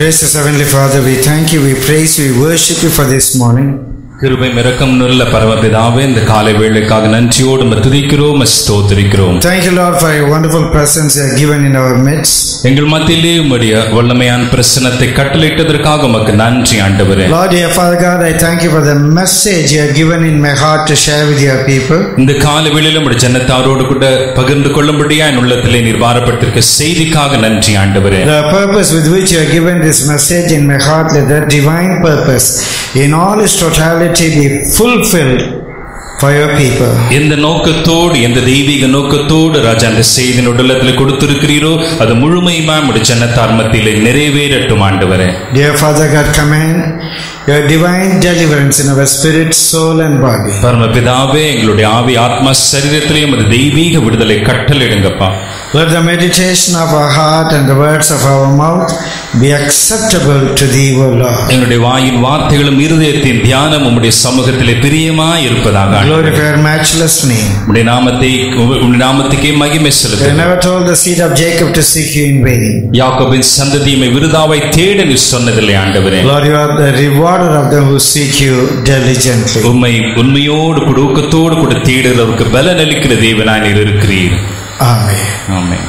Gracious Heavenly Father, we thank you, we praise you, we worship you for this morning. கிருபை மிரக்கம் நல்ல பரமபிதாவே இந்த காலை வேளைக்காக நன்றியோடு உம்மை துதிக்கிறோம் உம்மை ஸ்தோத்திரிக்கிறோம் Thank you, Lord, for your wonderful presence you have given in our midst. எங்கள் மத்தியிலே உம்முடைய வல்லமையான பிரசனத்தை கட்டளையிட்டதற்காக உமக்கு நன்றி ஆண்டவரே Lord, dear Father God, I thank you for the message you have given in my heart to share with your people. இந்த காலை வேளையிலும் உடைய ஜனத்தாரோடு கூட பகிர்ந்து கொள்ளும்படியா என் உள்ளத்திலே நீர் பாரப்பட்டிருக்க செய்திக்காக நன்றி ஆண்டவரே The purpose with which you have given this message in my heart, let that divine purpose in all its totality be fulfilled for your people. எந்த நோக்கத்தோடு எந்த தெய்வீக நோக்கத்தோடு ராஜா அந்த செய்தியின் உடலத்தில் கொடுத்திருக்கிறீரோ அது முழுமையுமா உடைய ஜனத்தார் மத்தியிலே நிறைவேறட்டும் ஆண்டவரே Dear Father God, command your divine deliverance in our spirit, soul, and body. பரமபிதாவே எங்களுடைய ஆவி ஆத்மா சரீரத்திலேயும் அது தெய்வீக விடுதலை கட்டளையிடுங்கப்பா Let the meditation of our heart and the words of our mouth be acceptable to thee, O Lord. எங்களுடைய வாயின் வார்த்தைகளும் இருதயத்தின் தியானம் உம்முடைய சமூகத்திலே பிரியமா இருப்பதாக ஆண்டவரே. Glorify your matchless name. உம்முடைய நாமத்தை உம்முடைய நாமத்துக்கே மகிமை You செலுத்து never told the seed of Jacob to seek you in vain. யாக்கோபின் சந்ததியுமை விருதாவை தேட நீ சொன்னதில்லை ஆண்டவரே Lord, you are the rewarder of them who seek you diligently. உண்மை உண்மையோடு கூட ஊக்கத்தோடு கூட தேடுறவருக்கு பலன் அளிக்கிற தேவனாய் நீர் இருக்கிறீர் Amen. Amen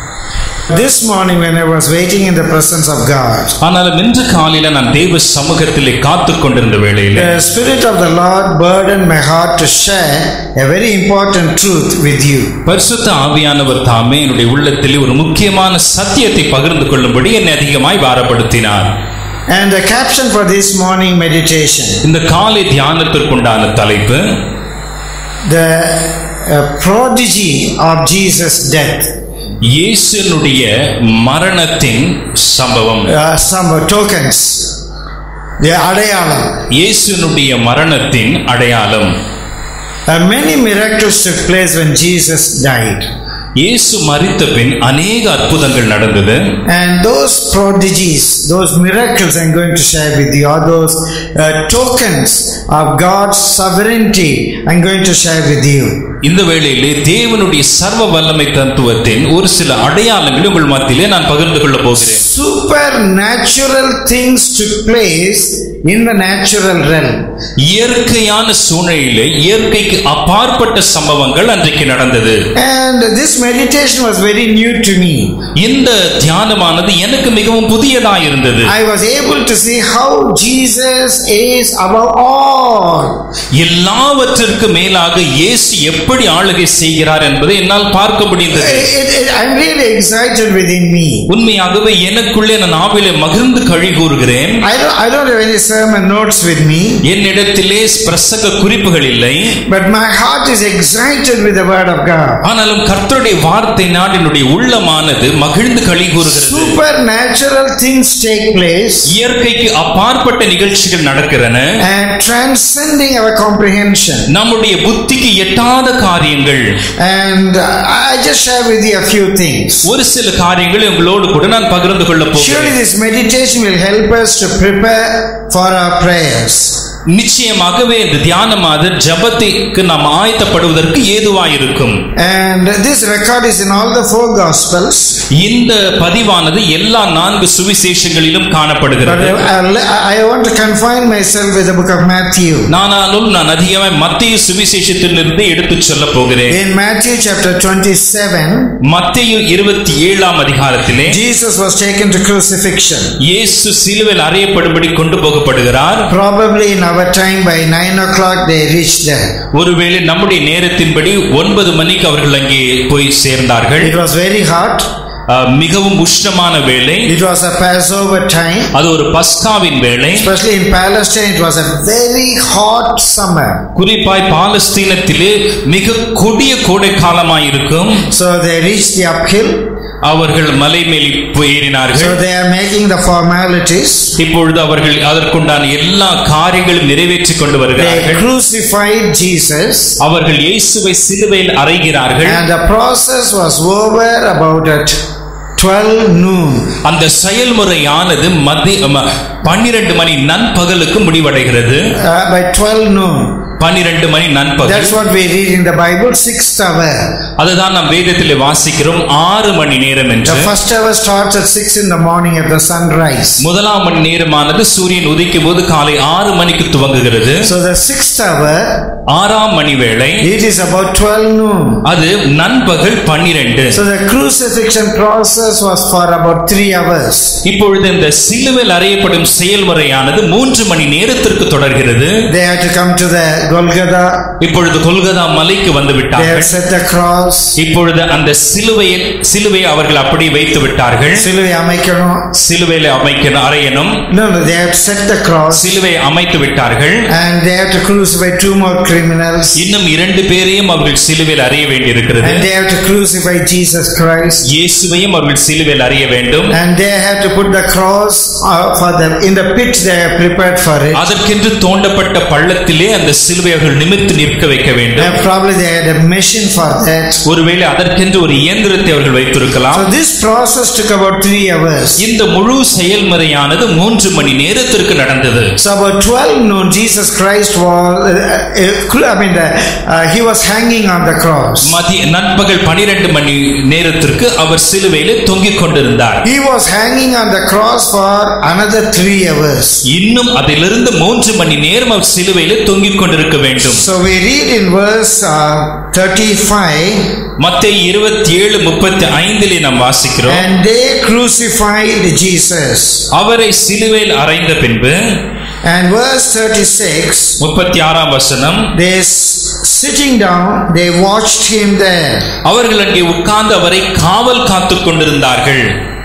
This morning, when I was waiting in the presence of God, ஆனாலும் இன்று காலையில நான் தேவ சமூகத்திலே காத்து கொண்டிருந்த வேளையில the Spirit of the Lord burdened my heart to share a very important truth with you. பரிசுத்த ஆவியானவர் தாமே என்னுடைய உள்ளத்திலே ஒரு முக்கியமான சத்தியத்தை பகிர்ந்து கொள்ளும்படி என்னை அதிகமாய் பாரப்படுத்தினார் And the caption for this morning meditation இந்த காலை தியானத்திற்குண்டான தலைப்பு the uh, prodigy of Jesus' death. இயேசுனுடைய மரணத்தின் சம்பவம் Uh, some tokens. The Adayalam. இயேசுனுடைய மரணத்தின் அடையாளம் Uh, many miracles took place when Jesus died. இயேசு மரித்த பின் அநேக அற்புதங்கள் நடந்தது And those prodigies, those miracles I'm going to share with you, are those uh, tokens of God's sovereignty I'm going to share with you. இந்த வேளையிலே தேவனுடைய சர்வ வல்லமை தத்துவத்தின் ஒரு சில அடையாளங்களை உங்கள் மத்தியிலே நான் பகிர்ந்து கொள்ள போகிறேன் Supernatural things took place in the natural realm. இயற்கையான சூழ்நிலையிலே இயற்கைக்கு அப்பாற்பட்ட சம்பவங்கள் அன்றைக்கு நடந்தது And this meditation was very new to me. இந்த தியானமானது எனக்கு மிகவும் புதியதாய் இருந்தது I was able to see how Jesus is above all. எல்லாவற்றிற்கு மேலாக இயேசு எப்படி ஆளுகை செய்கிறார் என்பதை என்னால் பார்க்க முடிந்தது It- it- I'm really excited within me. உண்மையாகவே எனக்குள்ளே நான் ஆவிலே மகிழ்ந்து கழி கூறுகிறேன் I don't, I don't have any sermon notes with me, என்னிடத்திலே பிரசங்க குறிப்புகள் இல்லை but my heart is excited with the word of God. ஆனாலும் கர்த்தருடைய வார்த்தை நான் என்னுடைய உள்ளமானது மகிழ்ந்து களி கூறுகிறது Supernatural things take place இயற்கைக்கு அப்பாற்பட்ட நிகழ்ச்சிகள் நடக்கிறன and transcending our comprehension. நம்முடைய புத்திக்கு எட்டாத காரியங்கள் And I just share with you a few things. ஒரு சில காரியங்களை உங்களோடு கூட நான் பகிர்ந்து கொள்ள Surely போகிறேன் this meditation will help us to prepare for our prayers. நிச்சயமாகவே இந்த தியானமாவது ஜபத்திற்கு நாம் ஆயத்தப்படுவதற்கு ஏதுவாயிருக்கும் And this record is in all the four Gospels. இந்த பதிவானது எல்லா நான்கு சுவிசேஷங்களிலும் But காணப்படுகிறது I, I want to confine myself with the book of Matthew. நானாலும் நான் அதிகமாக மத்திய சுவிசேஷத்திலிருந்து எடுத்துச் சொல்ல போகிறேன் In Matthew chapter 27, மத்திய இருபத்தி ஏழாம் அதிகாரத்திலே Jesus was taken to crucifixion. இயேசு சிலுவையில் அறையப்படும்படி கொண்டு போகப்படுகிறார் Probably in our time by 9 o'clock they reached there. ஒருவேளை நம்முடைய நேரத்தின்படி ஒன்பது மணிக்கு அவர்கள் அங்கே போய் சேர்ந்தார்கள் It was very hot. அஹ், மிகவும் உஷ்ணமான வேலை It was a Passover time. அது ஒரு பஸ்காவின் வேலை Especially in Palestine, it was a very hot summer. குறிப்பாய் பாலஸ்தீனத்திலே மிக கொடிய கோடை காலமாயிருக்கும் So they reached the uphill. அவர்கள் மலை மேல் போய் ஏறினார்கள் So they are making the formalities. இப்பொழுது அவர்கள் அதற்குண்டான எல்லா காரியங்களும் நிறைவேற்றிக் கொண்டு They வருகிறார்கள் crucified Jesus. அவர்கள் இயேசுவை சிலுவையில் அறைகிறார்கள் And the process was over about at 12 noon. அந்த செயல்முறையானது மதிய ம- பன்னிரண்டு மணி நண்பகலுக்கு முடிவடைகிறது Uh, by 12 noon. பன்னிரண்டு மணி நண்பகல் That's what we read in the Bible, sixth hour. அதுதான் நாம் வேதத்திலே வாசிக்கிறோம் ஆறு மணி நேரம் என்று The first hour starts at six in the morning at the sunrise. முதலாம் மணி நேரமானது சூரியன் உதிக்கும் போது காலை ஆறு மணிக்கு துவங்குகிறது So the sixth hour, ஆறாம் மணி வேளை it is about 12 noon. அது நண்பகல் பன்னிரண்டு So the crucifixion process was for about three hours. இப்பொழுது இந்த சிலுவையில் அறையப்படும் செயல்முறையானது மூன்று மணி நேரத்திற்கு தொடர்கிறது They had to come to the Golgotha. இப்பொழுது கொல்கதா மலைக்கு வந்து They விட்டார்கள் had set the cross. இப்பொழுது அந்த சிலுவையை சிலுவையை அவர்கள் அப்படி வைத்து விட்டார்கள் சிலுவை அமைக்கணும். சிலுவையில அமைக்கணும் அறையணும் No, no, they had set the cross சிலுவையை அமைத்து விட்டார்கள் and they had to crucify two more criminals. இன்னும் இரண்டு பேரையும் அவர்கள் சிலுவையில் அறிய வேண்டியிருக்கிறது And they have to crucify Jesus Christ. இயேசுவையும் அவர்கள் சிலுவையில் அறிய வேண்டும் And they have to put the cross uh, for them in the pit they have prepared for it. அதற்கென்று தோண்டப்பட்ட பள்ளத்திலே அந்த சிலுவை அவர்கள் நிமிர்த்து நிற்க வைக்க வேண்டும் And probably they had a machine for that. ஒருவேளை அதற்கென்று ஒரு இயந்திரத்தை அவர்கள் வைத்திருக்கலாம் So this process took about three hours. இந்த முழு செயல்முறையானது மூன்று மணி நேரத்திற்கு நடந்தது So about 12 noon, Jesus Christ was, uh, uh, I mean, the, uh, he was hanging on the cross. மதிய நண்பகல் பனிரெண்டு மணி நேரத்திற்கு அவர் சிலுவையிலே தொங்கிக் கொண்டிருந்தார் He was hanging on the cross for another three hours. இன்னும் அதிலிருந்து மூன்று மணி நேரம் அவர் சிலுவையிலே தொங்கிக் கொண்டிருக்க வேண்டும் So we read in verse uh, 35, மத்திய இருபத்தி ஏழு முப்பத்தி ஐந்திலே நாம் வாசிக்கிறோம் and they crucified Jesus. அவரை சிலுவையில் அறைந்த பின்பு And verse 36, முப்பத்தி ஆறாம் வசனம் they s- sitting down, they watched him there. அவர்கள் அங்கே உட்கார்ந்து அவரை காவல் காத்துக் கொண்டிருந்தார்கள்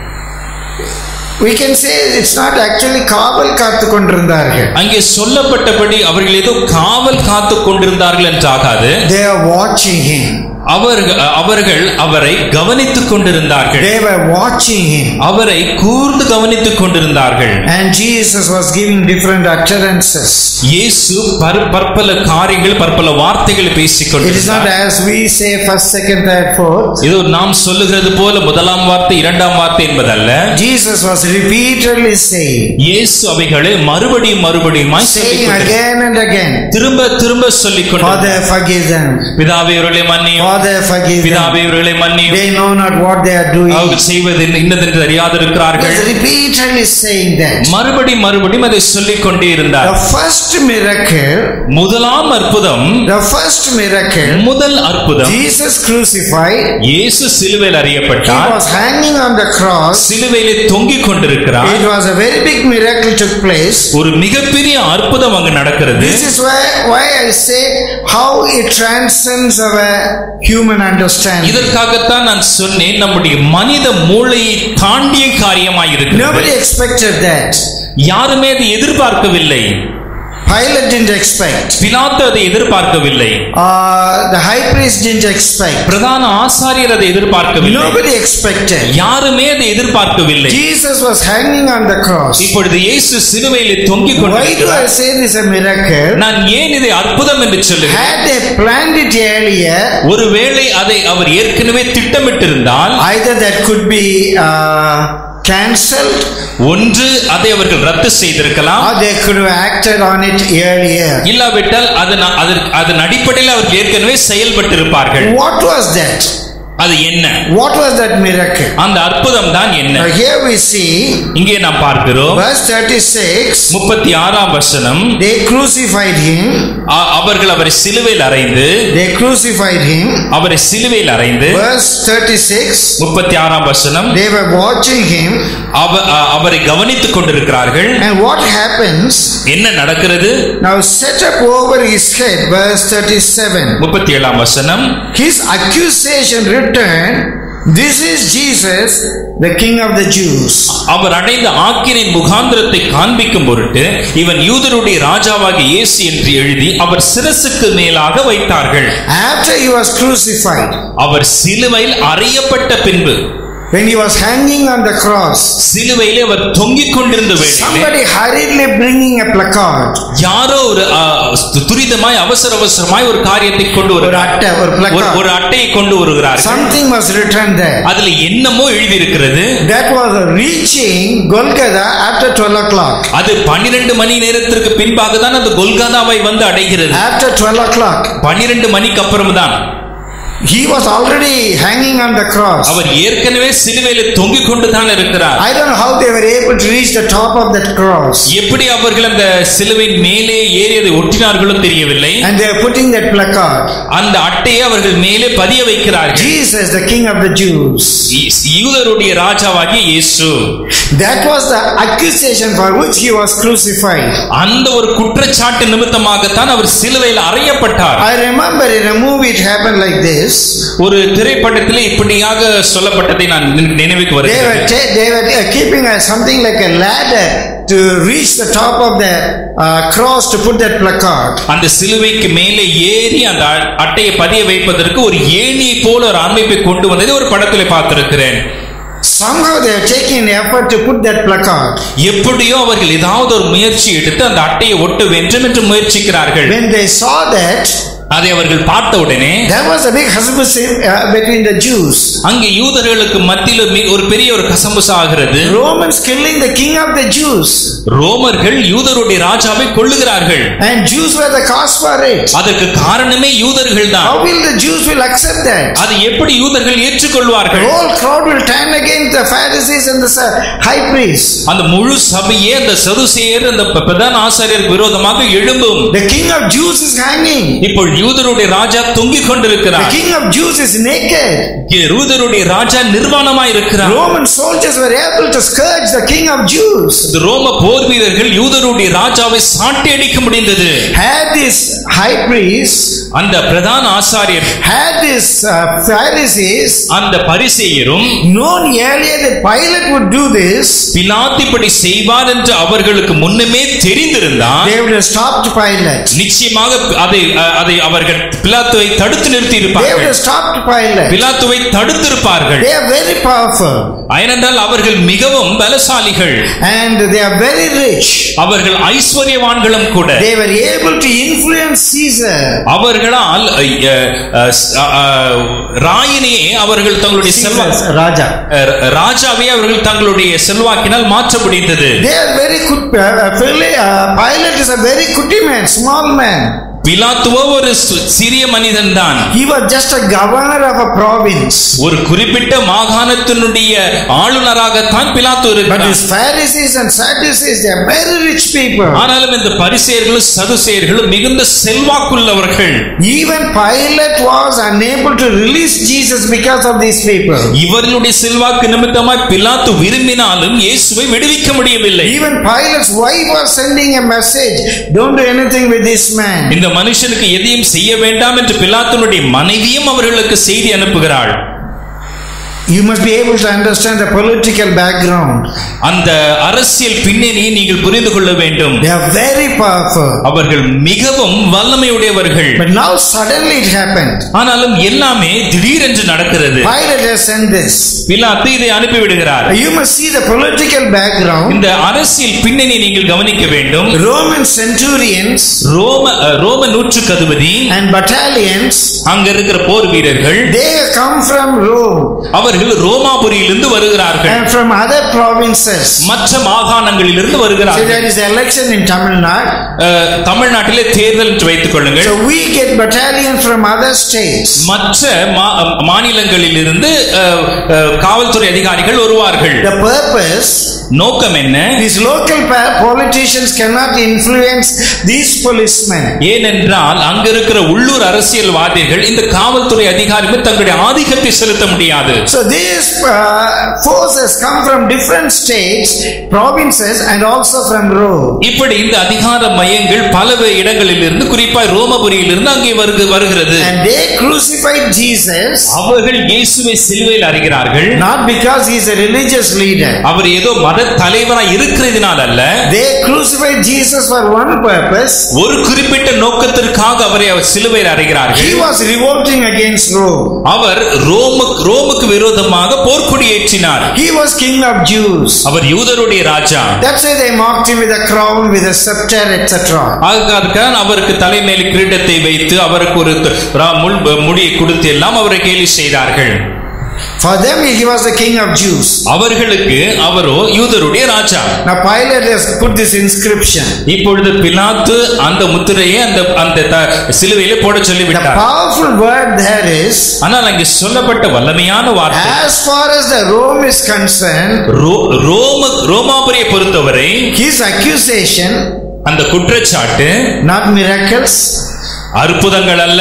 We can say it's not actually காவல் காத்து கொண்டிருந்தார்கள். அங்கே சொல்லப்பட்டபடி அவர்கள் ஏதோ காவல் காத்துக் கொண்டிருந்தார்கள் என்றாகாது They are watching him. அவர்கள் அவர்கள் அவரை கவனித்துக் கொண்டிருந்தார்கள் They were watching him. அவரை கூர்ந்து கவனித்துக் கொண்டிருந்தார்கள் And Jesus was giving different utterances. இயேசு பர்- பற்பல காரியங்கள் பற்பல வார்த்தைகள் பேசிக் It is not கொண்டிருந்தார் as we say first, second, third, fourth. இது நாம் சொல்லுகிறது போல முதலாம் வார்த்தை இரண்டாம் வார்த்தை என்பதல்ல Jesus was repeatedly saying, இயேசு அவைகளை மறுபடியும் மறுபடியுமாய் சொல்லிக் saying கொண்டிருந்தார். again and again, திரும்ப திரும்ப சொல்லிக் கொண்டிருந்தார் Father, forgive them. பிதாவே இவர்களை மன்னியும் Father, forgive them. பிதாவே இவர்களை மன்னியும் They know not what they are doing. அவர்கள் செய்வது என்ன- இன்னதென்று He அறியாதிருக்கிறார்கள் was repeatedly saying that. மறுபடி மறுபடியும் அதை சொல்லிக் கொண்டே இருந்தார் The first miracle, முதலாம் அற்புதம் the first miracle, முதல் அற்புதம் Jesus crucified, இயேசு சிலுவையில் he அறியப்பட்டார் was hanging on the cross. சிலுவையிலே தொங்கிக் கொண்டிருக்கிறார் It was a very big miracle took place. ஒரு மிகப்பெரிய அற்புதம் அங்கு நடக்கிறது This is why, why I say how it transcends our human understanding. இதற்காகத்தான் நான் சொன்னேன் நம்முடைய மனித மூளையை தாண்டிய காரியமாய் இருக்கிறது Nobody expected that. யாருமே அதை எதிர்பார்க்கவில்லை Pilate didn't expect. பிலாத்து அதை எதிர்பார்க்கவில்லை Uh, the high priest didn't expect. பிரதான ஆசாரியர் அதை எதிர்பார்க்கவில்லை Nobody expected. யாருமே அதை எதிர்பார்க்கவில்லை Jesus was hanging on the cross. இப்பொழுது இயேசு சிலுவையிலே தொங்கிக் Why do I கொண்டிருக்கிறார் say this is a miracle? நான் ஏன் இதை அற்புதம் என்று சொல்லுகிறேன் Had they planned it earlier, ஒருவேளை அதை அவர் ஏற்கனவே திட்டமிட்டிருந்தால் either that could be uh, cancelled ஒன்று அதை அவர்கள் ரத்து செய்திருக்கலாம் or they could have acted on it earlier. இல்லாவிட்டால் அதன் அதன் அதன் அடிப்படையில் அவர்கள் ஏற்கனவே செயல்பட்டிருப்பார்கள் What was that? அது என்ன What was that miracle? அந்த அற்புதம் தான் என்ன Now here we see இங்கே நாம் பார்க்கிறோம் verse 36 முப்பத்தி ஆறாம் வசனம் they crucified him அ- அவர்கள் அவரை சிலுவையில் அறைந்து they crucified him அவரை சிலுவையில் அறைந்து verse 36 முப்பத்தி ஆறாம் வசனம் they were watching him அவ- அ- அவரை கவனித்துக் கொண்டிருக்கிறார்கள் and what happens என்ன நடக்கிறது now set up over his head verse 37 முப்பத்தி ஏழாம் வசனம் his accusation returned this is jesus the king of the jews அவர் அடைந்த ஆக்கினை முகாந்திரத்தை காண்பிக்கும் பொருட்டு இவன் யூதருடைய ராஜாவாகிய இயேசு என்று எழுதி அவர் சிரசுக்கு மேலாக வைத்தார்கள் after he was crucified அவர் சிலுவையில் அறையப்பட்ட பின்பு when he was hanging on the cross, சிலுவையிலே அவர் தொங்கிக் கொண்டிருந்த வேளையிலே somebody hurriedly bringing a placard, யாரோ ஒரு ஆ, துரிதமாய் அவசர அவசரமாய் ஒரு காரியத்தை கொண்டு ஒரு வருகிறார் அட்டை, ஒரு ஒரு- placard. ஒரு அட்டையை கொண்டு வருகிறார்கள் Something was written there. அதுல என்னமோ எழுதியிருக்கிறது That was reaching Golgotha after 12 o'clock. அது பன்னிரண்டு மணி நேரத்திற்கு பின்பாக தான் அந்த கொல்கதாவை வந்து அடைகிறது After 12 o'clock, பன்னிரண்டு மணிக்கு அப்புறம் தான் he was already hanging on the cross. அவர் ஏற்கனவே சிலுவையில தொங்கிக் கொண்டு தான் இருக்கிறார் I don't know how they were able to reach the top of that cross. எப்படி அவர்கள் அந்த சிலுவையின் மேலே ஏறியதை ஒட்டினார்களோ தெரியவில்லை And they are putting that placard. அந்த அட்டையை அவர்கள் மேலே பதிய வைக்கிறார்கள் Jesus, the King of the Jews. யூதருடைய ராஜாவாகிய இயேசு That was the accusation for which he was crucified. அந்த ஒரு குற்றச்சாட்டு நிமித்தமாகத்தான் அவர் சிலுவையில் அறையப்பட்டார் I remember in a movie it happened like this. ஒரு திரைப்படத்திலே இப்படியாக சொல்லப்பட்டதை நான் நினை- நினைவுக்கு They வருகிறேன் were, ta- they were uh, keeping a, something like a ladder to reach the top of the uh, cross to put that placard. அந்த சிலுவைக்கு மேலே ஏறி அந்த அ- அட்டையை பதிய வைப்பதற்கு ஒரு ஏணியை போல ஒரு அமைப்பை கொண்டு வந்ததை ஒரு படத்தில் பார்த்திருக்கிறேன் Somehow they are taking effort to put that placard. எப்படியோ அவர்கள் ஏதாவது ஒரு முயற்சி எடுத்து அந்த அட்டையை ஒட்ட வேண்டும் என்று முயற்சிக்கிறார்கள் When they saw that, அதை அவர்கள் பார்த்த உடனே there was a big husband uh, between the Jews. அங்கே யூதர்களுக்கு மத்தியில் மி- ஒரு பெரிய ஒரு கசம்புச ஆகிறது Romans killing the king of the Jews. ரோமர்கள் யூதருடைய ராஜாவை கொள்ளுகிறார்கள் And Jews were the cause for it. அதற்கு காரணமே யூதர்கள் தான் How will the Jews will accept that? அது எப்படி யூதர்கள் The ஏற்றுக்கொள்வார்கள் whole crowd will turn against the Pharisees and the sa- high priests. அந்த முழு சபையே அந்த சதுசேயர் அந்த ப- பிரதான ஆசாரியருக்கு விரோதமாக எழும்பும் The king of Jews is hanging. இப்போ யூதருடைய ராஜா தொங்கிக் The கொண்டிருக்கிறார் king of Jews is naked. யூதருடைய ராஜா நிர்வாணமாய் இருக்கிறார் Roman soldiers were able to scourge the king of Jews. இந்த ரோம போர் வீரர்கள் யூதருடைய ராஜாவை சாட்டி அடிக்க முடிந்தது Had this high priest, அந்த பிரதான ஆசாரியர் had this uh, Pharisees அந்த பரிசேயரும் known earlier that Pilate would do this, பிலாத்து இப்படி செய்வார் என்று அவர்களுக்கு முன்னமே தெரிந்திருந்தால் they would have stopped Pilate. நிச்சயமாக அதை அதை அவர்கள் பிலாத்துவை தடுத்து நிறுத்தி They would இருப்பார்கள் have stopped Pilate. பிலாத்துவை தடுத்திருப்பார்கள் They are very powerful ஏனென்றால் அவர்கள் மிகவும் பலசாலிகள் and they are very rich. அவர்கள் ஐஸ்வர்யவான்களும் கூட They were able to influence Caesar. அவர்களால் அ, அ, அ, அ, ராயினியே அவர்கள் தங்களுடைய செல்வா Caesar, Raja. அ, ராஜாவை அவர்கள் தங்களுடைய செல்வாக்கினால் மாற்ற முடிந்தது They are very good. Uh, uh, Phili- uh, Pilate is a very good man, small man. பிலாத்துவோ ஒரு சு- சிறிய மனிதன் தான் He was just a governor of a province. ஒரு குறிப்பிட்ட மாகாணத்தினுடைய ஆளுநராகத்தான் பிலாத்து But இருக்கிறார் these Pharisees and Sadducees, they are very rich people. ஆனாலும் இந்த பரிசேயர்களும் சதுசேயர்களும் மிகுந்த செல்வாக்குள்ளவர்கள் Even Pilate was unable to release Jesus because of these people. இவர்களுடைய செல்வாக்கு நிமித்தமாய் பிலாத்து விரும்பினாலும் இயேசுவை விடுவிக்க முடியவில்லை Even Pilate's wife was sending a message don't do anything with this man. இந்த மனுஷனுக்கு எதையும் செய்ய வேண்டாம் என்று பிலாத்துனுடைய மனைவியும் அவர்களுக்கு செய்தி அனுப்புகிறாள் You must be able to understand the political background. அந்த அரசியல் பின்னணியை நீங்கள் புரிந்து கொள்ள வேண்டும் They are very powerful. அவர்கள் மிகவும் வல்லமையுடையவர்கள் But now suddenly it happened. ஆனாலும் எல்லாமே திடீரென்று நடக்கிறது Pilate has sent this. பிலாத்து இதை அனுப்பிவிடுகிறார் You must see the political background. இந்த அரசியல் பின்னணி நீங்கள் கவனிக்க வேண்டும் Roman centurions ரோம அஹ், ரோம நூற்றுக்கதுபதி and battalions, அங்க இருக்கிற போர் வீரர்கள் they come from Rome அவர்கள் ரோமாபுரியிலிருந்து வருகிறார்கள் and from other provinces. மற்ற மாகாணங்களிலிருந்து See, வருகிறார்கள் there is election in Tamil Nadu. அஹ், தமிழ்நாட்டிலே தேர்தல் என்று வைத்துக் கொள்ளுங்கள் So we get battalions from other states. மற்ற மா- மாநிலங்களிலிருந்து அஹ், அஹ், காவல்துறை அதிகாரிகள் வருவார்கள் The purpose, நோக்கம் என்ன these local pa- politicians cannot influence these policemen. ஏனென்றால் அங்க இருக்கிற உள்ளூர் அரசியல்வாதிகள் இந்த காவல்துறை அதிகாரிகள் தங்களுடைய ஆதிக்கத்தை செலுத்த முடியாது So these uh, forces come from different states, provinces, and also from Rome. இப்படி இந்த அதிகார மையங்கள் பல இடங்களிலிருந்து குறிப்பாய் ரோமபுரியிலிருந்து அங்கே வருகு- வருகிறது And they crucified Jesus அவர்கள் இயேசுவை சிலுவையில் அறிகிறார்கள் not because he is a religious leader. அவர் ஏதோ மத தலைவராய் இருக்கிறதினால் அல்ல They crucified Jesus for one purpose. ஒரு குறிப்பிட்ட நோக்கத்திற்காக அவரை அவர் சிலுவையில் அறைகிறார்கள் He was revolting against Rome. அவர் ரோமுக்கு ரோமுக்கு விரோதமாக விரோதமாக போர்க்கொடி ஏற்றினார் He was king of Jews. அவர் யூதருடைய ராஜா That's why they mocked him with a crown, with a scepter, etc. அதுக்காகத்தான் அவருக்கு தலைமையில் கிரீடத்தை வைத்து அவருக்கு ஒரு த- ரா- முள் முடியை கொடுத்து எல்லாம் அவரை கேலி செய்தார்கள் For them, he was the king of Jews. அவர்களுக்கு அவரோ யூதருடைய ராஜா Now Pilate has put this inscription. இப்பொழுது பிலாத்து அந்த முத்திரையை அந்த அந்த த- சிலுவையிலே போட The சொல்லிவிட்டார் powerful word there is, ஆனால் அங்கே சொல்லப்பட்ட வல்லமையான வார்த்தை as far as the Rome is concerned, ரோ- ரோம ரோமாபுரியை பொறுத்தவரை his accusation, அந்த குற்றச்சாட்டு not miracles, அற்புதங்கள் அல்ல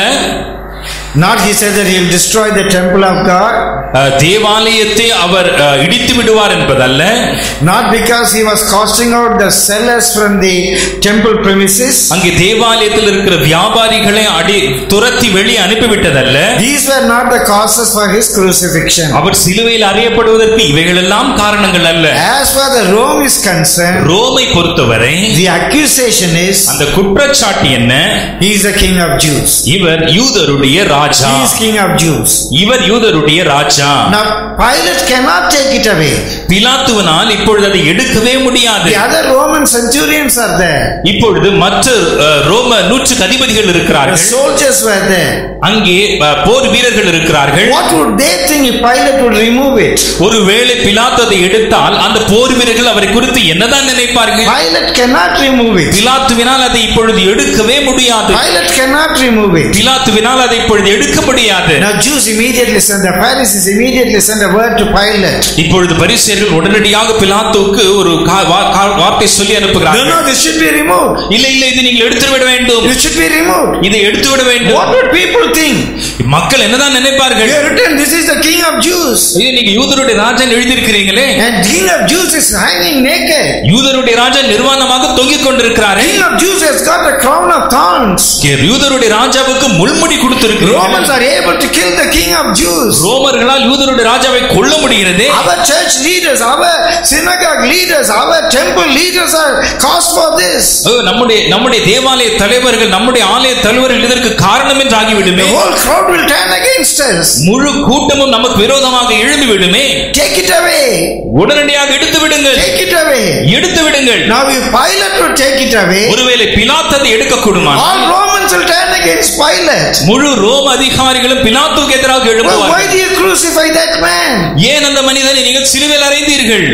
not he said that he will destroy the temple of God, அஹ், தேவாலயத்தை அவர் அஹ், இடித்து விடுவார் என்பதல்ல not because he was casting out the sellers from the temple premises. அங்கே தேவாலயத்தில் இருக்கிற வியாபாரிகளை அடி துரத்தி வெளியே அனுப்பிவிட்டதல்ல These were not the causes for his crucifixion. அவர் சிலுவையில் அறியப்படுவதற்கு இவைகளெல்லாம் காரணங்கள் அல்ல As far as Rome is concerned, ரோமை பொறுத்தவரை the accusation is அந்த குற்றச்சாட்டு என்ன he is the king of Jews. இவர் யூதருடைய ராஜா He is king of Jews. இவர் யூதருடைய ராஜா Now Pilate cannot take it away. பிலாத்துவனால் இப்பொழுது அதை எடுக்கவே முடியாது The other Roman centurions are there. இப்பொழுது மற்ற அஹ், ரோம நூற்றுக்கு அதிபதிகள் The இருக்கிறார்கள் soldiers were there. அங்கே அஹ், போர் வீரர்கள் இருக்கிறார்கள் What would they think if Pilate would remove it? ஒருவேளை பிலாத்து அதை எடுத்தால் அந்த போர் வீரர்கள் அவரை குறித்து என்னதான் நினைப்பார்கள் Pilate cannot remove it. பிலாத்துவினால் அதை இப்பொழுது எடுக்கவே முடியாது Pilate cannot remove it. பிலாத்துவினால் அதை இப்பொழுது எடுக்க முடியாது Now Jews immediately sent, the Pharisees immediately sent a word to Pilate. இப்பொழுது பரிசேயர்கள் உடனடியாக பிலாத்துவுக்கு ஒரு கா- வா- கா- வார்த்தை சொல்லி No, அனுப்புகிறார்கள் no, this should be removed. இல்ல இல்ல இது நீங்கள் எடுத்து விட வேண்டும் It should be removed. இதை எடுத்து விட வேண்டும் What would people think? மக்கள் என்னதான் நினைப்பார்கள் We have written, this is the king of Jews. இது நீங்க யூதருடைய Rajan எழுதியிருக்கிறீங்களே And king of Jews is hanging naked. யூதருடைய ராஜா நிர்வாணமாக தொங்கிக் கொண்டிருக்கிறாரே King of Jews has got a crown of thorns. யூதருடைய ராஜாவுக்கு முள்முடி கொடுத்திருக்கிறீர்கள் Romans are able to kill the king of Jews. ரோமர்களால் யூதருடைய ராஜாவை கொல்ல முடிகிறதே Our church leaders, our synagogue leaders, our temple leaders are cause for this. ஓ, நம்முடைய நம்முடைய தேவாலய தலைவர்கள் நம்முடைய ஆலய தலைவர்கள் இதற்கு காரணம் என்று The ஆகிவிடுமே whole crowd will turn against us. முழு கூட்டமும் நமக்கு விரோதமாக எழுந்து விடுமே Take it away. உடனடியாக எடுத்து விடுங்கள் Take it away. எடுத்து விடுங்கள் Now, if Pilate would take it away, ஒருவேளை பிலாத்ததை எடுக்க கூடுமா all Romans will turn against Pilate. முழு ரோம அதிகாரிகளும் பிலாத்துக்கு எதிராக Well, why எழுப்புவார்கள் do you crucify that man? ஏன் அந்த மனிதனை நீங்கள் சிலுவையில் அறைந்தீர்கள்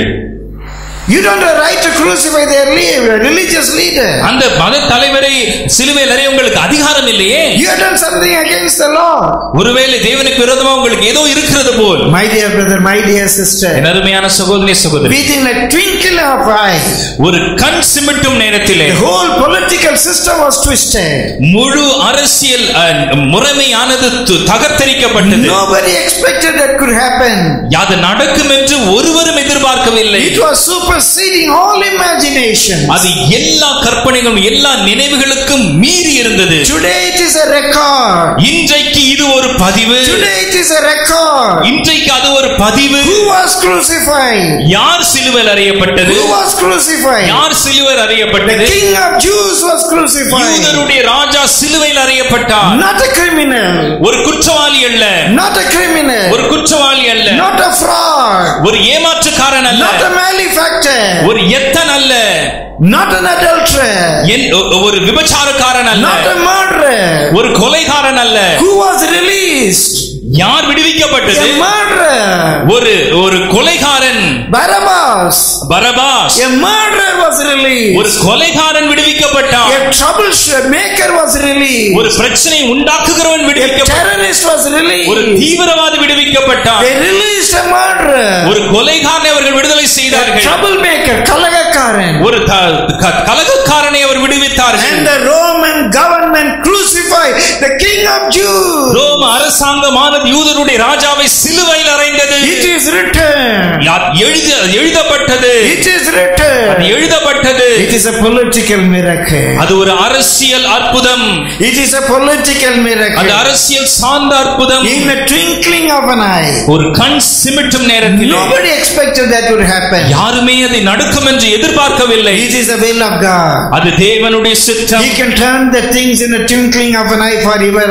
You don't have right to crucify their le- religious leader. அந்த மத தலைவரை சிலுவையில் அறைய உங்களுக்கு அதிகாரம் இல்லையே You have done something against the law. ஒருவேளை தேவனுக்கு விரோதமா உங்களுக்கு ஏதோ இருக்கிறது போல் My dear brother, my dear sister, என் அருமையான சகோதரி சகோதரி within a twinkle of eye, ஒரு கண் சிமிட்டும் நேரத்திலே the whole political system was twisted. முழு அரசியல் அஹ், முறைமையானது து- தகர்த்தரிக்கப்பட்டது Nobody expected that could happen. அது நடக்கும் என்று ஒருவரும் எதிர்பார்க்கவில்லை It was superseding all imagination. அது எல்லா கற்பனைகளும் எல்லா நினைவுகளுக்கும் மீறி இருந்தது Today it is a record. இன்றைக்கு இது ஒரு பதிவு Today it is a record. இன்றைக்கு அது ஒரு பதிவு Who was crucified? யார் சிலுவையில் அறியப்பட்டது Who was crucified? யார் சிலுவையில் The அறியப்பட்டது king of Jews was crucified. யூதருடைய ராஜா சிலுவையில் அறியப்பட்டார் Not a criminal. ஒரு குற்றவாளி அல்ல Not a criminal. ஒரு குற்றவாளி அல்ல Not a fraud. ஒரு ஏமாற்றுக்காரன் அல்ல Not a malefactor. ஒரு எத்தன் அல்ல Not an adulterer. என்- ஒ- ஒரு விபச்சாரக்காரன் அல்ல Not a murderer. ஒரு கொலைகாரன் அல்ல Who was released? யார் விடுவிக்கப்பட்டது A murderer. ஒரு ஒரு கொலைகாரன் Barabbas. Parabas A murderer was released. ஒரு கொலைகாரன் விடுவிக்கப்பட்டான் A troublemaker was released. ஒரு பிரச்சனை உண்டாக்குகிறவன் A விடுவிக்கப்பட்டான் terrorist was ஒரு released. தீவிரவாதி விடுவிக்கப்பட்டான் They released a murderer. ஒரு கொலைகாரனை அவர்கள் விடுதலை A செய்தார்கள் troublemaker, கலகக்காரன். ஒரு த- க- கலகக்காரனை அவர் விடுவித்தார்கள் And the Roman government crucified the king of Jews. ரோம அரசாங்கமானது யூதருடைய ராஜாவை சிலுவையில் அறைந்தது It is written. யா- எழுத எழுதப்பட்டது It is written. அது எழுதப்பட்டது It is a political miracle. அது ஒரு அரசியல் அற்புதம் It is a political அது miracle. அரசியல் சார்ந்த அற்புதம் In the twinkling of an eye. ஒரு கண் சிமிட்டும் நேரத்தில் Nobody expected that would happen. யாருமே அதை நடக்கும் என்று எதிர்பார்க்கவில்லை It is the will of God. அது தேவனுடைய He சித்தம் can turn the things in the twinkling of an eye for your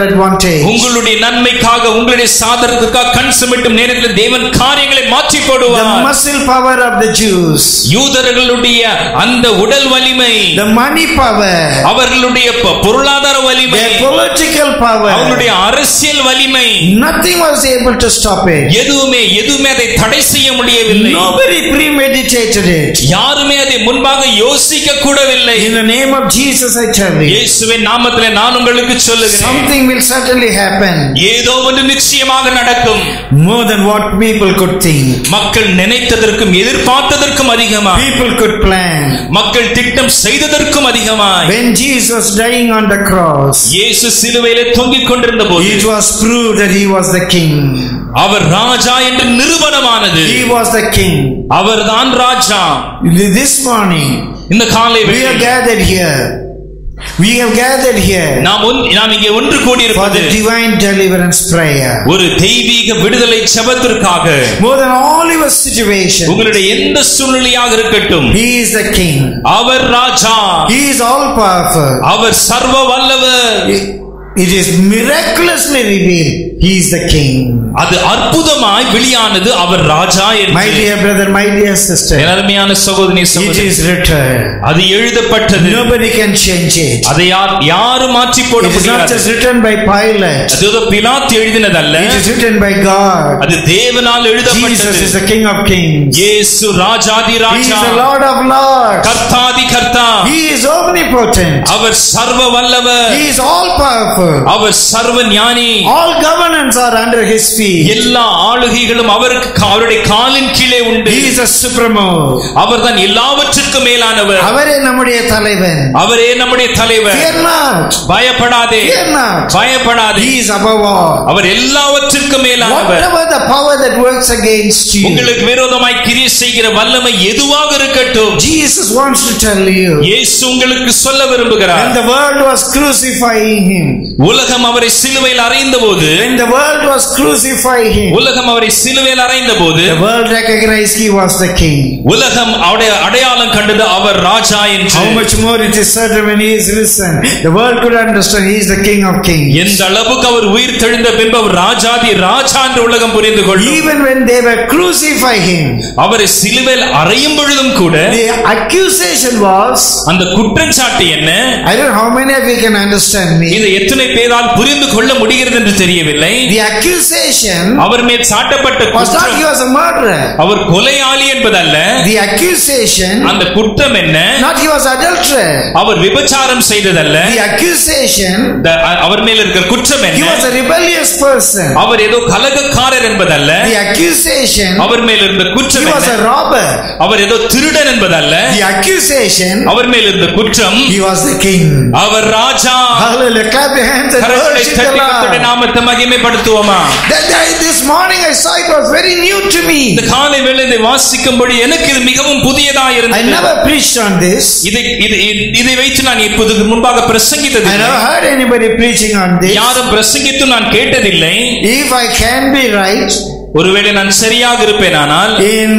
advantage. உங்களுடைய நன்மைக்காக உங்களுடைய சாதனத்துக்காக கண் சுமிட்டும் நேரத்தில் தேவன் காரியங்களை மாற்றி The போடுவார் muscle power of the Jews, யூதர்களுடைய அந்த உடல் வலிமை the money power, அவர்களுடைய பொ- பொருளாதார வலிமை their political power, அவங்களுடைய அரசியல் வலிமை nothing was able to stop it. எதுவுமே எதுவுமே அதை தடை செய்ய முடியவில்லை Nobody premeditated it. யாருமே அதை முன்பாக யோசிக்க கூடவில்லை In the name of Jesus, I tell you, இயேசுவின் நாமத்திலே நான் உங்களுக்கு சொல்லுகிறேன் something will certainly happen ஏதோ ஒன்று நிச்சயமாக நடக்கும் more than what people could think. மக்கள் நினைத்ததற்கும் எதிர்பார்த்ததற்கும் அதிகமாய் People could plan. மக்கள் திட்டம் செய்ததற்கும் அதிகமாய் When Jesus was dying on the cross, இயேசு சிலுவையிலே தொங்கிக் கொண்டிருந்த போது it was proved that he was the king. அவர் ராஜா என்று நிறுவனமானது He was the king. அவர்தான் ராஜா This morning, இந்த காலை we are வேளையில் gathered here. We have gathered here நாம் ஒன்- நாம் இங்கே ஒன்று for கூடியிருப்பது the divine deliverance prayer. ஒரு தெய்வீக விடுதலை ஜெபத்திற்காக More than all your situations, உங்களுடைய எந்த சூழ்நிலையாக இருக்கட்டும் he is the king. Our Raja He is all powerful. அவர் சர்வ வல்லவர் It is miraculously revealed. He is the king. அது அற்புதமாய் வெளியானது அவர் ராஜா My என்று dear brother, my dear sister, என் அருமையான சகோதரி it சகோதரி is written. அது எழுதப்பட்டது Nobody can change it. அதை யார் யாரும் மாற்றி போட It is not முடியாது just written by Pilate. அது ஏதோ பிலாத்து எழுதினதல்ல It is written by God. அது தேவனால் Jesus எழுதப்பட்டது is the King of Kings. இயேசு ராஜாதி He is Raja the Lord of Lords. கர்த்தாதி கர்த்தா He is omnipotent. அவர் சர்வ வல்லவர் He is all powerful. அவர் சர்வ ஞானி All governance are under his feet. எல்லா ஆளுகைகளும் அவருக்கு அவருடைய காலின் கீழே உண்டு He is a supremo. அவர்தான் எல்லாவற்றுக்கும் மேலானவர் அவரே நம்முடைய தலைவன். அவரே நம்முடைய தலைவர் Fear not. பயப்படாதே Fear not. பயப்படாதே He is above all. அவர் எல்லாவற்றிற்கும் மேலானவர் Whatever the power that works against you, உங்களுக்கு விரோதமாய் கிரியை செய்கிற வல்லமை எதுவாக இருக்கட்டும் Jesus wants to tell you. இயேசு உங்களுக்கு சொல்ல விரும்புகிறார் When the world was crucifying him, உலகம் அவரை சிலுவையில் அறைந்த போது when the world was crucifying him, உலகம் அவரை சிலுவையில் அறைந்த போது the world recognized he was the king. உலகம் அவருடைய அடையாளம் கண்டது அவர் ராஜா என்று How much more it is certain when he is risen. The world could understand he is the king of kings. எந்த அளவுக்கு அவர் உயிர் தெழுந்த பின்பு அவர் ராஜாதி ராஜா என்று உலகம் புரிந்து கொள்ளும் Even when they were crucifying him, அவரை சிலுவையில் அறையும் பொழுதும் கூட the accusation was, அந்த குற்றச்சாட்டு என்ன I don't know how many of you can understand me. இதை எத்தனை பேரால் புரிந்து கொள்ள முடிகிறது என்று தெரியவில்லை The accusation அவர் மேல் சாட்டப்பட்ட was not he குற்றம் was a murderer. அவர் கொலையாளி என்பதல்ல The accusation, அந்த குற்றம் என்ன not he was adulterer. அவர் விபச்சாரம் செய்ததல்ல The accusation, இந்த அ- அவர் மேல் இருக்கிற குற்றம் he என்ன was a rebellious person. அவர் ஏதோ கலகக்காரர் என்பதல்ல The accusation, அவர் மேல் இருந்த he குற்றம் was a என்ன robber. அவர் ஏதோ திருடன் என்பதல்ல The accusation, அவர் மேல் இருந்த குற்றம் he was the king. Our Raja Hallelujah. Clap your hands and கரங்களை worship the தட்டி கர்த்தருடைய Lord. நாமத்தை மகிமைப்படுத்துவோமா That day, this morning I saw it was very new to இந்த me. காலை வேளை இதை வாசிக்கும்படி எனக்கு இது மிகவும் புதியதா I இருந்தது never preached on this. இதை இது- இது- இதை வைத்து நான் இப்போது முன்பாக பிரசங்கித்தது I never heard anybody preaching on this. யாரும் பிரசங்கித்து நான் கேட்டதில்லை If I can be right, ஒருவேளை நான் சரியாக இருப்பேனானால் in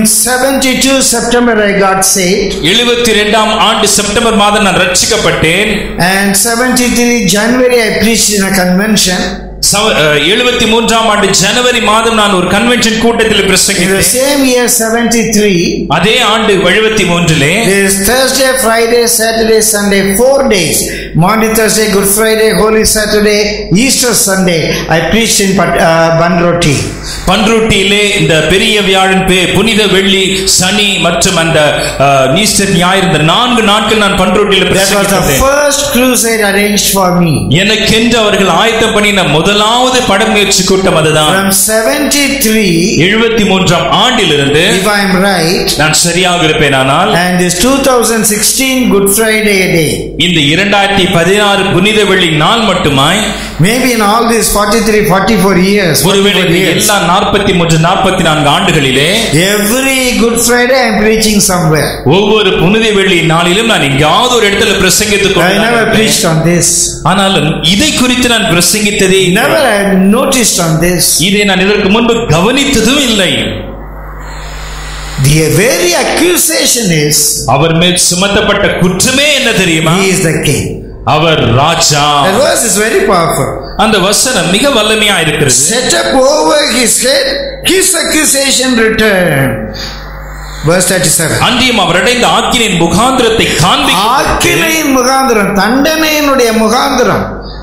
72 September I got saved. எழுபத்தி ரெண்டாம் ஆண்டு செப்டம்பர் மாதம் நான் ரட்சிக்கப்பட்டேன் And 73 January I preached in a convention. எழுபத்தி மூன்றாம் ஆண்டு ஜனவரி மாதம் நான் ஒரு கன்வென்ஷன் கூட்டத்தில் In the பிரசங்கித்தேன் same year 73, அதே ஆண்டு எழுபத்தி மூன்றிலே there is Thursday, Friday, Saturday, Sunday, four days. Monday, Thursday, Good Friday, Holy Saturday, Easter Sunday. I preached in Pat- uh, Banroti. பன்ருட்டியிலே இந்த பெரிய வியாழன் பே- புனித வெள்ளி சனி மற்றும் அந்த அஹ், ஈஸ்டர் ஞாயிறு இந்த நான்கு நாட்கள் நான் பன்ருட்டியில் That was the பிரசங்கித்தேன் first crusade arranged for me. எனக்கென்று அவர்கள் ஆயத்தம் பண்ணின முதலாவது படமுயற்சி கூட்டம் அதுதான் From 73, எழுபத்தி மூன்றாம் ஆண்டிலிருந்து if I am right, நான் சரியாக இருப்பேனானால் and this 2016 Good Friday a day. இந்த இரண்டாயிரத்தி பதினாறு புனித வெள்ளி நாள் மட்டுமாய் Maybe in all these 43, 44 years, ஒருவேளை 44 இந்த years, எல்லா நாற்பத்தி மூன்று நாற்பத்தி நான்கு ஆண்டுகளிலே every Good Friday I am preaching somewhere. ஒவ்வொரு புனித வெள்ளி நாளிலும் நான் எங்காவது ஒரு இடத்துல பிரசங்கித்துக் I கொண்டு never நான் preached இருப்பேன். on this. ஆனாலும் இதை குறித்து நான் பிரசங்கித்ததே இல்லை. Never I had noticed on this. இதை நான் இதற்கு முன்பு கவனித்ததும் இல்லை The very accusation is அவர் மேல் சுமத்தப்பட்ட குற்றமே என்ன தெரியுமா he is the king. Our Raja That verse is very powerful. அந்த வசனம் மிக வல்லமையா இருக்கிறது Set up over his head his accusation return. Verse 37. அன்றியும் அவர் அடைந்த ஆக்கினின் முகாந்திரத்தை காண்பிக்க ஆக்கினையின் முகாந்திரம் தண்டனையினுடைய முகாந்திரம்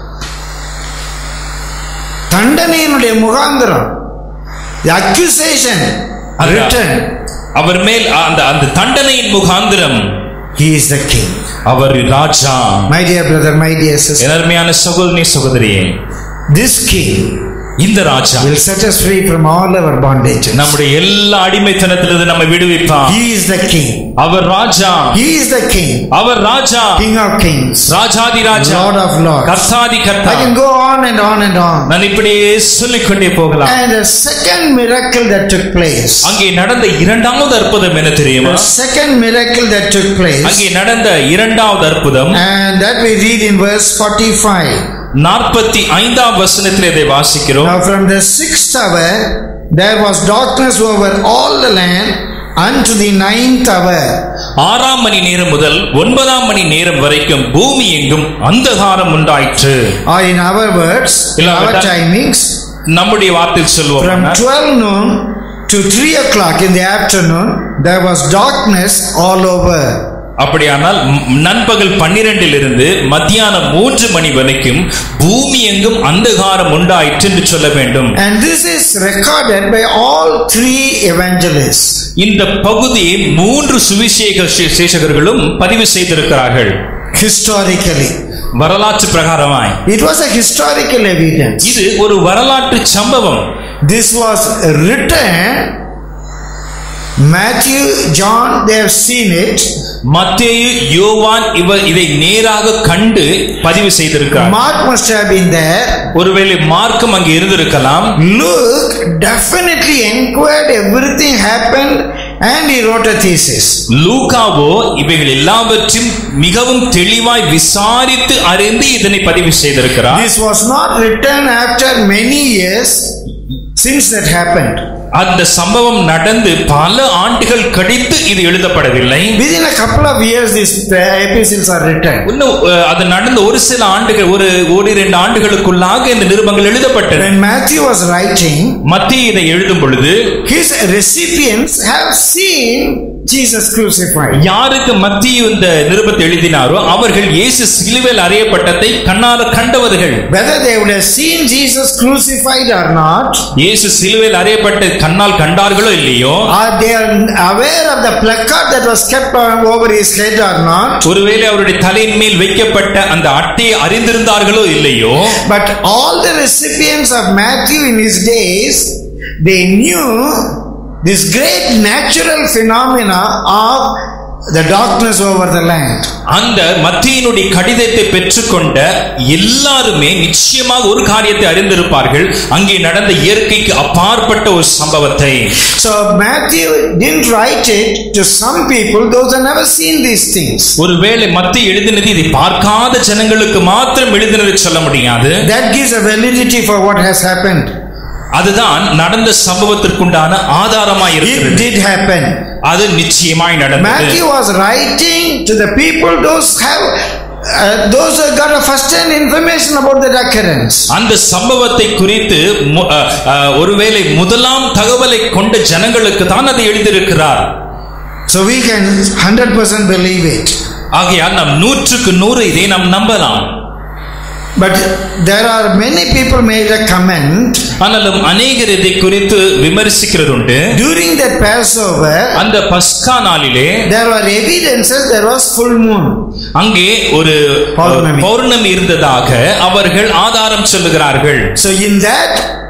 தண்டனையினுடைய முகாந்திரம் அக்யூசேஷன் ரிட்டன் அவர் மேல் அந்த அந்த தண்டனையின் முகாந்திரம் he is the king our Raja my dear brother my dear sister என் அருமையான சகோதரி சகோதரியே this king இந்த ராஜா will set us free from all our bondages நம்முடைய எல்லா அடிமைத்தனத்திலிருந்து நம்மை விடுவிப்பார் he is the king our Raja he is the king our Raja king of kings ராஜாதி ராஜா lord of lords கர்த்தாதி கர்த்தா i can go on and on and on நான் இப்படியே சொல்லிக் கொண்டே போகலாம் and the second miracle that took place அங்கே நடந்த இரண்டாவது அற்புதம் என்ன தெரியுமா the second miracle that took place அங்கே நடந்த இரண்டாவது அற்புதம் And that we read in verse 45. நாற்பத்தி ஐந்தாம் வசனத்தில் இதை வாசிக்கிறோம் Now from the sixth hour there was darkness over all the land unto the ninth hour. ஆறாம் மணி நேரம் முதல் ஒன்பதாம் மணி நேரம் வரைக்கும் பூமி எங்கும் அந்தகாரம் உண்டாயிற்று Or in our words, in இல்ல, our அவர்தான். timings, நம்முடைய வார்த்தையில் from சொல்லுவோம் 12 noon to 3 o'clock in the afternoon, there was darkness all over. அப்படியானால் ம், நண்பகல் பன்னிரண்டில் இருந்து மத்தியானம் மூன்று மணி வரைக்கும் பூமி எங்கும் அந்தகாரம் உண்டாயிற்று என்று சொல்ல வேண்டும் And this is recorded by all three evangelists. இந்த பகுதியை மூன்று சுவிசேக சேஷகர்களும் பதிவு செய்திருக்கிறார்கள் Historically. வரலாற்று பிரகாரமாய் It was a historical evidence. இது ஒரு வரலாற்று சம்பவம் This was written. Matthew, John, they have seen it. மத்தேயு யோவான் இவர் இதை நேராக கண்டு பதிவு செய்திருக்கிறார் Mark must have been there. ஒருவேளை மார்க்கம் அங்கே இருந்திருக்கலாம் Luke definitely inquired everything happened and he wrote a thesis. லூகாவோ இவைகள் எல்லாவற்றையும் மிகவும் தெளிவாய் விசாரித்து அறிந்து இதனை பதிவு செய்திருக்கிறார் This was not written after many years since that happened. அந்த சம்பவம் நடந்து பல ஆண்டுகள் கழித்து இது எழுதப்படவில்லை Within a couple of years, these uh, epistles are written. இன்னும் அஹ், அது நடந்த ஒரு சில ஆண்டுகள் ஒரு ஒரு இரண்டு ஆண்டுகளுக்குள்ளாக இந்த நிருபங்கள் எழுதப்பட்டன When Matthew was writing, மத்திய இதை எழுதும் பொழுது his recipients have seen Jesus crucified. யாருக்கு மத்திய இந்த நிருபத்தை எழுதினாரோ அவர்கள் இயேசு சிலுவையில் அறையப்பட்டதை கண்ணால கண்டவர்கள் Whether they would have seen Jesus crucified or not, இயேசு சிலுவையில் அறையப்பட்ட கண்ணால் கண்டார்களோ இல்லையோ or they are aware of the placard that was kept on, over his head or not, ஒருவேளை அவருடைய தலையின் மேல் வைக்கப்பட்ட அந்த அட்டையை அறிந்திருந்தார்களோ இல்லையோ but all the recipients of Matthew in his days, they knew this great natural phenomena of the darkness over the land. அந்த மத்தியினுடைய கடிதத்தை பெற்றுக்கொண்ட எல்லாருமே நிச்சயமாக ஒரு காரியத்தை அறிந்திருப்பார்கள் அங்கே நடந்த இயற்கைக்கு அப்பாற்பட்ட ஒரு சம்பவத்தை So Matthew didn't write it to some people, those who have never seen these things. ஒருவேளை மத்திய எழுதினது இதை பார்க்காத ஜனங்களுக்கு மாத்திரம் எழுதினது சொல்ல முடியாது That gives a validity for what has happened. அதுதான் நடந்த சம்பவத்திற்குண்டான ஆதாரமாய் It இருக்கிறது did happen. அது நிச்சயமாய் நடந்தது Matthew was writing to the people those have uh, those who got a first-hand information about that occurrence. அந்த சம்பவத்தை குறித்து மு- அ, அ, ஒருவேளை முதலாம் தகவலை கொண்ட ஜனங்களுக்கு தான் அதை எழுதியிருக்கிறார் So we can 100% believe it. ஆகையால் நாம் நூற்றுக்கு நூறு இதை நாம் நம்பலாம் But there are many people made a comment ஆனாலும் அநேகர் இதை குறித்து விமர்சிக்கிறது உண்டு during that Passover. அந்த பஸ்கா நாளிலே There were evidences there was full moon. அங்கே ஒரு பௌர்ணமி. பௌர்ணமி இருந்ததாக அவர்கள் ஆதாரம் சொல்லுகிறார்கள் So in that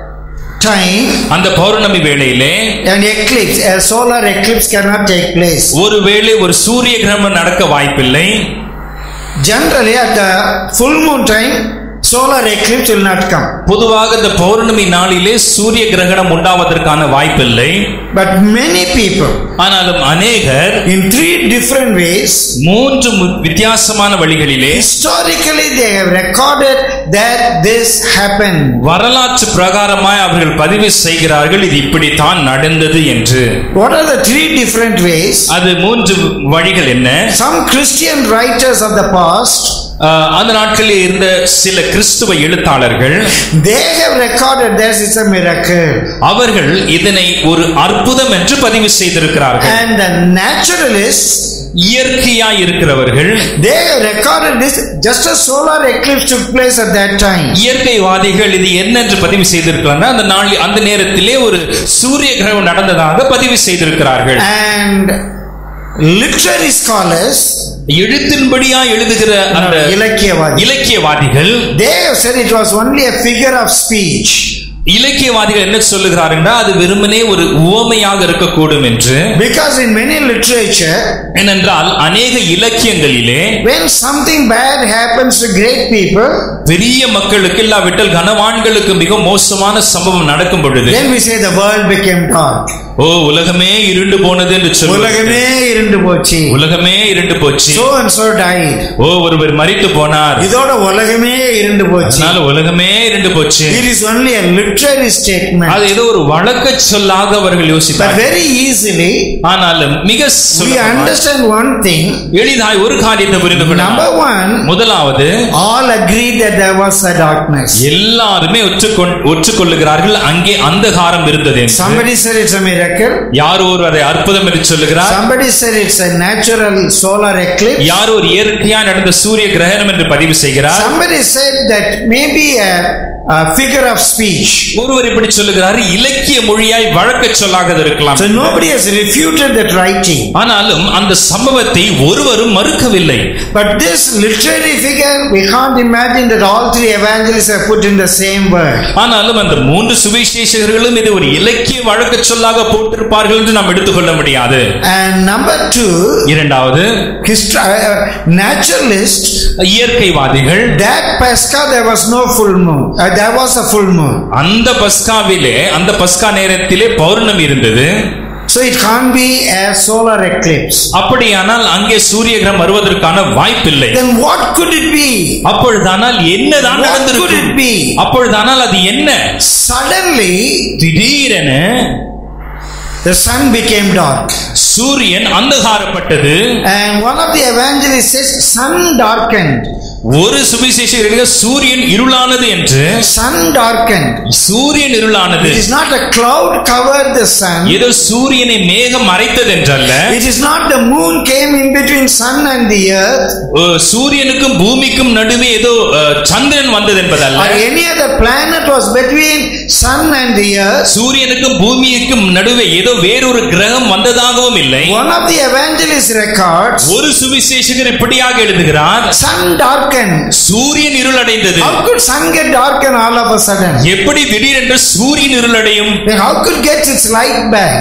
time, அந்த பௌர்ணமி வேளையிலே an eclipse, a solar eclipse cannot take place. ஒருவேளை ஒரு சூரிய கிரகணம் நடக்க வாய்ப்பில்லை Generally, at the full moon time, solar eclipse will not come. பொதுவாக இந்த பௌர்ணமி நாளிலே சூரிய கிரகணம் உண்டாவதற்கான வாய்ப்பில்லை But many people, ஆனாலும் அநேகர் in three different ways, மூன்று மு- வித்தியாசமான வழிகளிலே historically they have recorded that this happened. வரலாற்று பிரகாரமாய் அவர்கள் பதிவு செய்கிறார்கள் இது இப்படித்தான் நடந்தது என்று What are the three different ways? அது மூன்று வழிகள் என்ன Some Christian writers of the past ஆஹ், அந்த நாட்களில் இருந்த சில கிறிஸ்துவ எழுத்தாளர்கள் They have recorded this is a miracle. அவர்கள் இதனை ஒரு அற்புதம் என்று பதிவு செய்திருக்கிறார்கள் And the naturalists, இயற்கையாய் இருக்கிறவர்கள் they have recorded this just a solar eclipse took place at that time. இயற்கைவாதிகள் இது என்ன என்று பதிவு செய்திருக்கிறார்கள் அந்த நாள் அந்த நேரத்திலே ஒரு சூரிய கிரகணம் நடந்ததாக பதிவு செய்திருக்கிறார்கள் And literary scholars, எழுத்தின்படியா எழுதுகிற அந்த இலக்கியவாதி, இலக்கியவாதிகள் they have said it was only a figure of speech. இலக்கியவாதிகள் என்ன சொல்லுகிறார்கள் அது வெறுமனே ஒரு உவமையாக இருக்கக்கூடும் என்று Because in many literature, ஏனென்றால் அநேக இலக்கியங்களிலே when something bad happens to great people, பெரிய மக்களுக்கு இல்லாவிட்டால் கனவான்களுக்கு மிக மோசமான சம்பவம் நடக்கும் பொழுது then we say the world became dark. ஓ உலகமே இருண்டு போனது என்று சொல்லுவார்கள் உலகமே இருண்டு போச்சு உலகமே இருண்டு போச்சு so and so died ஓ ஒருவர் மரித்து போனார் இதோட உலகமே இருண்டு போச்சு அதனால உலகமே இருண்டு போச்சு it is only a literary statement அது ஏதோ ஒரு வழக்க சொல்லாக அவர்கள் but யோசித்தார் very easily ஆனாலும் மிக we சுலபமாய், understand one thing எளிதாய் ஒரு காரியத்தை புரிந்து கொள்ளலாம் number one முதலாவது all agreed that there was a darkness எல்லாருமே ஒற்றுக்கொண் ஒற்றுக்கொள்ளுகிறார்கள் அங்கே அந்தகாரம் இருந்தது என்று. somebody said it's a miracle யார் ஒரு அதை அற்புதம் என்று சொல்லுகிறார் somebody said it's a natural solar eclipse யார் ஒரு இயற்கையா நடந்த சூரிய கிரகணம் என்று பதிவு செய்கிறார் somebody said that maybe a, a figure of speech ஒருவர் இப்படி சொல்லுகிறார் இலக்கிய மொழியாய் வழக்க சொல்லாக அது இருக்கலாம் so nobody has refuted that writing ஆனாலும் அந்த சம்பவத்தை ஒருவரும் மறுக்கவில்லை But this literary figure, we can't imagine that all three evangelists are put in the same word. ஆனாலும் அந்த மூன்று சுவிசேஷகர்களும் இது ஒரு இலக்கிய வழக்க சொல்லாக போட்டிருப்பார்கள் என்று நாம் எடுத்துக்கொள்ள முடியாது And number two, இரண்டாவது hist- uh, naturalist, இயற்கைவாதிகள் that Pascha there was no full moon. Uh, there was a full moon. அந்த பஸ்காவிலே அந்த பஸ்கா நேரத்திலே பௌர்ணமி இருந்தது So it can't be a solar eclipse. அப்படியானால் அங்கே சூரிய கிரகம் வருவதற்கான வாய்ப்பில்லை Then what could it be? அப்பொழுதானால் என்னதான் What could நடந்திருக்கும் it be? அப்பொழுதானால் அது என்ன Suddenly, திடீரென the sun became dark. சூரியன் அந்தகாரப்பட்டது And one of the evangelists says, sun darkened. ஒரு சுவிசேஷகர்கள் சூரியன் இருளானது என்று Sun darkened. சூரியன் இருளானது It is not a cloud covered the sun. ஏதோ சூரியனை மேகம் மறைத்தது என்றல்ல It is not the moon came in between sun and the earth ஓ, சூரியனுக்கும் பூமிக்கும் நடுவே ஏதோ அஹ், சந்திரன் வந்தது என்பதல்ல or any other planet was between sun and the earth. சூரியனுக்கும் பூமிக்கும் நடுவே ஏதோ வேறொரு கிரகம் வந்ததாகவும் இல்லை One of the evangelists records ஒரு சுவிசேஷகர் இப்படியாக எழுதுகிறார் sun darkened. சூரியன் இருளடைந்தது How could sun get darkened all of a sudden? எப்படி திடீரென்று சூரியன் இருளடையும் Then how could get its light back?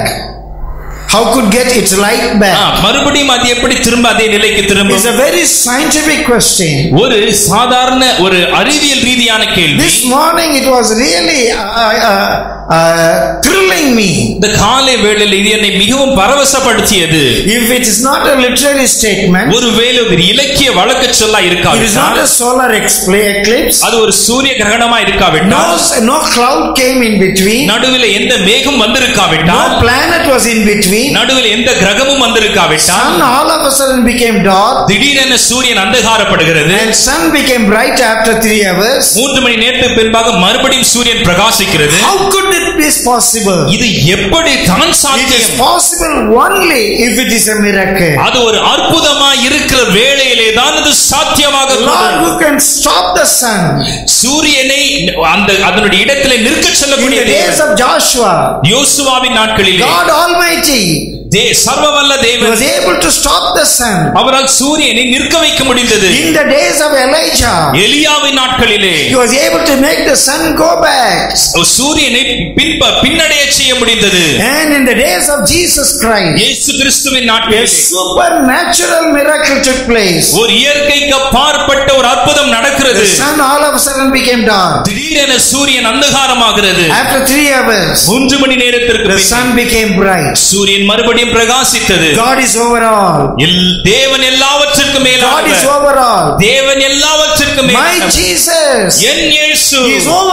How could get its light ah, back? மறுபடியும் அது எப்படி திரும்ப அதே நிலைக்கு It's திரும்பும் a very scientific question. ஒரு சாதாரண ஒரு அறிவியல் ரீதியான கேள்வி This morning it was really uh, uh, uh, thrilling me. இந்த காலை வேளையில் இது என்னை மிகவும் பரவசப்படுத்தியது If it is not a literary statement, ஒருவேளை ஒரு இலக்கிய வழக்கு சொல்லா it is not இருக்காவிட்டால் a solar expl- eclipse. அது ஒரு சூரிய கிரகணமா No, இருக்காவிட்டால் no cloud came in between. நடுவில் எந்த மேகம் வந்திருக்காவிட்டால் No planet was in between. நடுவில் எந்த கிரகமும் வந்திருக்காவிட்டால் Sun all of a sudden became dark திடீரென சூரியன் அந்தகாரப்படுகிறது and sun became bright after three hours. மூன்று மணி நேரத்துக்கு பின்பாக மறுபடியும் சூரியன் பிரகாசிக்கிறது How could it be possible? இது எப்படி தான் It is சாத்தியம் possible only if it is a miracle. அது ஒரு அற்புதமா இருக்கிற வேளையிலே தான் அது சாத்தியமாக The Lord who can stop the sun சூரியனை அந்த அதனுடைய இடத்திலே நிற்க in சொல்லக்கூடிய the days தேவன். of Joshua, யோசுவாவின் நாட்களிலே God Almighty தே சர்வவல்ல he தேவன் was able to stop the sun. அவரால் சூரியனை நிற்க வைக்க முடிந்தது In the days of Elijah, எலியாவின் நாட்களிலே he was able to make the sun go back. சூரியனை பின்ப பின்னடைய செய்ய முடிந்தது And in the days of Jesus Christ, இயேசு கிறிஸ்துவின் a நாட்களிலே supernatural miracle took place. ஒரு இயற்கைக்கு அப்பாற்பட்ட ஒரு அற்புதம் நடக்கிறது The sun all of a sudden became dark. திடீரென சூரியன் அந்தகாரமாகிறது After three hours, மூன்று மணி நேரத்திற்கு the bin sun became bright. சூரியன் மறுபடியும் பிரகாசித்தது God is over all. எல்- தேவன் எல்லாவற்றிற்கும் God is மேலானவர் over all. தேவன் எல்லாவற்றிற்கும் My மேலானவர் Jesus என் இயேசு He is over all the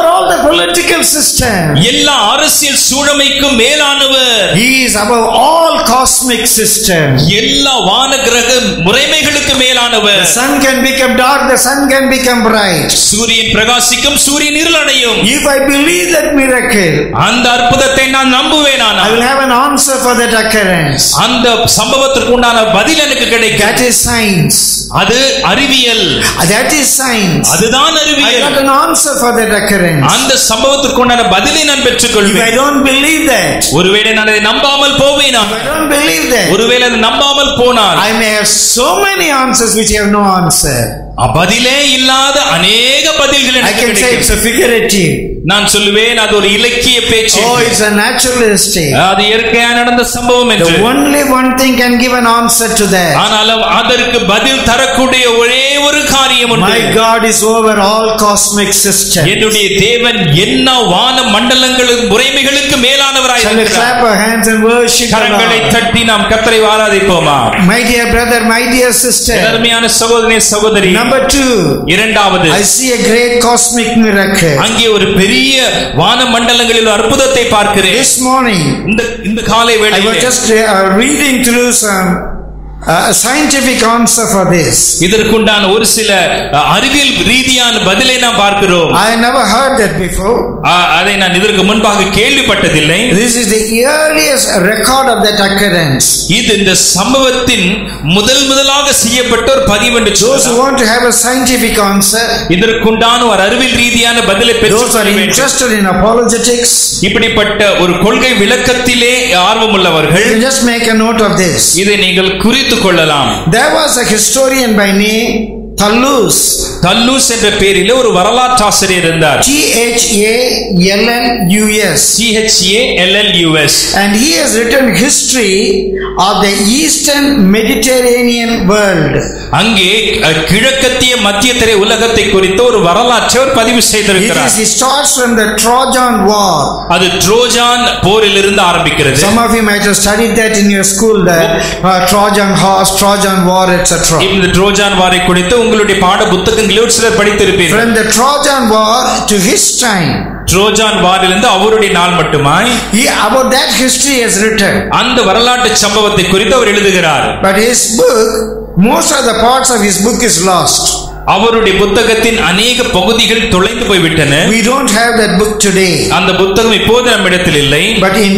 political system. எல்லா அரசியல் சூழமைக்கும் மேலானவர் He is above all cosmic systems. எல்லா வானகிரக முறைமைகளுக்கு மேலானவர் The sun can become dark, the sun can become bright. சூரியன் பிரகாசிக்கும் சூரியன் இருளடையும் If I believe that miracle, அந்த அற்புதத்தை நான் நம்புவேன் I ஆனால் will have an answer for that occurrence. அந்த சம்பவத்திற்கு உண்டான பதில் எனக்கு கிடைக்கும் That is science. அது அறிவியல் That is science. அதுதான் I அறிவியல் got an answer for that occurrence. அந்த சம்பவத்திற்கு உண்டான பதிலை நான் If I பெற்றுக்கொள்வேன் don't believe that, ஒருவேளை நான் அதை நம்பாமல் போவேனா if I don't believe that, ஒருவேளை அதை நம்பாமல் போனால் I may have so many answers which have no answer. பதிலே இல்லாத அநேக பதில்கள் I எனக்கு can say it's கிடைக்கும் a figurative. நான் சொல்லுவேன் அது ஒரு இலக்கிய பேச்சு Oh, it's a naturalistic. அது இயற்கையா நடந்த சம்பவம் என்று The only one thing can give an answer to that. ஆனாலும் அதற்கு பதில் தரக்கூடிய ஒரே ஒரு காரியம் உண்டு My God is over all cosmic systems. என்னுடைய தேவன் என்ன வான மண்டலங்களுக்கு முறைமைகளுக்கு மேலானவராய் Shall we இருக்கிறார் clap our hands and worship the கரங்களை Lord? தட்டி நாம் கத்தரை ஆராதிப்போமா My dear brother, my dear sister. அருமையான சகோதரி சகோதரி Number two, இரண்டாவது I see a great cosmic miracle. அங்கே ஒரு பெரிய வான மண்டலங்களில் ஒரு அற்புதத்தை பார்க்கிறேன் This morning, இந்த இந்த காலை I was வேளையிலே just uh, reading through some uh, scientific answer for this. இதற்குண்டான ஒரு சில அஹ், அறிவியல் ரீதியான பதிலை நாம் பார்க்கிறோம் I never heard that before. அஹ், அதை நான் இதற்கு முன்பாக கேள்விப்பட்டதில்லை This is the earliest record of that occurrence. இது இந்த சம்பவத்தின் முதல் முதலாக செய்யப்பட்ட ஒரு பதிவு என்று Those who சொல்லலாம். want to have a scientific answer, இதற்குண்டான ஒரு அறிவியல் ரீதியான பதிலை those பெற்றுக் are வேண்டும் interested in apologetics, இப்படிப்பட்ட ஒரு கொள்கை விளக்கத்திலே ஆர்வம் உள்ளவர்கள் you can just make a note of this. இதை நீங்கள் குறித்துக் கொள்ளலாம் There was a historian by name Thallus, தல்லூஸ் என்ற பெயரிலே ஒரு வரலாற்றாசிரியர் இருந்தார் T H A L L U S, C H A L L U S and he has written history of the Eastern Mediterranean world. அங்கே அஹ், கிழக்கத்திய மத்திய திரை உலகத்தை குறித்த ஒரு வரலாற்றை அவர் பதிவு It செய்திருக்கிறார் is, it starts from the Trojan War. அது ட்ரோஜான் போரிலிருந்து ஆரம்பிக்கிறது Some of you might have studied that in your school, the uh, Trojan horse, Trojan war, etc. இந்த ட்ரோஜான் வாரை குறித்து உங்களுடைய பாட புத்தகங்களில் ஒரு சிலர் படித்திருப்பீர்கள் From the Trojan war to his time, Trojan வாரிலிருந்து அவருடைய நாள் மட்டுமாய் he about that history has written. அந்த வரலாற்று சம்பவத்தை குறித்து அவர் எழுதுகிறார் But his book, most of the parts of his book is lost. அவருடைய புத்தகத்தின் அநேக பகுதிகள் தொலைந்து போய்விட்டன We don't have that book today. அந்த புத்தகம் இப்போது நம்மிடத்தில் இல்லை But in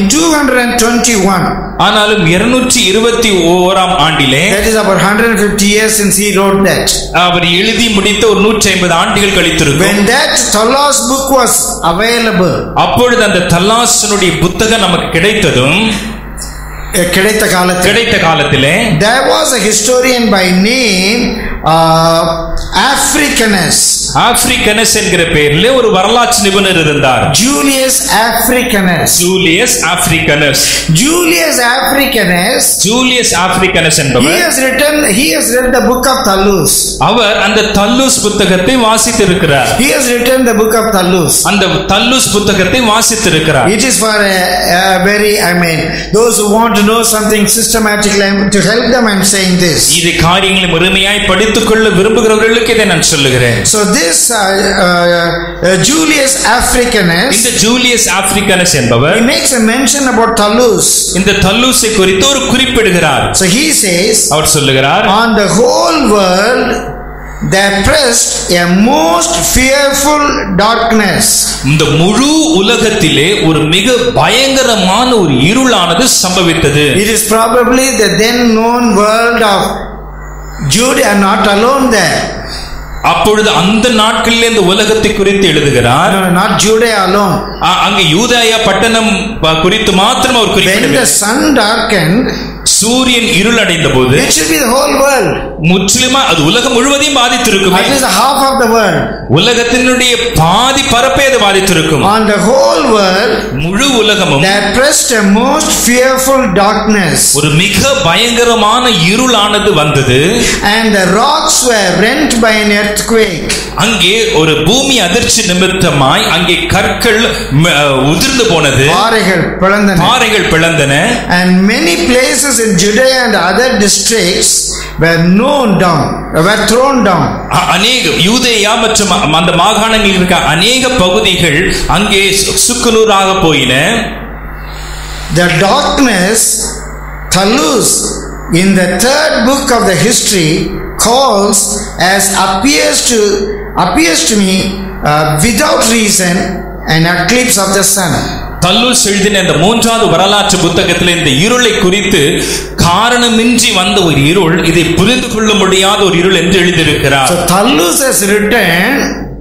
221, ஆனாலும் இருநூற்றி இருபத்தி ஓராம் ஆண்டிலே that is about 150 years since he wrote that. அவர் எழுதி முடித்த ஒரு நூற்றி ஐம்பது ஆண்டுகள் கழித்திருக்கும் When that Talas book was available, அப்பொழுது அந்த தல்லாசனுடைய புத்தகம் நமக்கு கிடைத்ததும் uh, கிடைத்த காலத்தில் கிடைத்த காலத்திலே There was a historian by name uh, Africanus, Africanus என்கிற பெயரிலே ஒரு வரலாற்று நிபுணர் இருந்தார் Julius Africanus. Julius Africanus Julius Africanus, Julius Africanus he என்பவர் has written, he has read the book of Thallus. அவர் அந்த தல்லூஸ் புத்தகத்தை வாசித்திருக்கிறார் He has written the book of Thallus. அந்த தல்லூஸ் புத்தகத்தை வாசித்திருக்கிறார் It is for a, a very, I mean, those who want to know something systematically, I'm- to help them, I'm saying this. இது காரியங்களை முழுமையாய் படித்துக் கொள்ள விரும்புகிறவர்களுக்கு இதை நான் சொல்லுகிறேன் So this uh, uh, uh, Julius Africanus, இந்த ஜூலியஸ் ஆப்பிரிக்கனஸ் என்பவர் he makes a mention about Thallus. இந்த தல்லூசை குறித்து ஒரு குறிப்பிடுகிறார் So he says, அவர் சொல்லுகிறார் On the whole world, there pressed a most fearful darkness. இந்த முழு உலகத்திலே ஒரு மிக பயங்கரமான ஒரு இருளானது சம்பவித்தது It is probably the then known world of Judea, not alone there. அப்பொழுது அந்த நாட்களில் இந்த உலகத்தை குறித்து எழுதுகிறார் No, not Judea alone. அ- அங்க யூதாயா பட்டணம் ப- குறித்து மாத்திரம் அவர் When குறிப்பிடவில்லை the sun darkened, சூரியன் இருளடைந்த போது it should be the whole world, முற்றிலுமா அது உலகம் முழுவதையும் பாதித்திருக்குமே at least half of the world. உலகத்தினுடைய பாதி பரப்பை அது பாதித்திருக்கும் On the whole world, முழு உலகமும் there pressed a most fearful darkness, ஒரு மிக பயங்கரமான இருளானது வந்தது and the rocks were rent by an earthquake. அங்கே ஒரு பூமி அதிர்ச்சி நிமித்தமாய் அங்கே கற்கள் ம- உதிர்ந்து போனது பாறைகள் பிளந்தன பாறைகள் பிளந்தன And many places in Judea and other districts were known down, were thrown down. அ- அநேக யூதேயா மற்றும் அ- அந்த மாகாணங்களில் இருக்க அநேக பகுதிகள் அங்கே சு- சுக்குநூறாக போயின The darkness, Talus, in the third book of the history, calls as appears to appears to me uh, without reason an eclipse of the sun. தல்லூஸ் எழுதின இந்த மூன்றாவது வரலாற்று புத்தகத்தில் இந்த இருளை குறித்து காரணமின்றி வந்த ஒரு இருள் இதை புரிந்து கொள்ள முடியாத ஒரு இருள் என்று எழுதியிருக்கிறார் So Talus has written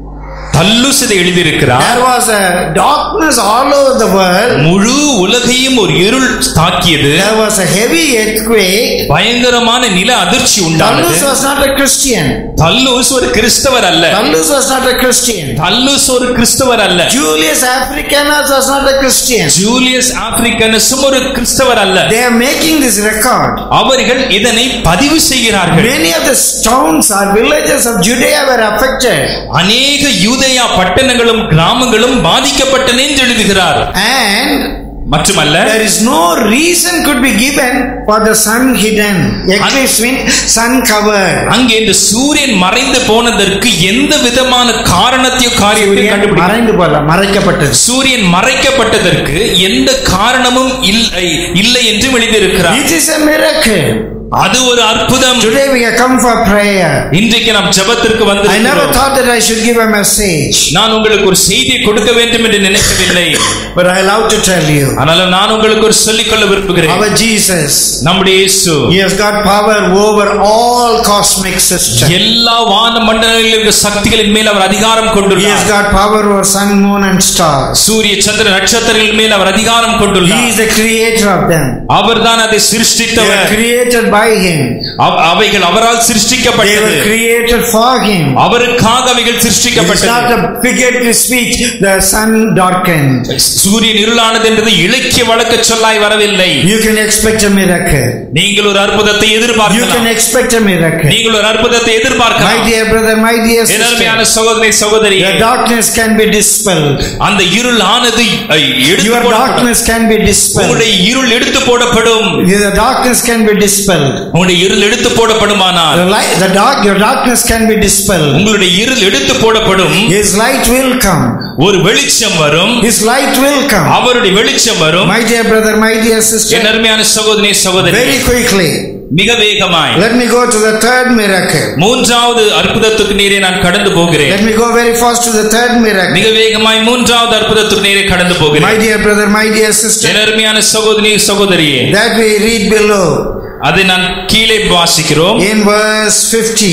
தல்லூஸ் இதை எழுதியிருக்கிறார் there was a darkness all over the world. முழு உலகையும் ஒரு இருள் தாக்கியது There was a heavy earthquake. பயங்கரமான நில அதிர்ச்சி உண்டானது Talus was not a Christian. தல்லூஸ் ஒரு கிறிஸ்தவர் அல்ல Talus was not a Christian. தல்லூஸ் ஒரு கிறிஸ்தவர் அல்ல Julius Africanus was not a Christian. Julius ஆப்பிரிக்கனஸும் ஒரு கிறிஸ்தவர் அல்ல They are making this record. அவர்கள் இதனை பதிவு செய்கிறார்கள் Many of the towns or villages of Judea were affected. அநேக யூதேயா பட்டணங்களும் கிராமங்களும் பாதிக்கப்பட்டன என்று எழுதுகிறார் And மட்டுமல்ல there is no reason could be given for the sun hidden. Eclipse means sun covered. அங்கே இந்த சூரியன் மறைந்து போனதற்கு எந்த விதமான காரணத்தையோ காரியத்தையும் கண்டுபிடிக்க மறைந்து போல மறைக்கப்பட்டது சூரியன் மறைக்கப்பட்டதற்கு எந்த காரணமும் இல்லை இல்லை என்று எழுதியிருக்கிறார் It is a miracle. அது ஒரு அற்புதம் Today we have come for prayer. இன்றைக்கு நாம் ஜெபத்திற்கு வந்து I never thought that I should give a message, நான் உங்களுக்கு ஒரு செய்தியை கொடுக்க வேண்டும் என்று நினைக்கவில்லை but I love to tell you. ஆனாலும் நான் உங்களுக்கு ஒரு சொல்லிக் கொள்ள விரும்புகிறேன் Our Jesus, நம்முடைய இயேசு He has got power over all cosmic systems. எல்லா வான மண்டலங்களில் இருக்கிற சக்திகளின் மேல் அவர் அதிகாரம் He has கொண்டுள்ளார் got power over sun, moon, and stars. சூரிய சந்திர நட்சத்திரங்களின் மேல் அவர் அதிகாரம் He கொண்டுள்ளார் is the creator of them. அவர்தான் அதை They were சிருஷ்டித்தவர் created by Him. அவ- அவைகள் அவரால் They சிருஷ்டிக்கப்பட்டது were created for Him. அவருக்காக அவைகள் It is not சிருஷ்டிக்கப்பட்டது a figurative speech. The sun darkened. சூரியன் இருளானது என்றது இலக்கிய வழக்க சொல்லாய் வரவில்லை You can expect a miracle. நீங்கள் ஒரு அற்புதத்தை You can எதிர்பார்க்கலாம் expect a miracle. நீங்கள் ஒரு அற்புதத்தை My எதிர்பார்க்கலாம் dear brother, my dear என் அருமையான sister, சகோதரி சகோதரி the darkness can be dispelled. அந்த இருள் ஆனது அ, எடுத்து Your போடப்படும். darkness can be dispelled. உங்களுடைய இருள் எடுத்து போடப்படும் The darkness can be dispelled. உங்களுடைய இருள் எடுத்து போடப்படுமானால் The light, the dark, your darkness can be dispelled. உங்களுடைய இருள் எடுத்து போடப்படும் His light will come. ஒரு வெளிச்சம் வரும் His light will come. அவருடைய வெளிச்சம் வரும் My dear brother, my dear N sister, அருமையான சகோதரி சகோதரி very quickly, மிக வேகமாய் let me go to the third miracle. மூன்றாவது அற்புதத்துக்கு நேரே நான் கடந்து போகிறேன் Let me go very fast to the third miracle. மிக வேகமாய் மூன்றாவது அற்புதத்துக்கு நேரே கடந்து My போகிறேன் dear brother, my dear sister, என் அருமையான சகோதரி சகோதரியே that we read below அதை நான் கீழே வாசிக்கிறோம் in verse 50.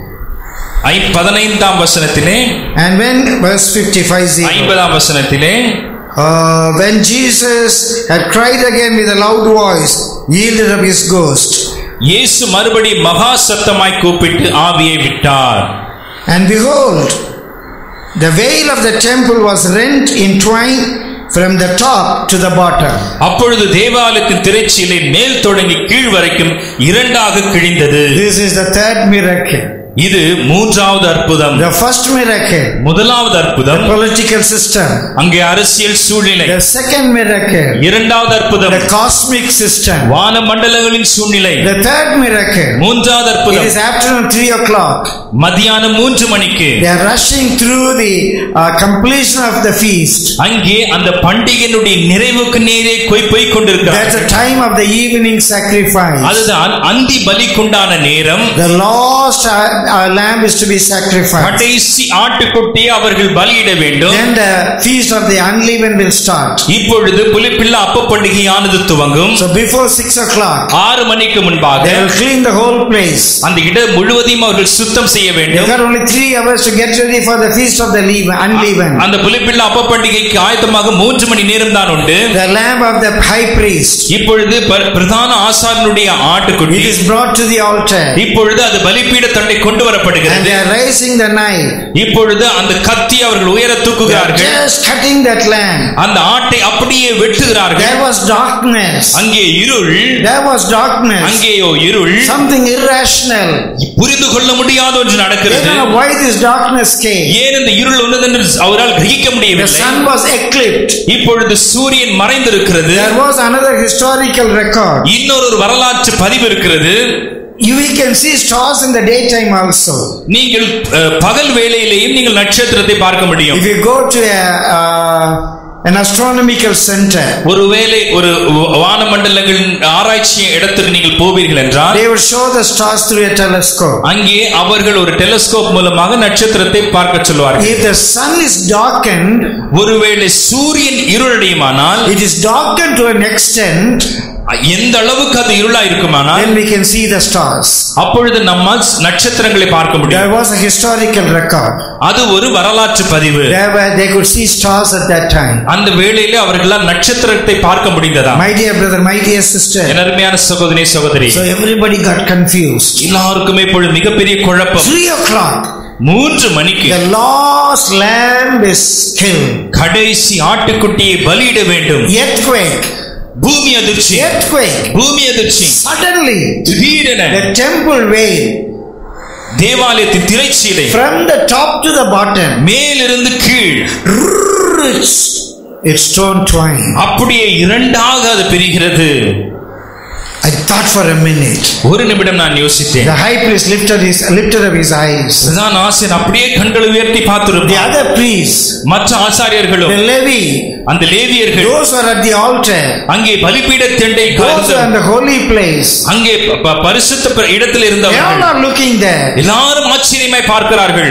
ஐ- பதினைந்தாம் வசனத்திலே And when, verse 55, zero. ஐம்பதாம் வசனத்திலே Uh, when Jesus had cried again with a loud voice, yielded up his ghost. இயேசு மறுபடி மகா சத்தமாய் கூப்பிட்டு ஆவியை விட்டார் And behold, the veil of the temple was rent in twain from the top to the bottom. அப்பொழுது தேவாலயத்தின் திரைச்சீலை மேல் தொடங்கி கீழ் வரைக்கும் இரண்டாக கிழிந்தது This is the third miracle. இது மூன்றாவது அற்புதம் The first miracle, முதலாவது அற்புதம் political system. அங்கே அரசியல் சூழ்நிலை The second miracle, இரண்டாவது அற்புதம் the cosmic system. வான மண்டலங்களின் சூழ்நிலை The third miracle, மூன்றாவது it அற்புதம் is afternoon 3 o'clock. மதியானம் மூன்று மணிக்கு They are rushing through the uh, completion of the feast. அங்கே அந்த பண்டிகையினுடைய நிறைவுக்கு நேரே போய் போய் That's கொண்டிருக்கிறார் the time of the evening sacrifice. அதுதான் அந்தி பலிக்குண்டான நேரம் The last uh, uh, lamb is to be sacrificed. கடைசி ஆட்டுக்குட்டியை அவர்கள் பலியிட வேண்டும் Then the feast of the unleavened will start. இப்பொழுது புலிப்பிள்ள அப்ப பண்டிகையானது துவங்கும் So before 6 o'clock, ஆறு மணிக்கு முன்பாக they will clean the whole place. அந்த இடம் முழுவதையும் அவர்கள் சுத்தம் செய்ய They வேண்டும் got only three hours to get ready for the feast of the leaven, unleavened. அந்த புலிப்பிள்ள அப்ப பண்டிகைக்கு ஆயத்தமாக மூன்று மணி நேரம் தான் உண்டு The lamb of the high priest. இப்பொழுது ப- பிரதான ஆசாரனுடைய ஆட்டுக்குட்டி It is brought to the altar. இப்பொழுது அது பலிப்பீட தண்டை கொண்டு And வரப்படுகிறது they are raising the knife. இப்பொழுது அந்த கத்தி அவர்கள் உயர They are தூக்குகிறார்கள் just cutting that lamb. அந்த ஆட்டை அப்படியே வெட்டுகிறார்கள் There was darkness. அங்கே இருள் There was darkness. அங்கேயோ இருள் Something irrational. புரிந்து கொள்ள முடியாத ஒன்று They நடக்கிறது don't know why this darkness came. ஏன் இந்த இருள் வந்ததென்று அவரால் கிரகிக்க The முடியவில்லை sun was eclipsed. இப்பொழுது சூரியன் மறைந்திருக்கிறது There was another historical record. இன்னொரு ஒரு வரலாற்று பதிவு இருக்கிறது You we can see stars in the daytime also. நீங்கள் அஹ், பகல் வேளையிலேயும் நீங்கள் நட்சத்திரத்தை பார்க்க முடியும் If you go to a, uh, an astronomical center, ஒருவேளை ஒரு வானமண்டலங்களின் ஆராய்ச்சி இடத்துக்கு நீங்கள் போவீர்கள் என்றால் they will show the stars through a telescope. அங்கே அவர்கள் ஒரு டெலஸ்கோப் மூலமாக நட்சத்திரத்தை பார்க்க சொல்வார்கள் If the sun is darkened, ஒருவேளை சூரியன் இருளடையுமானால் it is darkened to an extent, எந்த அளவுக்கு அது இருளா இருக்குமானால் then we can see the stars. அப்பொழுது நம்மால் நட்சத்திரங்களை பார்க்க முடியும் There was a historical record. அது ஒரு வரலாற்று பதிவு There were, they could see stars at that time. அந்த வேளையிலே அவர்களால் நட்சத்திரத்தை பார்க்க முடிந்ததா My dear brother, my dear sister. என் அருமையான சகோதரி சகோதரி So everybody got confused. எல்லாருக்குமே இப்பொழுது மிகப்பெரிய குழப்பம் Three o'clock, மூன்று மணிக்கு the last lamb is killed. கடைசி ஆட்டுக்குட்டியை பலியிட வேண்டும் Earthquake, பூமி அதிர்ச்சி earthquake. பூமி அதிர்ச்சி Suddenly, திடீரென the temple veil தேவாலயத்தின் திரைச்சீலை from the top to the bottom, மேலிருந்து கீழ் it's, it's torn twain. அப்படியே இரண்டாக அது பிரிகிறது I thought for a minute. ஒரு நிமிடம் நான் யோசித்தேன் The high priest lifted his lifted up his eyes. இதுதான் ஆசிரியர் அப்படியே கண்களை உயர்த்தி The பார்த்திருப்பார் other priests, மற்ற ஆசாரியர்களும் the Levi, அந்த லேவியர்கள் those who are at the altar, அங்கே பலிபீட தெண்டை those who are in the holy place, அங்கே ப- ப- பரிசுத்த ப- இடத்தில் they all இருந்தவர்கள் are looking there. எல்லாரும் ஆச்சரியமாய் பார்க்கிறார்கள்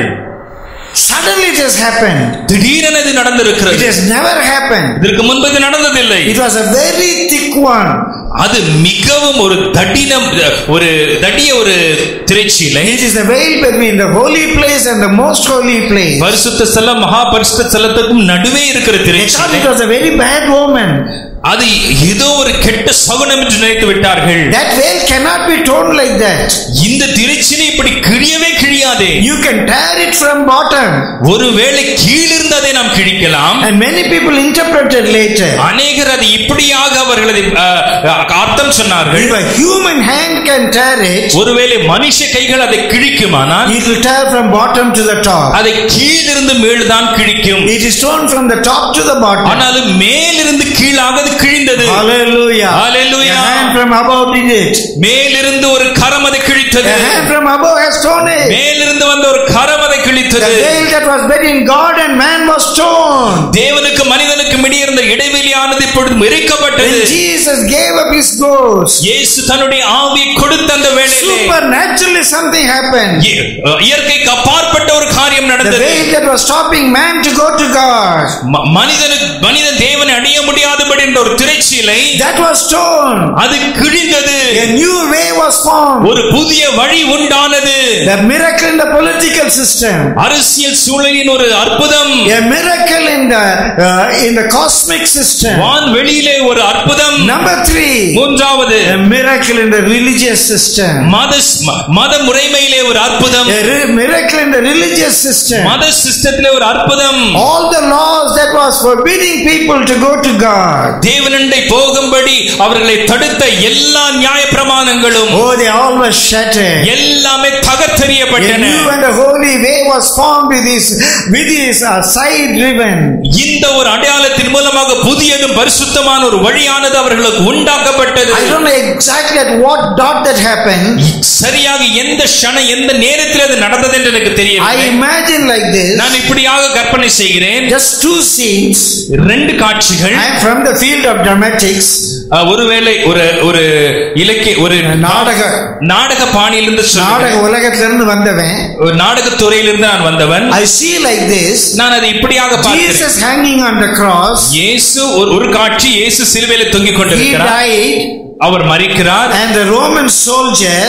Suddenly it has happened. திடீரென இது It நடந்திருக்கிறது has never happened. இதற்கு முன்பு இது நடந்ததில்லை It was a very thick one. அது மிகவும் ஒரு தடினம் ஒரு தடிய ஒரு திரைச்சீலை It is the veil between the holy place and the most holy place. பரிசுத்த ஸ்தலம் மகா பரிசுத்த ஸ்தலத்துக்கும் நடுவே இருக்கிற They thought திரைச்சீலை it was a very bad woman. அது ஏதோ ஒரு கெட்ட சகுனம் என்று நினைத்து விட்டார்கள் That veil cannot be torn like that. இந்த திரைச்சீலை இப்படி கிழியவே கிழியாதே You can tear it from bottom. ஒருவேளை கீழிருந்து அதை நாம் கிழிக்கலாம் And many people interpreted later. அநேகர் அது இப்படியாக அவர்கள் அதை அஹ், அஹ், அர்த்தம் சொன்னார்கள் If a human hand can tear it, ஒருவேளை மனுஷ கைகள் அதை கிழிக்குமானால் it will tear from bottom to the top. அதை கீழிருந்து மேல்தான் கிழிக்கும் It is torn from the top to the bottom. ஆனாலும் மேலிருந்து கீழாக அது கிழிந்தது Hallelujah. Hallelujah. A hand from above did it. மேலிருந்து ஒரு கரம் அதை கிழித்தது A hand from above has torn it. மேலிருந்து வந்த ஒரு கரம் அதை The கிழித்தது veil that was between God and man was torn. தேவனுக்கு மனிதனுக்கு இடையே இருந்த இடைவெளியானது இப்பொழுது மெரிக்கப்பட்டது When Jesus gave up his ghost, இயேசு தன்னுடைய ஆவியை கொடுத்த அந்த வேளையிலே supernaturally something happened. இய- இயற்கைக்கு அப்பாற்பட்ட ஒரு காரியம் The நடந்தது veil that was stopping man to go to God, ம- மனிதனுக்கு மனிதன் தேவனை அடைய முடியாதபடி என்ற ஒரு திரைச்சீலை that was torn. அது கிழிந்தது A new way was formed. ஒரு புதிய வழி உண்டானது The miracle in the political system. அரசியல் சூழலின் ஒரு அற்புதம் A miracle in the uh, in the cosmic system. வான் வெளியிலே ஒரு அற்புதம் Number three, மூன்றாவது a miracle in the religious system. மத ம- மத முறைமையிலே ஒரு அற்புதம் A re- miracle in the religious system. மத சிஸ்டத்திலே ஒரு அற்புதம் All the laws that was forbidding people to go to God. தேவனண்டை போகும்படி அவர்களை தடுத்த எல்லா நியாய பிரமாணங்களும் Oh, they all were shattered. எல்லாமே A தகர்த்தெறியப்பட்டன new and a holy way was formed with his with his uh, side ribbon. இந்த ஒரு அடையாளத்தின் மூலமாக புதியதும் பரிசுத்தமான ஒரு வழியானது அவர்களுக்கு உண்டாக்கப்பட்டது I don't know exactly at what dot that happened. சரியாக எந்த க்ஷண எந்த நேரத்தில் அது நடந்தது என்று எனக்கு I தெரியவில்லை imagine like this. நான் இப்படியாக கற்பனை செய்கிறேன் Just two scenes. ரெண்டு காட்சிகள் I am from the field of dramatics. அஹ், ஒருவேளை ஒரு ஒரு இலக்கிய ஒரு நாடக நாடக பாணியிலிருந்து சொல்கிறேன். நாடக உலகத்திலிருந்து வந்தவன் ஒரு நாடகத் துறையிலிருந்து நான் வந்தவன் I see like this. நான் அதை இப்படியாக பார்க்கிறேன் Jesus hanging on the cross. இயேசு ஒரு ஒரு காட்சி இயேசு சிலுவையில தொங்கிக் He கொண்டிருக்கிறார் died, our மறிக்கிறார் and the Roman soldier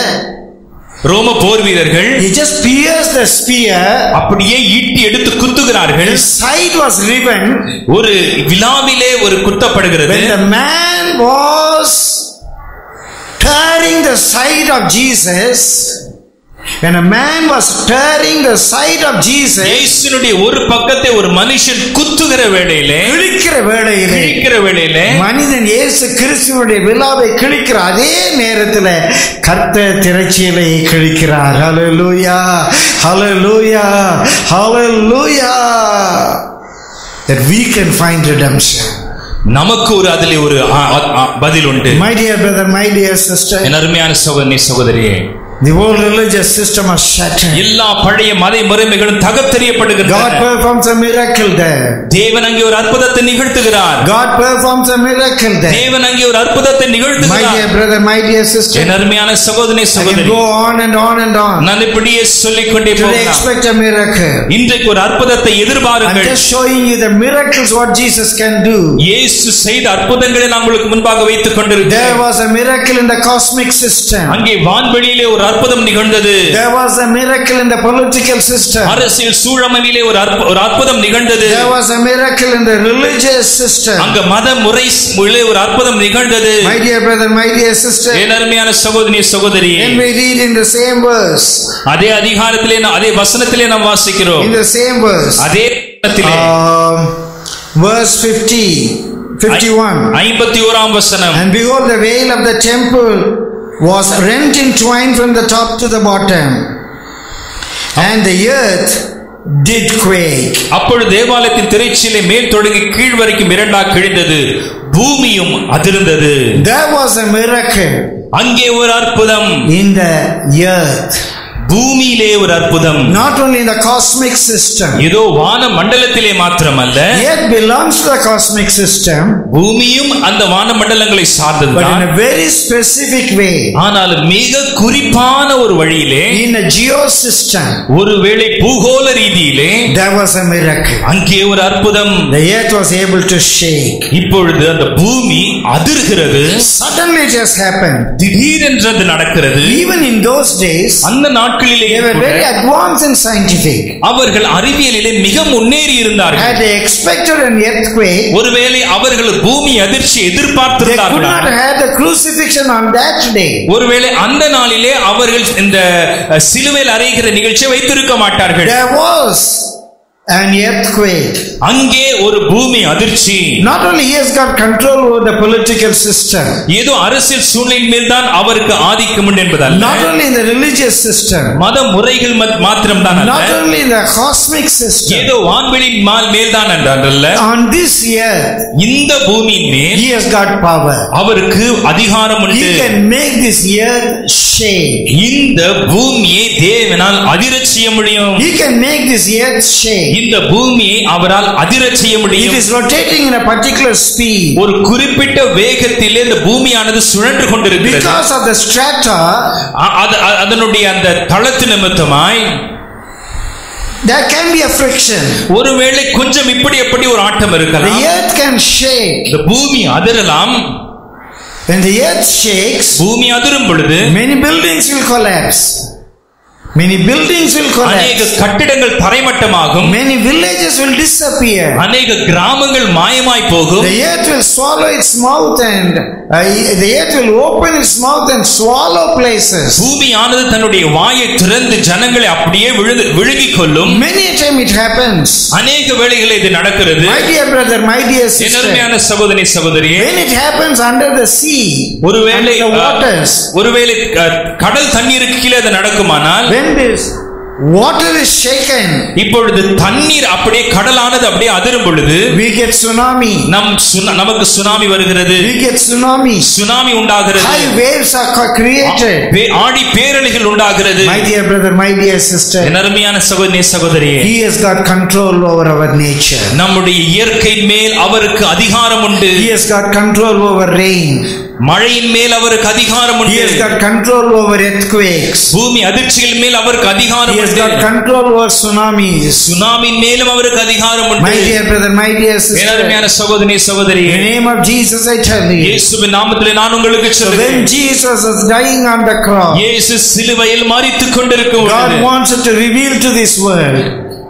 ரோம போர் வீரர்கள் he just pierced the spear. அப்படியே ஈட்டி எடுத்து குத்துகிறார்கள் His side was riven. ஒரு விழாவிலே ஒரு குத்தப்படுகிறது When the man was tearing the side of Jesus, when a man was tearing the side of Jesus, இயேசுனுடைய ஒரு பக்கத்தை ஒரு மனுஷன் குத்துகிற வேளையிலே கிழிக்கிற வேளையிலே கிழிக்கிற வேளையிலே மனிதன் இயேசு கிறிஸ்துவனுடைய விழாவை கிழிக்கிற அதே நேரத்தில் கர்த்தர் திரைச்சீலை கிழிக்கிறார் ஹalleluya ஹalleluya ஹalleluya that we can find redemption நமக்கு ஒரு அதிலே ஒரு ஆ- ஆ- ஆ- பதில் உண்டு my dear brother my dear sister என் அருமையான சகோதரி சகோதரியே The old religious system was shattered. எல்லா பழைய மதை முறைமைகளும் God தகர்த்தெறியப்படுகின்றன performs a miracle there. தேவன் அங்கே ஒரு அற்புதத்தை நிகழ்த்துகிறார் God performs a miracle there. தேவன் அங்கே ஒரு அற்புதத்தை My நிகழ்த்துகிறார் dear brother, my dear sister, என் அருமையான சகோதரி I can சகோதரி go on and on and on. நான் இப்படியே சொல்லிக் கொண்டே Today போகலாம் expect a miracle. இன்றைக்கு ஒரு அற்புதத்தை I'm எதிர்பாருங்கள் just showing you the miracles what Jesus can do. இயேசு செய்த அற்புதங்களை நான் உங்களுக்கு முன்பாக வைத்துக் There கொண்டிருக்கிறேன் was a miracle in the cosmic system. அங்கே வான்வெளியிலே ஒரு அற்புதம் நிகழ்ந்தது There was a miracle in the political system. அரசியல் சூழமையிலே ஒரு அற்பு- ஒரு அற்புதம் நிகழ்ந்தது There was a miracle in the religious system. அங்க மத முறை முறையிலே ஒரு அற்புதம் நிகழ்ந்தது My dear brother, my dear sister, என் அருமையான சகோதரி சகோதரி when we read in the same verse, அதே அதிகாரத்திலே நா- அதே வசனத்திலே நாம் வாசிக்கிறோம் in the same verse, அதே வசனத்திலே um, verse 50, 51. ஐம்பத்தி ஓராம் வசனம் And behold, the veil of the temple was rent in twain from the top to the bottom, and the earth did quake. அப்பொழுது தேவாலயத்தின் திரைச்சீலை மேல் தொடங்கி கீழ் வரைக்கும் இரண்டாக கிழிந்தது பூமியும் அதிர்ந்தது There was a miracle அங்கே ஒரு அற்புதம் in the earth, பூமியிலே ஒரு அற்புதம் not only in the cosmic system. ஏதோ வான மண்டலத்திலே மாத்திரமல்ல Earth belongs to the cosmic system, பூமியும் அந்த வான மண்டலங்களை but in சார்ந்ததுதான் a very specific way. ஆனால் மிக குறிப்பான ஒரு வழியிலே In a geosystem, ஒருவேளை பூகோள ரீதியிலே there was a miracle. அங்கே ஒரு அற்புதம் The earth was able to shake. இப்பொழுது அந்த பூமி அதிர்கிறது Suddenly it just happened. திடீரென்று அது நடக்கிறது Even in those days, அந்த நாட்களிலே they were கூட very advanced in scientific. அவர்கள் அறிவியலிலே மிக முன்னேறி இருந்தார்கள் Had they expected an earthquake, ஒருவேளை அவர்கள் பூமி அதிர்ச்சி they could எதிர்பார்த்திருந்தார்களா not have the crucifixion on that day. ஒருவேளை அந்த நாளிலே அவர்கள் இந்த அஹ், சிலுவையில் அறைகிற நிகழ்ச்சியை வைத்திருக்க மாட்டார்கள் There was an earthquake. அங்கே ஒரு பூமி அதிர்ச்சி Not only he has got control over the political system, ஏதோ அரசியல் சூழ்நிலையின் மேல் தான் அவருக்கு ஆதிக்கம் உண்டு என்பதல்ல not only in the religious system, மத முறைகள் மத்- மாத்திரம்தான் not அல்ல only in the cosmic system. ஏதோ வான்வெளியின் மால் மேல்தான் என்றால் On this earth, இந்த பூமியின் மேல் he has got power. அவருக்கு அதிகாரம் He உண்டு can make this earth shake. இந்த பூமியை தேவனால் அதிரச் செய்ய முடியும் He can make this earth shake. இந்த பூமியை அவரால் அதிரச் செய்ய It முடியும் is rotating in a particular speed. ஒரு குறிப்பிட்ட வேகத்திலே இந்த பூமியானது சுழன்று கொண்டிருக்கிறது Because of the strata, அ- அது- அ- அதனுடைய அந்த தளத்து நிமித்தமாய் there can be a friction. ஒருவேளை கொஞ்சம் இப்படி எப்படி ஒரு ஆட்டம் The இருக்கலாம் earth can shake. இந்த பூமி அதிரலாம் When the earth shakes, பூமி அதிரும் பொழுது many buildings will collapse. Many buildings will அநேக collapse. கட்டிடங்கள் தரைமட்டமாகும் Many villages will disappear. அநேக கிராமங்கள் மாயமாய் போகும் The earth will swallow its mouth and uh, the earth will open its mouth and swallow places. பூமியானது தன்னுடைய வாயை திறந்து ஜனங்களை அப்படியே விழுந்து விழுங்கிக் கொள்ளும் Many a time it happens. அநேக வேளைகளில் இது நடக்கிறது My dear brother, my dear N sister, அருமையான சகோதரி சகோதரியே when it happens under the sea, ஒருவேளை under the waters, ஒருவேளை அஹ், கடல் தண்ணீருக்கு கீழே அது நடக்குமானால் when this water is shaken, இப்பொழுது தண்ணீர் அப்படியே கடலானது அப்படியே அதிரும் பொழுது we get tsunami. நம் சுனா- நமக்கு சுனாமி வருகிறது We get tsunami. சுனாமி உண்டாகிறது High waves are co- created. பே- ஆடி பேரலைகள் உண்டாகிறது My dear brother, my dear sister, என் அருமையான சகோதரி சகோதரியே He has got control over our nature. நம்முடைய இயற்கை மேல் அவருக்கு அதிகாரம் உண்டு He has got control over rain. மழையின் மேல் அவருக்கு அதிகாரம் He உண்டு has got control over earthquakes. பூமி அதிர்ச்சிகள் மேல் அவருக்கு அதிகாரம் He has உண்டு got control over tsunamis. சுனாமியின் மேலும் அவருக்கு அதிகாரம் My உண்டு dear brother, my dear N sister, அருமையான சகோதரி சகோதரி in the name of Jesus, I tell you. இயேசுவின் நாமத்திலே நான் உங்களுக்கு So சொல்லுகிறேன் when Jesus is dying on the cross, இயேசு சிலுவையில் மரித்துக் கொண்டிருக்கும் God பொழுது wants to reveal to this world.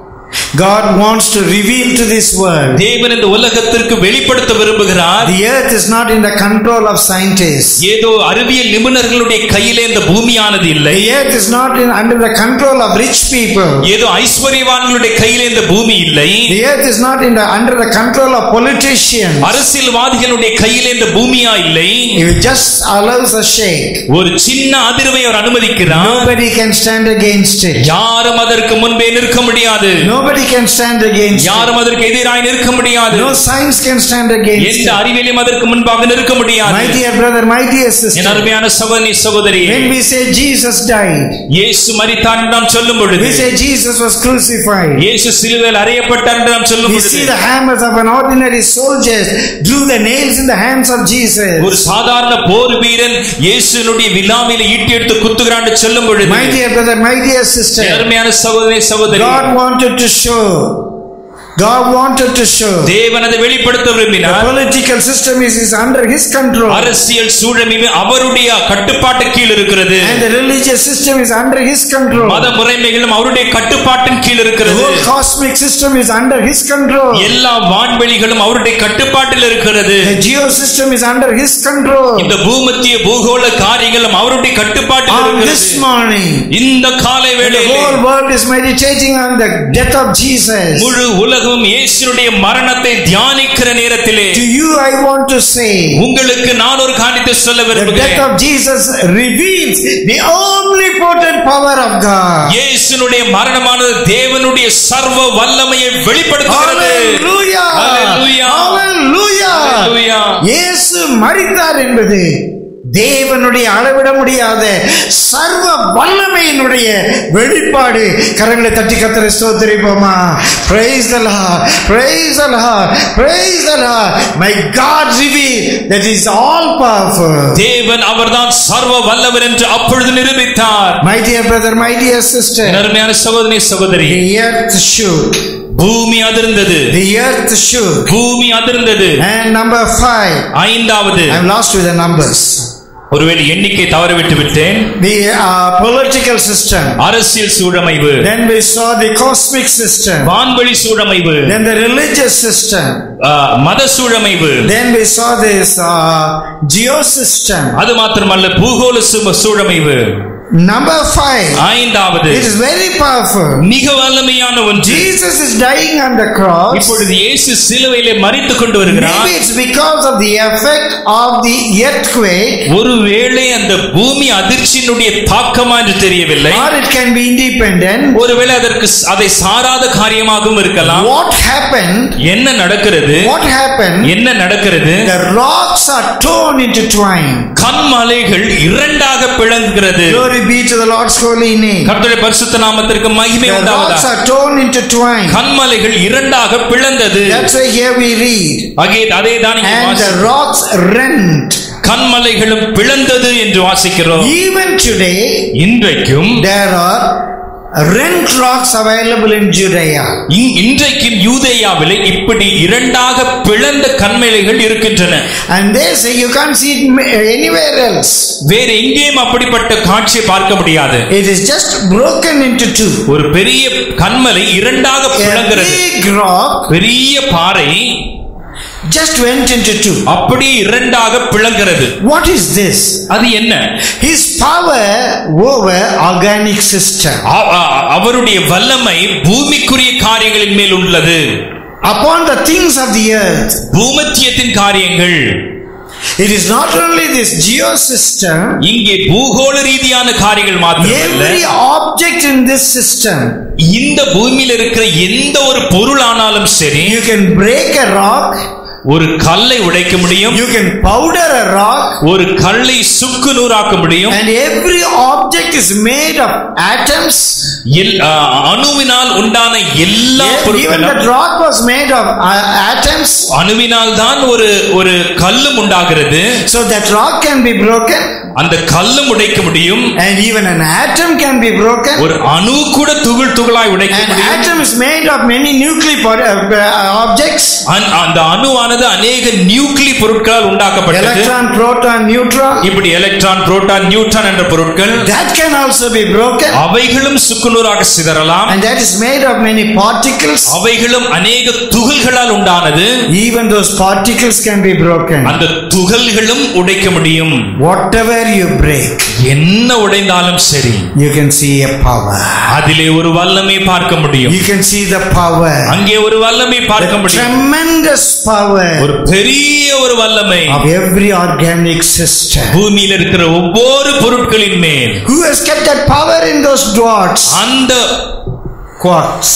God wants to reveal to this world. தேவன் இந்த உலகத்திற்கு வெளிப்படுத்த விரும்புகிறார் The earth is not in the control of scientists. ஏதோ அறிவியல் நிபுணர்களுடைய கையிலே இந்த பூமியானது இல்லை The earth is not in, under the control of rich people. ஏதோ ஐஸ்வர்யவான்களுடைய கையிலே இந்த பூமி இல்லை The earth is not in the, under the control of politicians. அரசியல்வாதிகளுடைய கையிலே இந்த பூமியா இல்லை It just allows a shake. ஒரு சின்ன அதிர்வை அவர் அனுமதிக்கிறார் Nobody can stand against it. யாரும் அதற்கு முன்பே நிற்க முடியாது Nobody can stand against it. யாரும் அதற்கு எதிராய் நிற்க முடியாது No science can stand against எந்த it. அறிவியலும் அதற்கு முன்பாக நிற்க My முடியாது dear brother, my dear N sister, அருமையான சகோதரி சகோதரி when we say Jesus died, இயேசு மரித்தார் என்று நாம் சொல்லும் பொழுது we say Jesus was crucified. இயேசு சிலுவையில் அறையப்பட்டார் என்று நாம் சொல்லும் We பொழுது see the hammers of an ordinary soldier drew the nails in the hands of ஒரு Jesus. சாதாரண போர் வீரன் இயேசுனுடைய விழாவில ஈட்டி எடுத்து குத்துகிறான் என்று சொல்லும் பொழுது My dear brother, my dear N sister, அருமையான சகோதரி சகோதரி God wanted to show, God wanted to show. தேவன் அதை வெளிப்படுத்த The விரும்பினார் political system is, is under His control. அரசியல் சூழமைவு அவருடைய கட்டுப்பாட்டு கீழ் இருக்கிறது And the religious system is under His control. மத முறைமைகளும் அவருடைய கட்டுப்பாட்டின் கீழ் The இருக்கிறது whole cosmic system is under His control. எல்லா வான்வெளிகளும் அவருடைய கட்டுப்பாட்டில் இருக்கிறது The geo system is under His control. இந்த பூமத்திய பூகோள காரியங்களும் அவருடைய கட்டுப்பாட்டில் On இருக்கிறது this morning, இந்த காலை the வேளையிலே whole world is meditating on the death of Jesus. முழு உலகம் இயேசுனுடைய மரணத்தை தியானிக்கிற நேரத்திலே To you, I want to say, உங்களுக்கு நான் ஒரு காரியத்தை சொல்ல the death விரும்புகிறேன் of Jesus reveals the omnipotent power of God. இயேசுனுடைய மரணமானது தேவனுடைய சர்வ வல்லமையை வெளிப்படுத்துகிறது Hallelujah! Hallelujah! Hallelujah! Hallelujah! இயேசு மரித்தார் என்பது தேவனுடைய அளவிட முடியாத சர்வ வல்லமையினுடைய வெளிப்பாடு கரங்களை தட்டி கத்தரை ஸ்தோத்திரிப்போமா praise the lord praise the lord praise the lord my god revealed that he is all powerful தேவன் அவர்தான் சர்வ வல்லவர் என்று அப்பொழுது நிரூபித்தார் my dear brother my dear sister என் அருமையான சகோதரி சகோதரி the earth shook பூமி அதிர்ந்தது the earth shook பூமி அதிர்ந்தது and number 5 ஐந்தாவது i'm lost with the numbers ஒருவேளை எண்ணிக்கை தவறவிட்டு விட்டேன் the uh, political system அரசியல் சூழமைவு Then we saw the cosmic system. வான்வெளி சூழமைவு Then the religious system. ஆ, மத சூழமைவு Then we saw this uh, geo system. அது மாத்திரமல்ல பூகோள சு- சூழமைவு Number five. ஐந்தாவது It is very powerful. மிக வல்லமையான ஒன்று Jesus is dying on the cross. இப்பொழுது இயேசு சிலுவையிலே மறித்துக் கொண்டு வருகிறார் Maybe it's because of the effect of the earthquake, ஒருவேளை அந்த பூமி அதிர்ச்சியினுடைய தாக்கமா என்று தெரியவில்லை or it can be independent. ஒருவேளை அதற்கு ஸ்- அதை சாராத காரியமாகவும் இருக்கலாம் What happened? என்ன நடக்கிறது What happened? என்ன நடக்கிறது The rocks are torn into twine. கண்மலைகள் இரண்டாக பிளங்குகிறது Glory be to the Lord's holy name. கர்த்தருடைய பரிசுத்த நாமத்திற்கு மகிமை The rocks உண்டாவதாக are torn into twine. கண்மலைகள் இரண்டாக பிளந்தது That's why here we read. அங்கே அதே தான் இங்கே And the வாசி- rocks rent. கண்மலைகளும் பிளந்தது என்று வாசிக்கிறோம் Even today, இன்றைக்கும் there are rent rocks available in Judea. இ- இன்றைக்கும் யூதேயாவிலே இப்படி இரண்டாக பிளந்த கண்மலைகள் இருக்கின்றன And they say you can't see it ma- anywhere else. வேறு எங்கேயும் அப்படிப்பட்ட காட்சியை பார்க்க முடியாது It is just broken into two. ஒரு பெரிய கண்மலை இரண்டாக A பிளங்கிறது big rock பெரிய பாறை just went into two. அப்படி இரண்டாக பிளங்கிறது What is this? அது என்ன His power over organic system. அ- அ- அவருடைய வல்லமை பூமிக்குரிய காரியங்களின் மேல் உள்ளது Upon the things of the earth. பூமத்தியத்தின் காரியங்கள் It is not only this geo system. இங்கே பூகோள ரீதியான காரியங்கள் மாத்திரமல்ல Every object in this system. இந்த பூமியில இருக்கிற எந்த ஒரு பொருளானாலும் சரி You can break a rock. ஒரு கல்லை உடைக்க முடியும் You can powder a rock. ஒரு கல்லை சுக்கு நூறாக்க முடியும் And every object is made of atoms. எல்- ஆ, அணுவினால் உண்டான எல்லா Even that பொருட்களும் rock was made of uh, atoms. அணுவினால் தான் ஒரு ஒரு கல்லும் உண்டாகிறது So that rock can be broken. அந்த கல்லும் உடைக்க முடியும் And even an atom can be broken. ஒரு அணு கூட துகள் துகளாய் உடைக்க An முடியும் atom is made of many nuclear po- uh, uh, objects. அந்த- அந்த அணுவானது அநேக நியூக்ளி பொருட்களால் உண்டாக்கப்பட்டது Electron, proton, neutron. இப்படி எலக்ட்ரான் புரோட்டான் நியூட்ரான் என்ற பொருட்கள் That can also be broken. அவைகளும் சுக்குநூறாக சிதறலாம் And that is made of many particles. அவைகளும் அநேக துகள்களால் உண்டானது Even those particles can be broken. அந்த துகள்களும் உடைக்க முடியும் Whatever you break, என்ன உடைந்தாலும் சரி you can see a power. அதிலே ஒரு வல்லமை பார்க்க முடியும் You can see the power. அங்கே ஒரு வல்லமை பார்க்க The முடியும் tremendous power ஒரு பெரிய ஒரு வல்லமை of every organic system. பூமியில் இருக்கிற ஒவ்வொரு பொருட்களின் மேல் Who has kept that power in those dots? அந்த Quarks.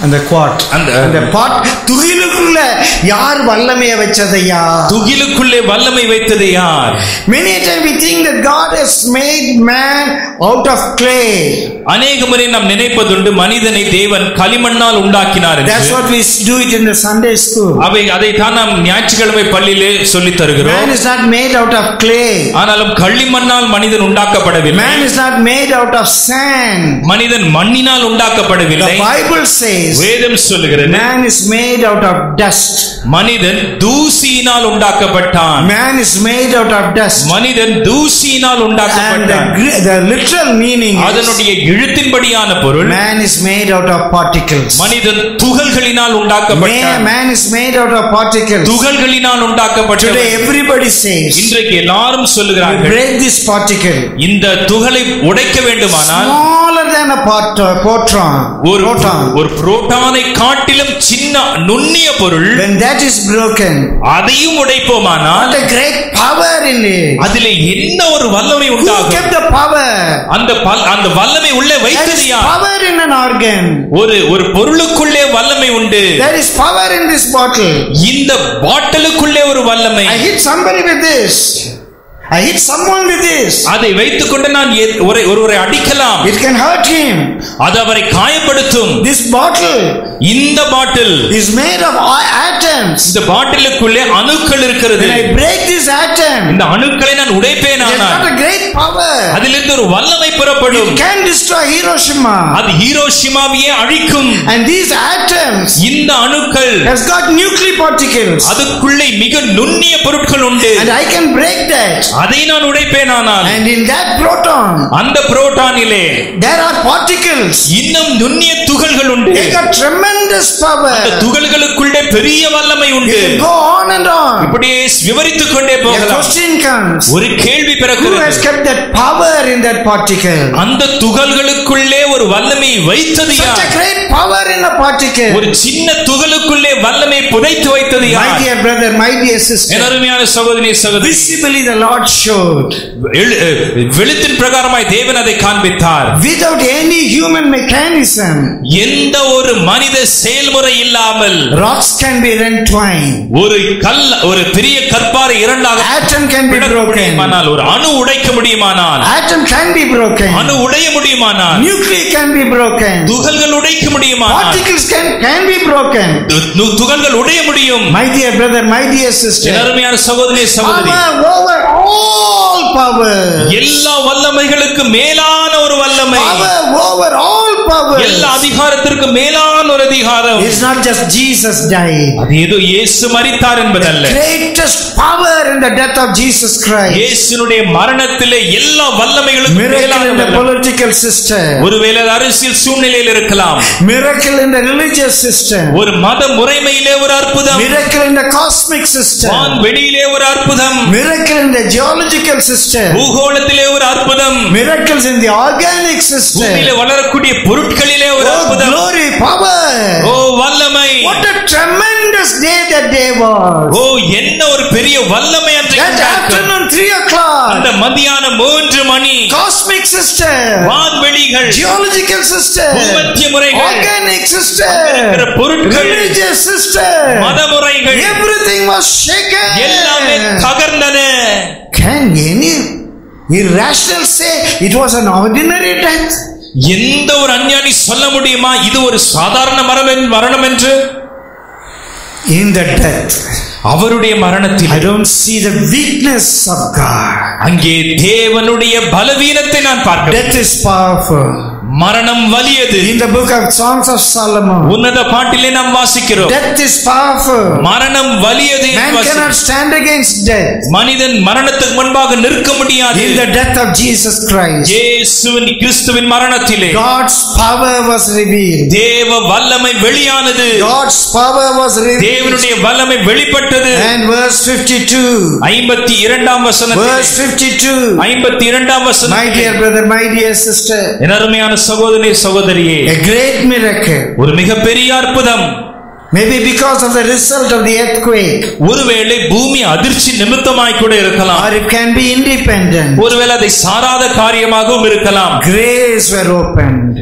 அந்த குவாட் அந்த- அந்த பாட் துகிலுக்குள்ள யார் வல்லமைய வச்சதையா துகிலுக்குள்ளே வல்லமை வைத்தது யார் Many a time we think that God has made man out of clay. அநேக முறை நாம் நினைப்பதுண்டு மனிதனை தேவன் களிமண்ணால் உண்டாக்கினார் என்று. That's what we do it in the Sunday school. அவை அதைத்தான் நாம் ஞாயிற்றுக்கிழமை பள்ளியிலே சொல்லித் Man தருகிறோம் is not made out of clay. ஆனாலும் களிமண்ணால் மனிதன் உண்டாக்கப்படவில்லை Man is not made out of sand. மனிதன் மண்ணினால் The உண்டாக்கப்படவில்லை Bible says வேதம் சொல்லுகிறது man is made out of dust. மனிதன் தூசியினால் உண்டாக்கப்பட்டான் Man is made out of dust. மனிதன் தூசியினால் And the, உண்டாக்கப்பட்டான் gr- the literal meaning is அதனுடைய இழுத்தின்படியான பொருள் man is made out of particles. மனிதன் துகள்களினால் Man, உண்டாக்கப்பட்டான் man is made out of particles. துகள்களினால் Today உண்டாக்கப்பட்டவன் everybody says, இன்றைக்கு எல்லாரும் you சொல்லுகிறார்கள் break this particle. இந்த துகளை உடைக்க வேண்டுமானால் Smaller than a pot, uh, proton. ஒரு proton. ஒரு புரோட்டானை காட்டிலும் சின்ன நுண்ணிய பொருள் When that is broken, அதையும் உடைப்போமானால் what a great power in it. அதிலே என்ன ஒரு வல்லமை Who உண்டாகும் kept the power? அந்த பல்- அந்த வல்லமை உள்ளே There வைத்தது is யார் power in an organ. ஒரு ஒரு பொருளுக்குள்ளே வல்லமை உண்டு There is power in this bottle. இந்த பாட்டிலுக்குள்ளே ஒரு வல்லமை I hit somebody with this. I hit someone with this. அதை வைத்துக்கொண்டு நான் எ- ஒரை- ஒருவரை அடிக்கலாம் It can hurt him. அது அவரை காயப்படுத்தும் This bottle இந்த பாட்டில் is made of a- atoms. இந்த பாட்டிலுக்குள்ளே அணுக்கள் இருக்கிறது When I break this atom, இந்த அணுக்களை நான் உடைப்பேன் it has ஆனால் got a great power. அதிலிருந்து ஒரு வல்லமை புறப்படும் It can destroy Hiroshima. அது ஹீரோஷிமாவையே அழிக்கும் And these atoms இந்த அணுக்கள் has got nuclear particles. அதுக்குள்ளே மிக நுண்ணிய பொருட்கள் உண்டு And I can break that. அதை நான் உடைப்பேன் ஆனால் And in that proton, அந்த புரோட்டானிலே there are particles. இன்னும் நுண்ணிய துகள்கள் உண்டு They got tremendous power. அந்த துகள்களுக்குள்ளே பெரிய வல்லமை You உண்டு can go on and on. இப்படியே விவரித்துக் கொண்டே A போகலாம் question comes. ஒரு கேள்வி Who has பிறக்கிறது kept that power in that particle? அந்த துகள்களுக்குள்ளே ஒரு வல்லமை வைத்தது Such யார் a great power in a particle. ஒரு சின்ன துகளுக்குள்ளே வல்லமை புதைத்து வைத்தது My யார் dear brother, my dear N sister, அருமையான சகோதரி சகோதரி visibly the Lord showed எழு- அஹ், வெளித்தின் பிரகாரமாய் தேவன் அதை காண்பித்தார் without any human mechanism, எந்த ஒரு மனித செயல்முறை இல்லாமல் rocks can be rent twain, ஒரு கல் ஒரு பெரிய கற்பாறை இரண்டாக atom can be பிளக்க broken, முடியுமானால் ஒரு அணு உடைக்க முடியுமானால் atom can be broken, அணு உடைய முடியுமானால் nuclei can be broken, துகள்கள் உடைக்க முடியுமானால் particles can, can be broken. து- து- துகள்கள் உடைய முடியும் My dear brother, my dear N sister, அருமையான சகோதரி சகோதரி power over all power, எல்லா வல்லமைகளுக்கு மேலான ஒரு வல்லமை power over all power. எல்லா அதிகாரத்திற்கு மேலான ஒரு அதிகாரம் It's not just Jesus died. அது ஏதோ இயேசு மரித்தார் என்பதல்ல Greatest power in the death of Jesus Christ. இயேசுனுடைய மரணத்திலே எல்லா வல்லமைகளுக்கும் Miracle மேலான in the வல்லமை. political system. ஒருவேளை அது அரசியல் சூழ்நிலையில் இருக்கலாம் Miracle in the religious system. ஒரு மத முறைமையிலே ஒரு அற்புதம் Miracle in the cosmic system. வான் வெளியிலே ஒரு அற்புதம் Miracle in the geological system. பூகோளத்திலே ஒரு அற்புதம் Miracles in the organic system. பூமியிலே வளரக்கூடிய பொருட்களிலே ஒரு Oh, அற்புதம் glory, power. ஓ வல்லமை What a tremendous day that day was. ஓ என்ன ஒரு பெரிய வல்லமை அன்றைக்கு That உண்டாக்கும். afternoon, 3 o'clock. அந்த மதியானம் மூன்று மணி Cosmic system. வான்வெளிகள் Geological system. பூமத்திய முறைகள் Organic system. இருக்கிற பொருட்கள் Religious system. மதமுறைகள் Everything was shaken. எல்லாமே தகர்ந்தன Can any irrational say it was an ordinary death? எந்த ஒரு அஞ்ஞானி சொல்ல முடியுமா இது ஒரு சாதாரண மரணம் மரணம் என்று In the death, அவருடைய மரணத்தில் I don't see the weakness of God. அங்கே தேவனுடைய பலவீனத்தை நான் பார்க்கிறேன் Death is powerful. மரணம் வலியது In the book of Songs of Solomon, உன்னத பாட்டிலே நாம் வாசிக்கிறோம் death is powerful. மரணம் வலியது என்று Man வாசி- cannot stand against death. மனிதன் மரணத்துக்கு முன்பாக நிற்க முடியாது In the death of Jesus Christ, இயேசுவின் கிறிஸ்துவின் மரணத்திலே God's power was revealed. தேவ வல்லமை வெளியானது God's power was revealed. தேவனுடைய வல்லமை வெளிப்பட்டது And verse 52. ஐம்பத்தி இரண்டாம் வசனம் Verse 52. ஐம்பத்தி இரண்டாம் வசனம் My dear brother, my dear sister, என் அருமையான சகோதரி சகோதரியே a great miracle. ஒரு மிகப்பெரிய அற்புதம் Maybe because of the result of the earthquake, ஒருவேளை பூமி அதிர்ச்சி நிமித்தமாய் கூட இருக்கலாம் or it can be independent. ஒருவேளை அதை சாராத காரியமாகவும் இருக்கலாம் Graves were opened.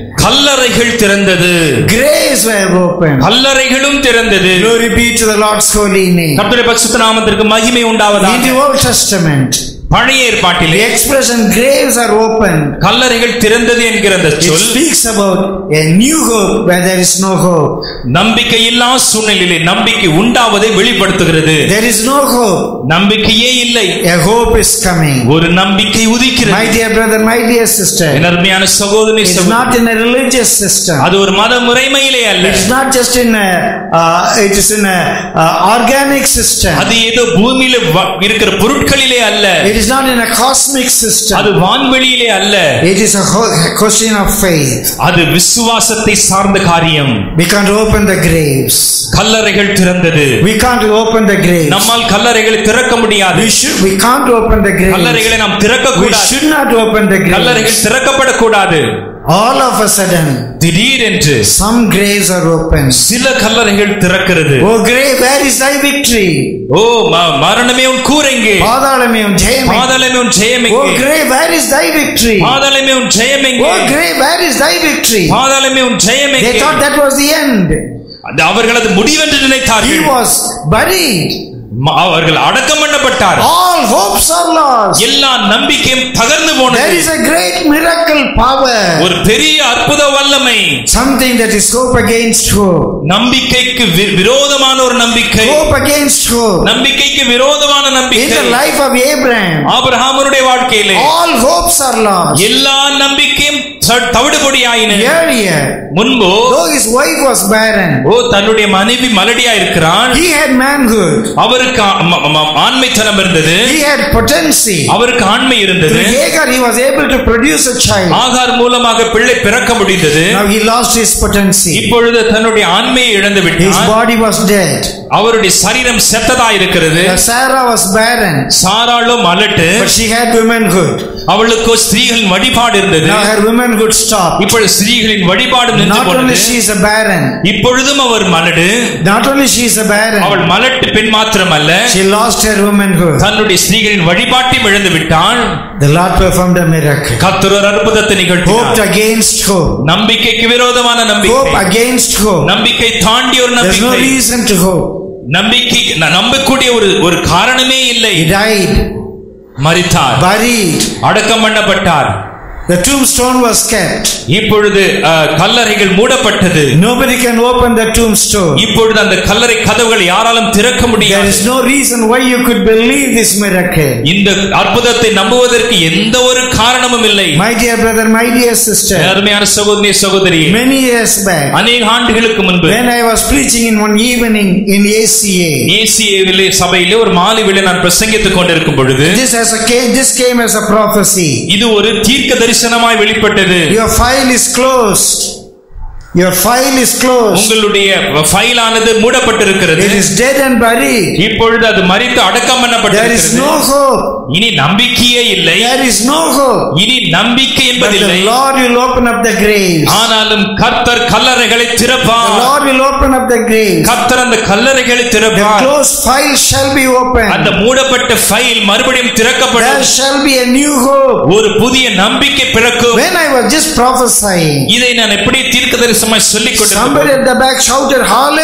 கல்லறைகள் திறந்தது Graves were opened. கல்லறைகளும் திறந்தது Glory be to the Lord's holy name. கர்த்தருடைய பரிசுத்த நாமத்திற்கு மகிமை In உண்டாவதாக the Old Testament, பழைய the ஏற்பாட்டிலே expression graves are opened. கல்லறைகள் திறந்தது என்கிற அந்த It சொல் speaks about a new hope where there is no hope. நம்பிக்கை இல்லா சூழ்நிலையிலே நம்பிக்கை உண்டாவதை வெளிப்படுத்துகிறது There is no hope. நம்பிக்கையே இல்லை A hope is coming. ஒரு நம்பிக்கை My உதிக்கிறது dear brother, my dear sister, என் அருமையான சகோதரி it's சகோதரி. not in a religious system. அது ஒரு மத முறைமையிலே அல்ல It's not just in a, uh, it is in a uh, organic system. அது ஏதோ பூமியில வ- இருக்கிற பொருட்களிலே அல்ல It is not in a cosmic system. அது வான்வெளியிலே அல்ல It is a ho- question of faith. அது விசுவாசத்தை சார்ந்த காரியம் We can't open the graves. கல்லறைகள் திறந்தது We can't open the graves. நம்மால் கல்லறைகளை திறக்க முடியாது We should. We can't open the graves. கல்லறைகளை நாம் திறக்க We கூடாது should not open the கல்லறைகள் graves. திறக்கப்படக்கூடாது All of a sudden, திடீரென்று some graves are opened. சில கல்லறைகள் திறக்கிறது Oh grave, where is thy victory? ஓ ம- மரணமே உன் கூரெங்கே பாதாளமே உன் ஜெயம் பாதாளமே உன் ஜெயம் Oh எங்கே grave, where is thy victory? பாதாளமே உன் ஜெயம் எங்கே Oh grave, where is thy victory? பாதாளமே உன் ஜெயம் They எங்கே thought that was the end. அது அவர்களது முடிவென்று He நினைத்தார்கள் was buried. ம- அவர்கள் அடக்கம் பண்ணப்பட்டார் All hopes are lost. எல்லா நம்பிக்கையும் தகர்ந்து There போனது is a great miracle power. ஒரு பெரிய அற்புத வல்லமை Something that is hope against hope. நம்பிக்கைக்கு வி- விரோதமான ஒரு நம்பிக்கை Hope against hope. நம்பிக்கைக்கு விரோதமான In நம்பிக்கை the life of Abraham, ஆபிரகாமனுடைய வாழ்க்கையிலே all hopes are lost. எல்லா நம்பிக்கையும் ச- தவிடுபொடியாயின Earlier, முன்பு though his wife was barren, ஓ தன்னுடைய மனைவி மலடியா இருக்கிறான் he had manhood. அவருக்கு ஆ- ம- ம- ஆண்மைத்தனம் இருந்தது He had potency. அவருக்கு ஆண்மை இருந்தது Through Hagar, he was able to produce a child. ஆகார் மூலமாக பிள்ளை பிறக்க முடிந்தது Now he lost his potency. இப்பொழுது தன்னுடைய ஆண்மையை இழந்து His விட்டார் body was dead. அவருடைய சரீரம் செத்ததா இருக்கிறது Now Sarah was barren, சாராளும் மலட்டு but she had womanhood. அவளுக்கோ ஸ்திரீகளின் வழிபாடு இருந்தது Now her womanhood stopped. இப்பொழுது ஸ்திரீகளின் வழிபாடு நின்று Not only போனது she is a barren, இப்பொழுதும் அவர் மலடு not only she is a barren, அவள் மலட்டு பெண் மாத்திரமல்ல she lost her womanhood. தன்னுடைய ஸ்திரீகளின் வழிபாட்டையும் இழந்து விட்டாள் The Lord performed a miracle. கர்த்தர் ஒரு அற்புதத்தை Hope நிகழ்த்தினார் against hope. நம்பிக்கைக்கு விரோதமான Hope நம்பிக்கை against hope. நம்பிக்கை தாண்டி ஒரு There's no நம்பிக்கை reason to hope. நம்பிக்கை ந- நம்பக்கூடிய ஒரு ஒரு காரணமே இல்லை He died, மரித்தார் buried. அடக்கம் பண்ணப்பட்டார் The tombstone was kept. இப்பொழுது அஹ், கல்லறைகள் மூடப்பட்டது Nobody can open the tombstone. இப்பொழுது அந்த கல்லறை கதவுகளை யாராலும் திறக்க There முடியாது is no reason why you could believe this miracle. இந்த அற்புதத்தை நம்புவதற்கு எந்த ஒரு காரணமும் இல்லை My dear brother, my dear sister, அருமையான சகோதரி சகோதரி many years back, அநேக ஆண்டுகளுக்கு முன்பு when I was preaching in one evening in ACA, ஏசிய சபையிலே ஒரு மாலை வேளை நான் பிரசங்கித்துக் கொண்டிருக்கும் பொழுது this, as a, ca- this came as a prophecy. இது ஒரு தீர்க்க தரிசனமாய் வெளிப்பட்டது Your file is closed. Your file is closed. உங்களுடைய ஃபைலானது மூடப்பட்டிருக்கிறது It is dead and buried. இப்பொழுது அது மறித்து அடக்கம் There is பண்ணப்பட்டிருக்கிறது no hope. இனி நம்பிக்கையே இல்லை There is no hope. இனி நம்பிக்கை But என்பதில்லை the Lord will open up the graves. ஆனாலும் கர்த்தர் கல்லறைகளை The திறப்பார் Lord will open up the graves. கர்த்தர் அந்த கல்லறைகளை The திறப்பார் closed file shall be அந்த opened. மூடப்பட்ட ஃபைல் மறுபடியும் There திறக்கப்படும் shall be a new hope. ஒரு புதிய நம்பிக்கை பிறக்கும் When I was just prophesying, இதை நான் எப்படி தீர்க்க தரிசனமாய் சொல்லிக் somebody கொண்டிருந்தேன் at the back shouted,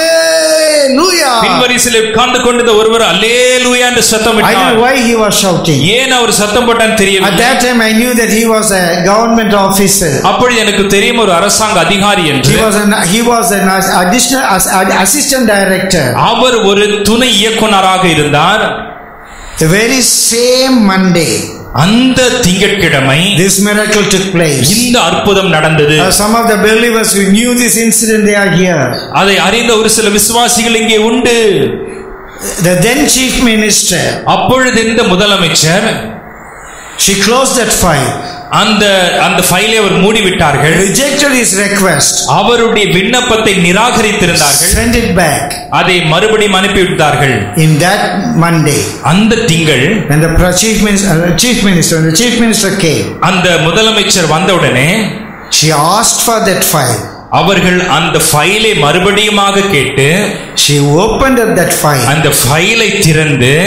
Hallelujah! பின்வரிசையில் உட்கார்ந்து கொண்டிருந்த ஒருவர் அல்லேலூயா என்று சத்தம் I don't விட்டார் know why he was shouting. ஏன் அவர் சத்தம் போட்டான்னு At தெரியவில்லை that time, I knew that he was a government officer. அப்பொழுது எனக்கு தெரியும் ஒரு அரசாங்க அதிகாரி என்று He was an he was an additional as- assistant director. அவர் ஒரு துணை இயக்குனராக இருந்தார் The very same Monday, அந்த திங்கட்கிழமை this miracle took place. இந்த அற்புதம் நடந்தது Uh, some of the believers who knew this incident, they are here. அதை அறிந்த ஒரு சில விசுவாசிகள் இங்கே உண்டு The then chief minister, அப்பொழுது இந்த முதலமைச்சர் she closed that file, அந்த அந்த ஃபைலை அவர் மூடிவிட்டார்கள் rejected his request, அவருடைய விண்ணப்பத்தை நிராகரித்திருந்தார்கள் sent it back. அதை மறுபடியும் அனுப்பிவிட்டார்கள் In that Monday, அந்த திங்கள் when the pro- chief minister, uh, chief minister, when the chief minister came, அந்த முதலமைச்சர் வந்தவுடனே she asked for that file. அவர்கள் அந்த ஃபைலை மறுபடியுமாக கேட்டு She opened up that file. அந்த ஃபைலை திறந்து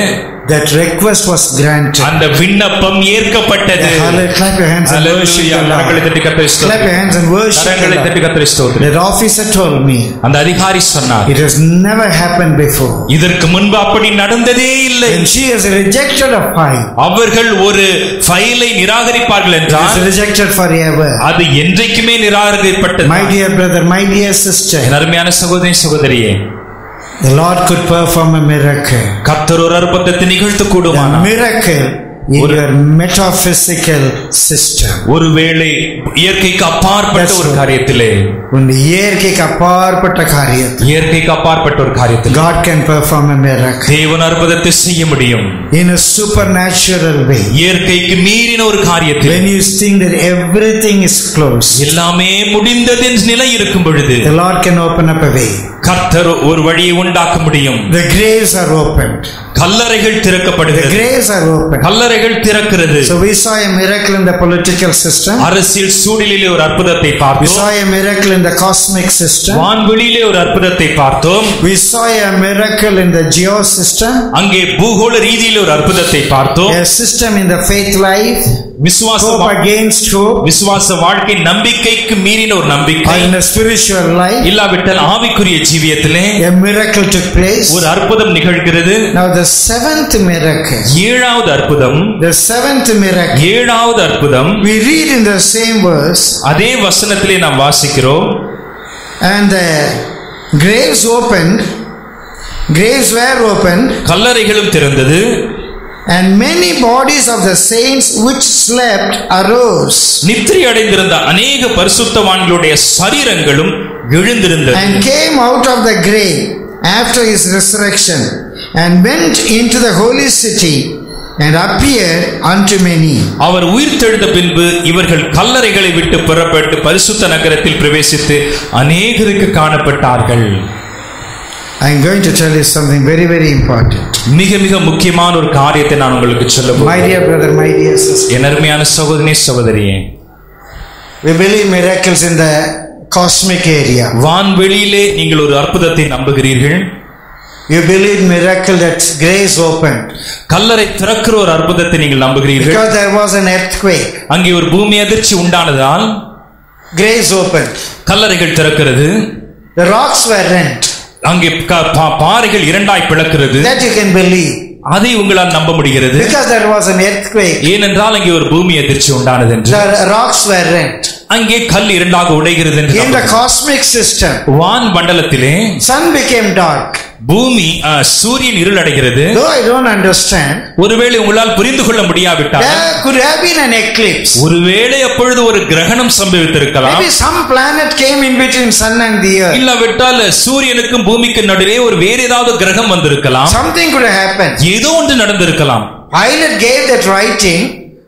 That request was granted. அந்த விண்ணப்பம் ஏற்கப்பட்டது Hallelujah. Clap your hands and worship Hallelujah. the கரங்களை Lord. தட்டி கர்த்தரை Clap ஸ்தோத்திரம். your hands and worship the கரங்களை Lord. தட்டி கர்த்தரை ஸ்தோத்திரம். That officer told me அந்த அதிகாரி சொன்னார் it has never happened before. இதற்கு முன்பு அப்படி நடந்ததே இல்லை When she has rejected a file, அவர்கள் ஒரு ஃபைலை நிராகரிப்பார்கள் it is என்றால் rejected forever. அது என்றைக்குமே நிராகரிக்கப்பட்டது My dear brother, my dear sister, என் அருமையான சகோதரி சகோதரியே the Lord could perform a miracle. கர்த்தர் ஒரு அற்புதத்தை நிகழ்த்த A கூடுமானால் miracle in ஒரு- your metaphysical system. ஒருவேளை இயற்கைக்கு அப்பாற்பட்ட That's ஒரு right. காரியத்திலே உன் இயற்கைக்கு அப்பாற்பட்ட காரியம் இயற்கைக்கு அப்பாற்பட்ட ஒரு காரியத்தில் God can perform a miracle தேவன் அற்புதத்தை செய்ய முடியும் in a supernatural way. இயற்கைக்கு மீறின ஒரு காரியத்தில் When you think that everything is closed, எல்லாமே முடிந்தது என்ற நிலை இருக்கும் பொழுது the Lord can open up a way. கர்த்தர் ஒரு வழியை உண்டாக்க முடியும் The graves are opened. கல்லறைகள் The திறக்கப்படுகிறது graves are opened. கல்லறைகள் திறக்கிறது So we saw a miracle in the political system. அரசியல் சூழலிலே ஒரு அற்புதத்தை We பார்த்தோம் saw a miracle in the cosmic system. வான்வெளியிலே ஒரு அற்புதத்தை பார்த்தோம் We saw a miracle in the geo system. அங்கே பூகோள ரீதியிலே ஒரு அற்புதத்தை பார்த்தோம் A system in the faith life. விசுவாச Hope வா- against hope. விசுவாச வாழ்க்கை நம்பிக்கைக்கு மீறின ஒரு Or நம்பிக்கை in the spiritual life. இல்லாவிட்டால் ஆவிக்குரிய ஜீவியத்திலே A miracle took place. ஒரு அற்புதம் நிகழ்கிறது Now the seventh miracle. ஏழாவது அற்புதம் The seventh miracle. ஏழாவது அற்புதம் We read in the same verse. அதே வசனத்திலே நாம் வாசிக்கிறோம் And the graves opened. Graves were opened. கல்லறைகளும் திறந்தது And many bodies of the saints which slept arose நித்திரை அடைந்திருந்த அநேக பரிசுத்தவான்களுடைய சரீரங்களும் எழுந்திருந்தது and came out of the grave after his resurrection and went into the holy city and appeared unto many. அவர் உயிர்த்தெழுந்த பின்பு இவர்கள் கல்லறைகளை விட்டு புறப்பட்டு பரிசுத்த நகரத்தில் பிரவேசித்து அநேகருக்கு காணப்பட்டார்கள் I am going to tell you something very, very important. மிக மிக முக்கியமான ஒரு காரியத்தை நான் உங்களுக்கு சொல்ல My போகிறேன். dear brother, my dear sister, என் அருமையான சகோதரி சகோதரியே we believe miracles in the cosmic area. வான்வெளியிலே நீங்கள் ஒரு அற்புதத்தை நம்புகிறீர்கள் You believe miracle that graves opened கல்லறை திறக்கிற ஒரு அற்புதத்தை நீங்கள் நம்புகிறீர்கள் because there was an earthquake. அங்கே ஒரு பூமி அதிர்ச்சி உண்டானதால் Graves opened. கல்லறைகள் திறக்கிறது The rocks were rent. அங்கே க- பா- பாறைகள் இரண்டாய் பிளக்கிறது That you can believe அதை உங்களால் நம்ப முடிகிறது because there was an earthquake. ஏனென்றால் அங்கே ஒரு பூமி அதிர்ச்சி உண்டானது என்று The rocks were rent. அங்கே கல் இரண்டாக உடைகிறது என்று In the நம்புகிறோம். cosmic system, வான் மண்டலத்திலே sun became dark. பூமி அஹ், சூரியன் இருளடைகிறது Though I don't understand, ஒருவேளை உங்களால் புரிந்து கொள்ள முடியாவிட்டால் there could have been an eclipse. ஒருவேளை அப்பொழுது ஒரு கிரகணம் சம்பவித்திருக்கலாம் Maybe some planet came in between sun and the earth. இல்லாவிட்டால் சூரியனுக்கும் பூமிக்கும் நடுவே ஒரு வேற ஏதாவது கிரகம் வந்திருக்கலாம் Something could have happened. ஏதோ ஒன்று நடந்திருக்கலாம் Pilate gave that writing.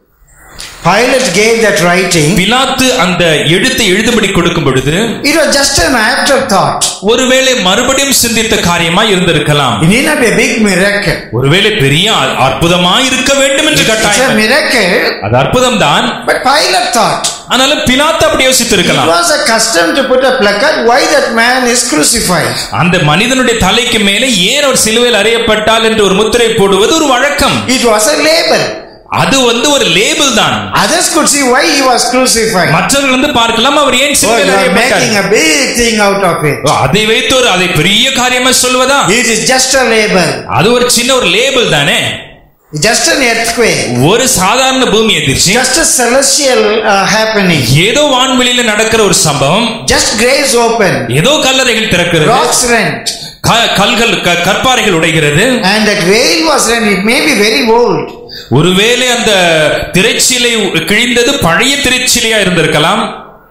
Pilate gave that writing. பிலாத்து அந்த எழுத்தை எழுதும்படி கொடுக்கும் பொழுது It was just an afterthought. ஒருவேளை மறுபடியும் சிந்தித்த காரியமா இருந்திருக்கலாம் It need not be a big miracle. ஒருவேளை பெரிய அ- அற்புதமாய் இருக்க வேண்டும் என்று It's a கட்டாயம் miracle, அது அற்புதம் தான் but Pilate thought. ஆனாலும் பிலாத்து அப்படி It யோசித்திருக்கலாம் was a custom to put a placard why that man is crucified. அந்த மனிதனுடைய தலைக்கு மேலே ஏன் அவர் சிலுவையில் அறையப்பட்டால் என்று ஒரு முத்திரை போடுவது ஒரு வழக்கம் It was a label. அது வந்து ஒரு லேபிள் தான் Others could see why he was crucified. மற்றவர்கள் வந்து பார்க்கலாம் அவர் ஏன் Oh, சிலுவையில் you are அறையப்பட்டார் making a big thing out of it. ஓ, அதை வைத்து ஒரு அதை பெரிய காரியமா சொல்வதா It is just a label. அது ஒரு சின்ன ஒரு லேபிள் தானே Just an earthquake. ஒரு சாதாரண பூமி எதிர்ச்சி Just a celestial uh, happening. ஏதோ வான்வெளியில நடக்கிற ஒரு சம்பவம் Just graves open. ஏதோ கல்லறைகள் திறக்கிறது Rocks rent. க- கல்கள் க- கற்பாறைகள் உடைகிறது And that veil was rent. It may be very old. ஒருவேளை அந்த திரைச்சீலை கிழிந்தது பழைய திரைச்சீலையா இருந்திருக்கலாம்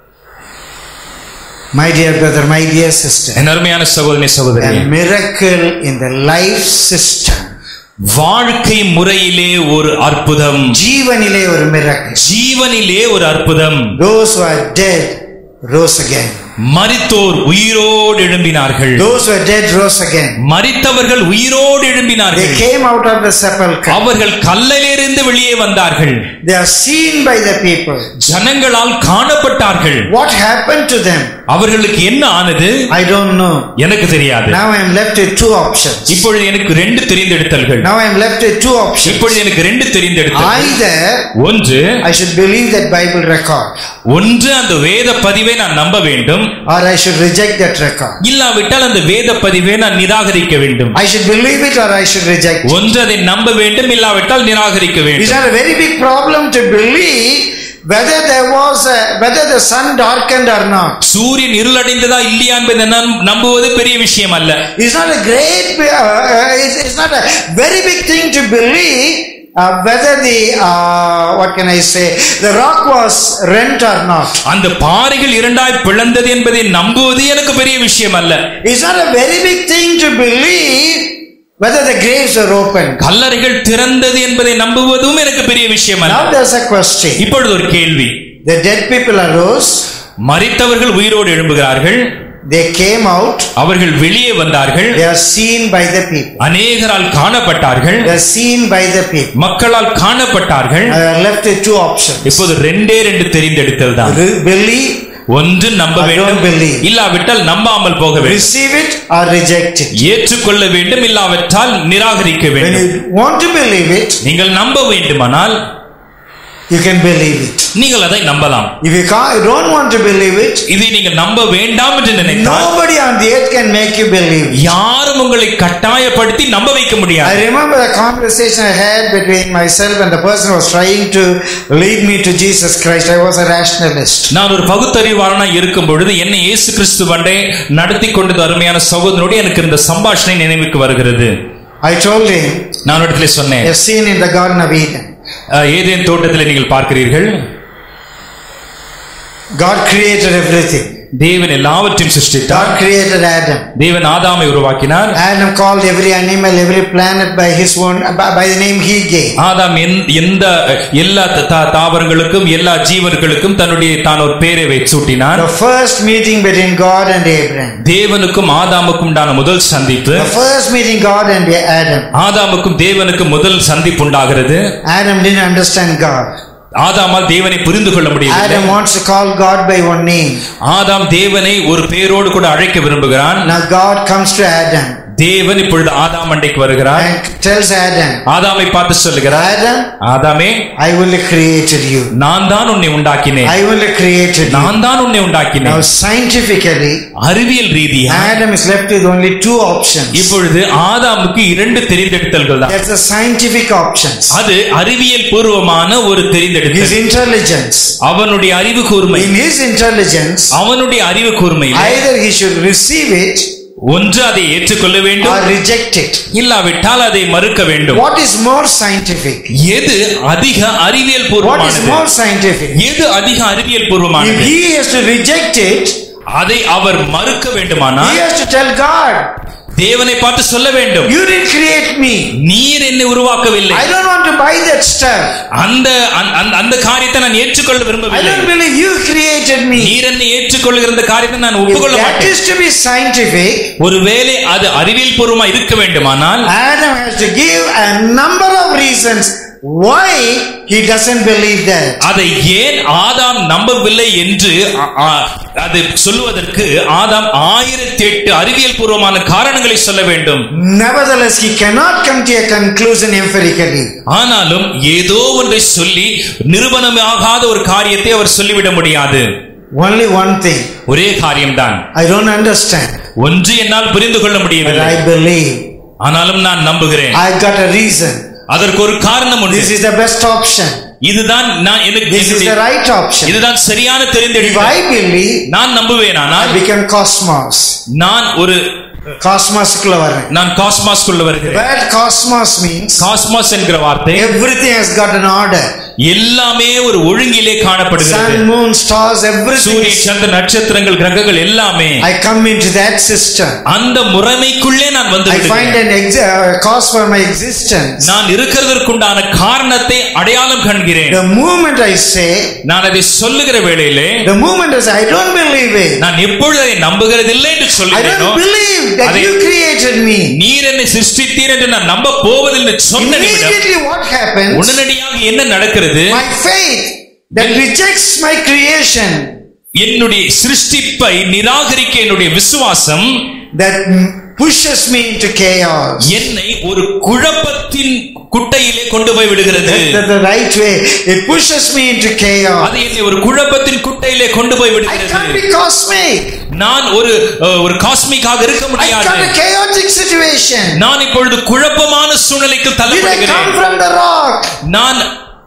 My dear brother, my dear sister. என் அருமையான சகோதரி சகோதரி A miracle in the life system. வாழ்க்கை முறையிலே ஒரு அற்புதம் ஜீவனிலே ஒரு miracle. ஜீவனிலே ஒரு அற்புதம் Those who are dead rose again. மரித்தோர் உயிரோடு எழும்பினார்கள் Those who were dead rose again. மரித்தவர்கள் உயிரோடு They எழும்பினார்கள் came out of the sepulchre. அவர்கள் கல்லலிலிருந்து வெளியே வந்தார்கள் They are seen by the people. ஜனங்களால் காணப்பட்டார்கள் What happened to them? அவர்களுக்கு என்ன ஆனது I don't know. எனக்கு தெரியாது Now I am left with two options. இப்பொழுது எனக்கு ரெண்டு தெரிந்தெடுத்தல்கள் Now I am left with two options. இப்பொழுது எனக்கு ரெண்டு தெரிந்தெடுத்தல் Either ஒன்று I should believe that Bible record ஒன்று அந்த வேத பதிவை நான் நம்ப வேண்டும் or I should reject that record. இல்லாவிட்டால் அந்த வேத பதிவை நான் நிராகரிக்க வேண்டும் I should believe it or I should reject it. ஒன்று அதை நம்ப வேண்டும் இல்லாவிட்டால் நிராகரிக்க It's வேண்டும் not a very big problem to believe whether there was a, whether the sun darkened or not. சூரியன் இருளடைந்ததா இல்லையா என்பதை நான் நம்புவது பெரிய விஷயம் அல்ல It's not a great, uh, uh, it's, it's not a very big thing to believe uh, whether the, uh, what can I say, the rock was rent or not. அந்த பாறைகள் இரண்டாய் பிளந்தது என்பதை நம்புவது எனக்கு பெரிய விஷயம் அல்ல It's not a very big thing to believe whether the graves are open. கல்லறைகள் திறந்தது என்பதை நம்புவதும் எனக்கு பெரிய விஷயம் அல்ல Now there's a question. இப்பொழுது ஒரு கேள்வி The dead people arose, மரித்தவர்கள் உயிரோடு எழும்புகிறார்கள் they came out, அவர்கள் வெளியே வந்தார்கள் they are seen by the people. அநேகரால் காணப்பட்டார்கள் They are seen by the people. மக்களால் காணப்பட்டார்கள் I are left with two options. இப்போது ரெண்டே ரெண்டு தெரிந்தெடுத்தல் தான் Re- Believe, ஒன்று நம்ப I don't வேண்டும் believe. இல்லாவிட்டால் நம்பாமல் போக வேண்டும் receive it or reject it. ஏற்றுக்கொள்ள வேண்டும் இல்லாவிட்டால் நிராகரிக்க When வேண்டும் you want to believe it, நீங்கள் நம்ப வேண்டுமானால் you can believe it. நீங்கள் அதை நம்பலாம் If you, can't, you don't want to believe it, இதை நீங்கள் நம்ப வேண்டாம் என்று நினைத்தால் nobody on the earth can make you believe it. யாரும் உங்களை கட்டாயப்படுத்தி நம்ப வைக்க I முடியாது remember the conversation I had between myself and the person who was trying to lead me to Jesus Christ. I was a rationalist. நான் ஒரு பகுத்தறிவாளனா இருக்கும் பொழுது என்னை இயேசு கிறிஸ்து வண்டே நடத்தி கொண்டது அருமையான சகோதரனோடு எனக்கு இந்த சம்பாஷணை நினைவுக்கு வருகிறது I told him, நான் இடத்துல சொன்னேன் a scene in the Garden of Eden. அஹ், ஏதேன் தோட்டத்தில் நீங்கள் பார்க்கிறீர்கள் God created everything. தேவன் எல்லாவற்றையும் சிருஷ்டித்தார் God created Adam. தேவன் ஆதாமை உருவாக்கினார் Adam called every animal, every planet by his own, by, by the name he gave. ஆதாம் எந்த- எந்த எல்லா த- தா- தாவரங்களுக்கும் எல்லா ஜீவர்களுக்கும் தன்னுடைய தான் ஒரு பேரை வைத்து சூட்டினார் The first meeting between God and Abraham. தேவனுக்கும் ஆதாமுக்கும் உண்டான முதல் சந்திப்பு The first meeting God and Adam. ஆதாமுக்கும் தேவனுக்கும் முதல் சந்திப்பு உண்டாகிறது Adam didn't understand God. ஆதாமால் தேவனை புரிந்து கொள்ள முடியவில்லை Adam wants to call God by one name. ஆதாம் தேவனை ஒரு பேரோடு கூட அழைக்க விரும்புகிறான் Now God comes to Adam தேவன் இப்பொழுது ஆதாம் அண்டைக்கு வருகிறார் and tells Adam, ஆதாமை பார்த்து சொல்லுகிறார் Adam, ஆதாமே I only created you. நான் தான் உன்னை உண்டாக்கினேன் I only created you. நான் தான் உன்னை Now உண்டாக்கினேன் scientifically, அறிவியல் ரீதியா Adam is left with only two options. இப்பொழுது ஆதாமுக்கு இரண்டு தெரிந்தெடுத்தல்கள் தான் That's the scientific options. அது அறிவியல் பூர்வமான ஒரு His தெரிந்தெடுத்தல் intelligence. அவனுடைய அறிவு கூர்மை In his intelligence, அவனுடைய அறிவு கூர்மை either he should receive it ஒன்று அதை ஏற்றுக்கொள்ள வேண்டும் or reject it. இல்லாவிட்டால் அதை மறுக்க வேண்டும் What is more scientific? எது அதிக அறிவியல் What is பூர்வமானது more scientific? எது அதிக அறிவியல் If பூர்வமானது he has to reject it, அதை அவர் மறுக்க he வேண்டுமானால் has to tell God, தேவனை பார்த்து சொல்ல வேண்டும் You didn't create me. நீர் என்னை உருவாக்கவில்லை I don't want to buy that stuff. அந்த அந்த- அந்த- அந்த காரியத்தை நான் ஏற்றுக்கொள்ள I விரும்பவில்லை don't believe you created me. நீர் என்னை ஏற்றுக்கொள்கிற இந்த காரியத்தை நான் If ஒப்புக்கொள்ள that மாட்டேன் is to be scientific, ஒருவேளை அது அறிவியல் பூர்வமா இருக்க வேண்டுமானால் Adam has to give a number of reasons why he doesn't believe that. அதை ஏன் ஆதாம் நம்பவில்லை என்று அ- அ- அது சொல்லுவதற்கு ஆதாம் ஆயிரத்தி எட்டு அறிவியல் பூர்வமான காரணங்களை சொல்ல வேண்டும் Nevertheless, he cannot come to a conclusion empirically. ஆனாலும் ஏதோ ஒன்றை சொல்லி நிரூபணமாகாத ஒரு காரியத்தை அவர் சொல்லிவிட முடியாது Only one thing. ஒரே காரியம்தான் I don't understand, ஒன்று என்னால் புரிந்து கொள்ள but முடியவில்லை I believe. ஆனாலும் நான் நம்புகிறேன் I got a reason. அதற்கு ஒரு காரணம் உண்டு This is the best option. இதுதான் நான் எனக்கு This is the right option. இதுதான் சரியான If தெரிந்தெடுப்பு I believe, நான் நம்புவேனானால் I become cosmos. நான் ஒரு காஸ்மாஸ்க்குள்ள வரேன் நான் காஸ்மாஸ்குள்ள வருகிறேன் Where cosmos means காஸ்மாஸ் என்கிற வார்த்தை everything has got an order. எல்லாமே ஒரு ஒழுங்கிலே காணப்படுகிறது Sun, moon, stars, everything. சூரிய சந்திர நட்சத்திரங்கள் கிரகங்கள் எல்லாமே I come into that system. அந்த முறைமைக்குள்ளே நான் வந்து I find விடுகிறேன். an ex- uh, cause for my existence. நான் இருக்கிறதற்குண்டான காரணத்தை அடையாளம் காண்கிறேன் The moment I say, நான் அதை சொல்லுகிற வேளையிலே the moment I say, I don't believe it. நான் எப்பொழுது அதை நம்புகிறதில்லை என்று I சொல்லுகிறேனோ don't believe that அதை- you created me. நீர் என்னை சிருஷ்டித்தீர் என்று நான் நம்ப போவதில்லை என்று சொன்ன நிமிடம் Immediately what happens? உடனடியாக என்ன நடக்கிறது My faith that rejects my creation, என்னுடைய சிருஷ்டிப்பை நிராகரிக்க என்னுடைய விசுவாசம் that pushes me into chaos. என்னை ஒரு குழப்பத்தின் குட்டையிலே கொண்டு போய் விடுகிறது That's the right way. It pushes me into chaos. அது என்னை ஒரு குழப்பத்தின் குட்டையிலே கொண்டு போய் I can't விடுகிறது be cosmic. நான் ஒரு அஹ், ஒரு காஸ்மிக்காக இருக்க I முடியாது got a chaotic situation. நான் இப்பொழுது குழப்பமான சூழ்நிலைக்கு Did I come தள்ளப்படுகிறேன் from the rock? நான்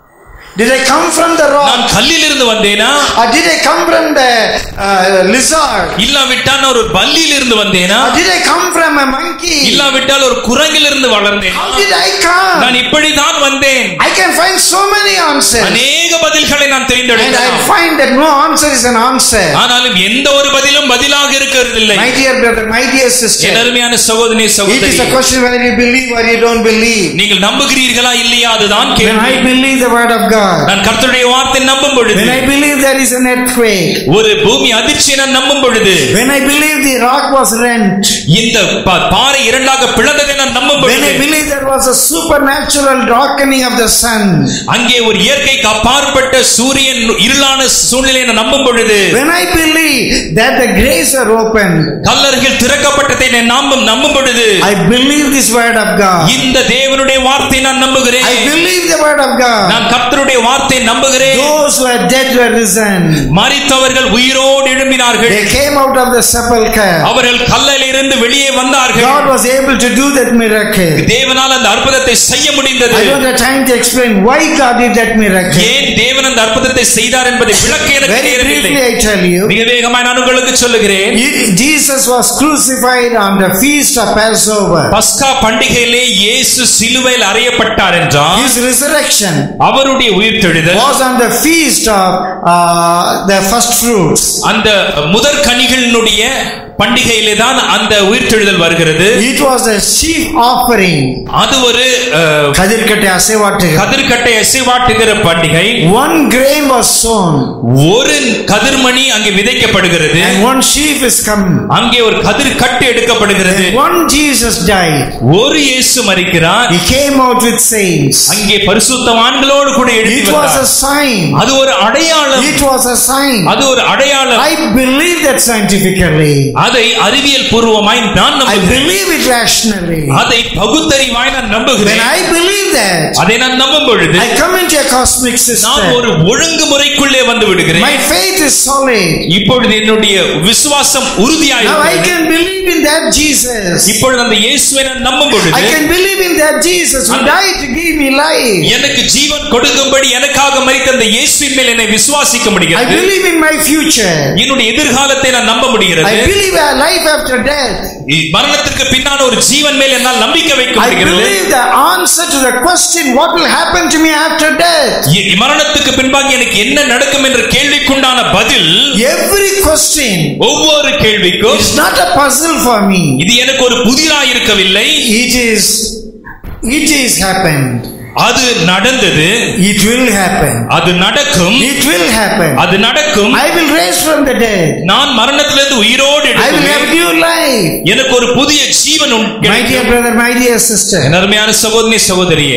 Did I come from the rock? நான் கல்லிலிருந்து வந்தேனா Or did I come from the uh, lizard? இல்லாவிட்டால் நான் ஒரு பல்லியிலிருந்து வந்தேனா Or did I come from a monkey? இல்லாவிட்டால் ஒரு குரங்கிலிருந்து வளர்ந்தேன் How did I come? நான் இப்படிதான் வந்தேன் I can find so many answers. அநேக பதில்களை நான் And I தெரிந்தெடுக்கலாம் find that no answer is an answer. ஆனாலும் எந்த ஒரு பதிலும் பதிலாக இருக்கிறதில்லை My dear brother, my dear sister, என் அருமையான சகோதரி it is சகோதரி a question whether you believe or you don't believe. நீங்கள் நம்புகிறீர்களா இல்லையா அதுதான் When I கேள்வி believe the word of God, நான் கர்த்தருடைய வார்த்தை நம்பும் பொழுது when I believe there is an earthquake, ஒரு பூமி அதிர்ச்சியை நான் நம்பும் பொழுது when I believe the rock was rent, இந்த ப- பாறை இரண்டாக பிளந்ததை நான் நம்பும் when I பொழுது believe there was a supernatural darkening of the sun, அங்கே ஒரு இயற்கைக்கு அப்பாற்பட்ட சூரியன் இருளான சூழ்நிலையை நான் நம்பும் பொழுது when I believe that the graves are opened, கல்லறைகள் திறக்கப்பட்டதை நான் நம்பும் நம்பும் பொழுது I believe this word of God. இந்த தேவனுடைய வார்த்தை நான் நம்புகிறேன் I believe the word of God. நான் கர்த்தருடைய வார்த்தை நம்புகிறேன் Those who are dead were risen. மரித்தவர்கள் உயிரோடு எழும்பினார்கள் They came out of the sepulchre. அவர்கள் கல்லில் இருந்து வெளியே வந்தார்கள் God was able to do that miracle. தேவனால் அந்த அற்புதத்தை செய்ய முடிந்தது I don't have time to explain why God did that miracle. ஏன் தேவன் அந்த அற்புதத்தை செய்தார் என்பதை விளக்க எனக்கு Very நேரமில்லை briefly, I tell you, மிக வேகமாய் நான் உங்களுக்கு சொல்லுகிறேன் He- Jesus was crucified on the feast of Passover. பஸ்கா பண்டிகையிலே இயேசு சிலுவையில் அறையப்பட்டார் என்றால் His resurrection அவருடைய உயிர்த்தெழுதல் was on the feast of uh, the first fruits. அந்த முதற் கனிகளினுடைய பண்டிகையிலே தான் அந்த உயிர்த்தெழுதல் வருகிறது It was the chief offering. அது ஒரு அஹ், கதிர்கட்டை அசைவாட்டுகள். கதிர்கட்டை அசைவாட்டுகிற பண்டிகை One grain was sown ஒரு கதிர்மணி அங்கே விதைக்கப்படுகிறது and one sheaf is come. அங்கே ஒரு கதிர் கட்டு எடுக்கப்படுகிறது One Jesus died. ஒரு இயேசு மறிக்கிறார் He came out with saints. அங்கே பரிசுத்தவான்களோடு கூட எழுதி It was a வந்தார் sign. அது ஒரு அடையாளம் It was a sign. அது ஒரு அடையாளம் I believe that scientifically. அதை அறிவியல் பூர்வமாய் நான் I நம்புகிறேன் believe it rationally. அதை பகுத்தறிவாய் நான் When நம்புகிறேன் I believe that, அதை நான் நம்பும் பொழுது I come into a cosmic நான் system. ஒரு ஒழுங்குமுறைக்குள்ளே வந்து விடுகிறேன் My faith is solid. இப்பொழுது என்னுடைய விசுவாசம் Now I உறுதியாயிருக்கிறது can believe in that Jesus. இப்பொழுது அந்த இயேசுவை நான் நம்பும் பொழுது I can believe in that Jesus who died to give me life. எனக்கு ஜீவன் கொடுக்கும்படி எனக்காக மரித்த அந்த இயேசுவின் மேல் என்னை விசுவாசிக்க I முடிகிறது believe in my future. என்னுடைய எதிர்காலத்தை நான் நம்ப I முடிகிறது believe a life after death. மரணத்திற்கு பின்னான ஒரு ஜீவன் மேல் என்னால் நம்பிக்கை வைக்க I முடிகிறது believe the answer to the question what will happen to me after death. இ- மரணத்துக்கு பின்பாக எனக்கு என்ன நடக்கும் என்ற கேள்விக்குண்டான பதில் Every question ஒவ்வொரு கேள்விக்கும் is not a puzzle for me. இது எனக்கு ஒரு புதிராக இருக்கவில்லை It is, it is happened. அது நடந்தது It will happen. அது நடக்கும் It will happen. அது நடக்கும் I will raise from the dead. நான் மரணத்திலிருந்து உயிரோடு I will have எழும்புவேன். new life. எனக்கு ஒரு புதிய ஜீவன் உண்டு- My dear கிடைக்கும். brother, my dear sister. என் அருமையான சகோதரி சகோதரியே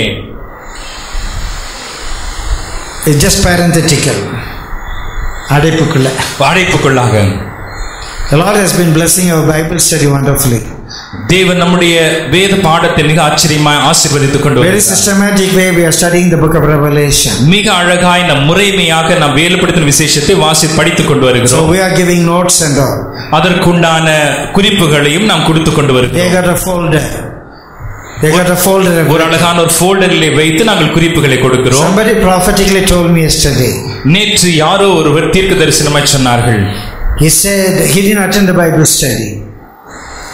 It's just parenthetical. அடைப்புக்குள்ள அழைப்புக்குள்ளாக The Lord has been blessing our Bible study wonderfully. தேவன் நம்முடைய வேத பாடத்தை மிக ஆச்சரியமாய் ஆசீர்வதித்துக் கொண்டு Very வருகிறார். systematic way we are studying the book of Revelation. மிக அழகாய் நம் முறைமையாக நாம் வேலுப்படுத்தின விசேஷத்தை வாசி படித்துக் கொண்டு So வருகிறோம் we are giving notes and all. அதற்குண்டான குறிப்புகளையும் நாம் கொடுத்து கொண்டு They வருகிறோம் got a folder. They got a folder. ஒரு அழகான ஒரு ஃபோல்டரிலே வைத்து நாங்கள் குறிப்புகளை கொடுக்கிறோம் Somebody prophetically told me yesterday. நேற்று யாரோ ஒருவர் தீர்க்க தரிசனமாய் சொன்னார்கள் He said he didn't attend the Bible study.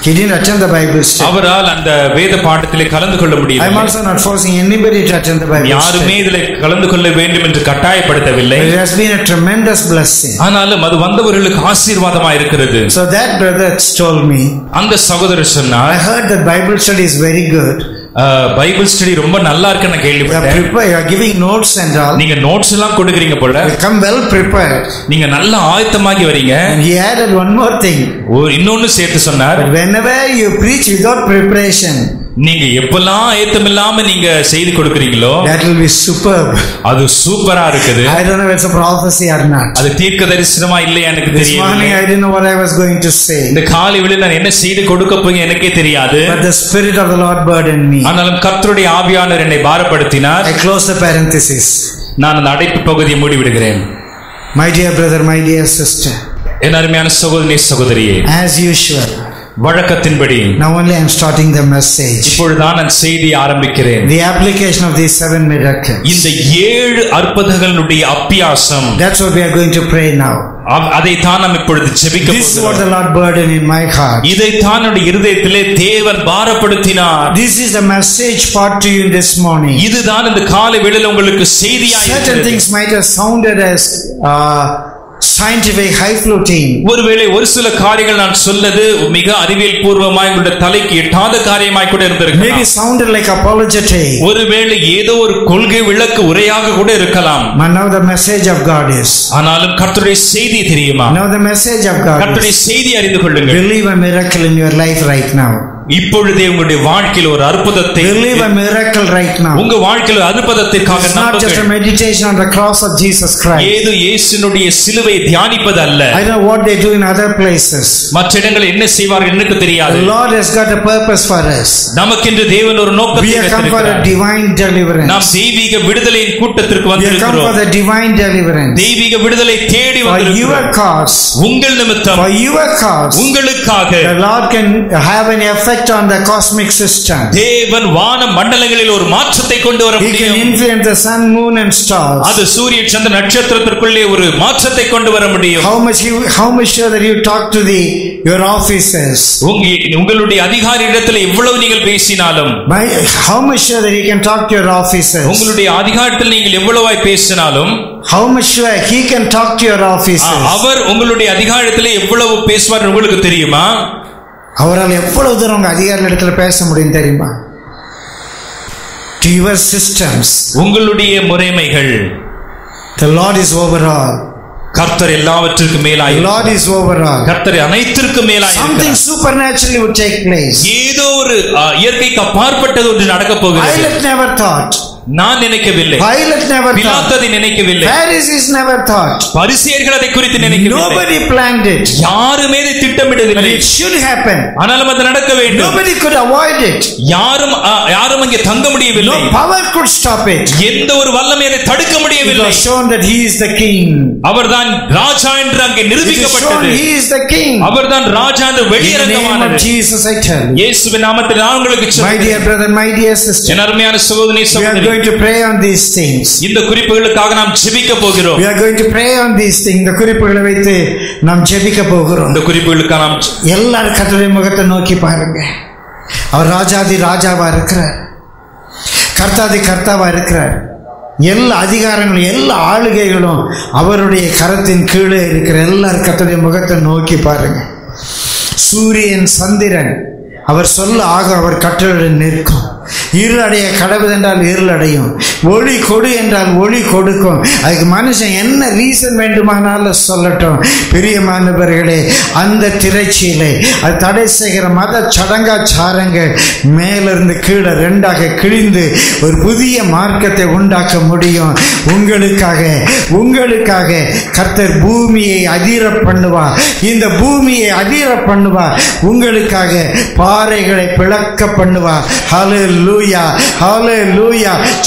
He didn't attend the Bible study. அவரால் அந்த வேத பாடத்திலே கலந்து கொள்ள I'm முடியவில்லை also not forcing anybody to attend the Bible யாருமே study. இதில் கலந்து கொள்ள வேண்டும் என்று கட்டாயப்படுத்தவில்லை It has been a tremendous blessing. ஆனாலும் அது வந்தவர்களுக்கு ஆசீர்வாதமா இருக்கிறது So that brother told me, அந்த சகோதரர் I சொன்னார் heard that Bible study is very good. "அஹ், பைபிள் ஸ்டடி ரொம்ப நல்லா இருக்குன்னு நான் You are, கேள்விப்பட்டேன் prepare, you are giving notes and all. நீங்க நோட்ஸ் எல்லாம் கொடுக்குறீங்க போல You come well prepared. நீங்க நல்லா ஆயத்தமாகி வரீங்க And he added one more thing. ஒரு இன்னொன்னு சேர்த்து சொன்னார் But whenever you preach without preparation, நீங்க எப்பெல்லாம் ஆயத்தம் இல்லாம நீங்க செய்தி கொடுக்குறீங்களோ that will be superb. அது சூப்பரா இருக்குது I don't know if it's a prophecy or not. அது தீர்க்க தரிசனமா இல்லையா எனக்கு This morning தெரியல I didn't know what I was going to say. இந்த காலை வேளையில் நான் என்ன செய்தி கொடுக்க போய் எனக்கே தெரியாது But the Spirit of the Lord burdened me. ஆனாலும் கர்த்தருடைய ஆவியானவர் என்னை பாரப்படுத்தினார் I close the parenthesis. நான் அந்த அடைப்பு பகுதியை மூடி விடுகிறேன் My dear brother, my dear sister, என் அருமையான சகோதரி சகோதரியே as usual, வழக்கத்தின்படி now only I am starting the message. இப்பொழுதுதான் நான் செய்தி ஆரம்பிக்கிறேன் The application of these seven miracles. இந்த ஏழு அற்புதங்களுடைய அப்பியாசம் That's what we are going to pray now. அவ்- அதைத்தான் நாம் இப்பொழுது ஜெபிக்க This is what போகிறோம். the Lord burdened in my heart. இதைத்தான் என்னுடைய இருதயத்திலே தேவன் பாரப்படுத்தினார் This is the message part to you this morning. இதுதான் இந்த காலை வேளையில் உங்களுக்கு செய்தியா Certain இருக்கிறது. things might have sounded as uh, scientific high floating. ஒருவேளை ஒரு சில காரியங்கள் நான் சொல்லது மிக அறிவியல் பூர்வமாய் உங்களுடைய தலைக்கு எட்டாத காரியமாய் கூட Maybe இருந்திருக்கலாம் sounded like apologetic. ஒருவேளை ஏதோ ஒரு கொள்கை விளக்கு உரையாக கூட இருக்கலாம் But now the message of God is. ஆனாலும் கர்த்தருடைய செய்தி தெரியுமா Now the message of God கர்த்தருடைய is. செய்தி அறிந்து கொள்ளுங்கள் Believe a miracle in your life right now. இப்பொழுதே உங்களுடைய வாழ்க்கையில் ஒரு அற்புதத்தை Believe a miracle right now. உங்க வாழ்க்கையில் ஒரு அற்புதத்திற்காக It's not just a நம்புங்கள் meditation on the cross of Jesus Christ. ஏதோ இயேசுனுடைய சிலுவை தியானிப்பது அல்ல I don't know what they do in other places. மற்ற இடங்களில் என்ன செய்வார்கள் எனக்கு தெரியாது The Lord has got a purpose for us. நமக்கென்று தேவன் ஒரு We நோக்கத்தை have come for a வைத்திருக்கிறார். divine நாம் deliverance. தெய்வீக விடுதலையின் கூட்டத்திற்கு We have come for வந்திருக்கிறோம் the divine deliverance. தெய்வீக விடுதலை தேடி For your வந்திருக்கிறோம் cause, உங்கள் நிமித்தம் for your cause, உங்களுக்காக the Lord can have an effect on the cosmic system. தேவன் வான மண்டலங்களில் ஒரு மாற்றத்தை கொண்டு வர He can முடியும் influence the sun, moon, and stars. அது சூரிய சந்திர நட்சத்திரத்திற்குள்ளே ஒரு மாற்றத்தை கொண்டு வர முடியும் How much you, how much sure that you talk to the your officers? உங்க- உங்களுடைய அதிகாரி இடத்துல எவ்வளவு நீங்கள் பேசினாலும் By, how much sure that he can talk to your officers? உங்களுடைய அதிகாரத்தில் நீங்கள் எவ்வளவாய் பேசினாலும் How much sure he can talk to your ah, officers? அவர் உங்களுடைய அதிகாரத்தில் எவ்வளவு பேசுவார் உங்களுக்கு தெரியுமா அவரால் எவ்வளவு தூரம் உங்க அதிகாரி இடத்துல பேச முடியும் தெரியுமா to your systems உங்களுடைய முறைமைகள் the lord is over all கர்த்தர் எல்லாவற்றிற்கும் the மேலாய் lord is over all கர்த்தர் அனைத்திற்கும் மேலாய் something இருக்கிறார். supernaturally would take place ஏதோ ஒரு ஆ, இயற்கைக்கு அப்பாற்பட்டது ஒன்று நடக்க போகிறது pilate never thought நான் நினைக்கவில்லை pilate never பிலாத்து thought அதை நினைக்கவில்லை pharisees never thought பரிசேயர்கள் அதை குறித்து நினைக்கவில்லை nobody planned it யாருமே இதை but திட்டமிடவில்லை it should happen ஆனாலும் அது நடக்க வேண்டும் nobody could avoid it யாரும் ஆ, யாரும் அங்கே தங்க முடியவில்லை no power could stop it எந்த ஒரு வல்லமை அதை தடுக்க it முடியவில்லை was shown that he is the king அவர்தான் ராஜா என்று அங்கே it is shown நிரூபிக்கப்பட்டது he is the king அவர்தான் ராஜா என்று in the name of வெளியரங்கமானது jesus i tell you இயேசுவின் நாமத்தில் நான் உங்களுக்கு My சொல்கிறேன். dear brother, my dear sister, என் அருமையான சகோதரி we are சகோதரி going to pray on these things. இந்த குறிப்புகளுக்காக நாம் ஜெபிக்க போகிறோம் We are going to pray on these things. இந்த குறிப்புகளை வைத்து நாம் ஜெபிக்க போகிறோம் இந்த குறிப்புகளுக்காக நாம் எல்லாரும் கர்த்தருடைய முகத்தை நோக்கி பாருங்க அவர் ராஜாதி ராஜாவா இருக்கிறார் கர்த்தாதி கர்த்தாவா இருக்கிறார் எல்லா அதிகாரங்களும் எல்லா ஆளுகைகளும் அவருடைய கரத்தின் கீழே இருக்கிற எல்லாரும் கர்த்தருடைய முகத்தை நோக்கி பாருங்க சூரியன் சந்திரன் அவர் சொல்ல ஆக அவர் கட்டளையுடன் நிற்கும் இருளடைய கடவுள் என்றால் இருளடையும் ஒளி கொடு என்றால் ஒளி கொடுக்கும் அதுக்கு மனுஷன் என்ன ரீசன் வேண்டுமானாலும் சொல்லட்டும் பிரியமானவர்களே அந்த திரைச்சியிலே அது தடை செய்கிற மத சடங்காச்சாரங்கள் மேலிருந்து கீழே ரெண்டாக கிழிந்து ஒரு புதிய மார்க்கத்தை உண்டாக்க முடியும் உங்களுக்காக உங்களுக்காக கர்த்தர் பூமியை அதிர பண்ணுவார் இந்த பூமியை அதிர பண்ணுவார் உங்களுக்காக பாறைகளை பிளக்க பண்ணுவார் ஹலே லூயா ஹலே லூயா ஜெபித்து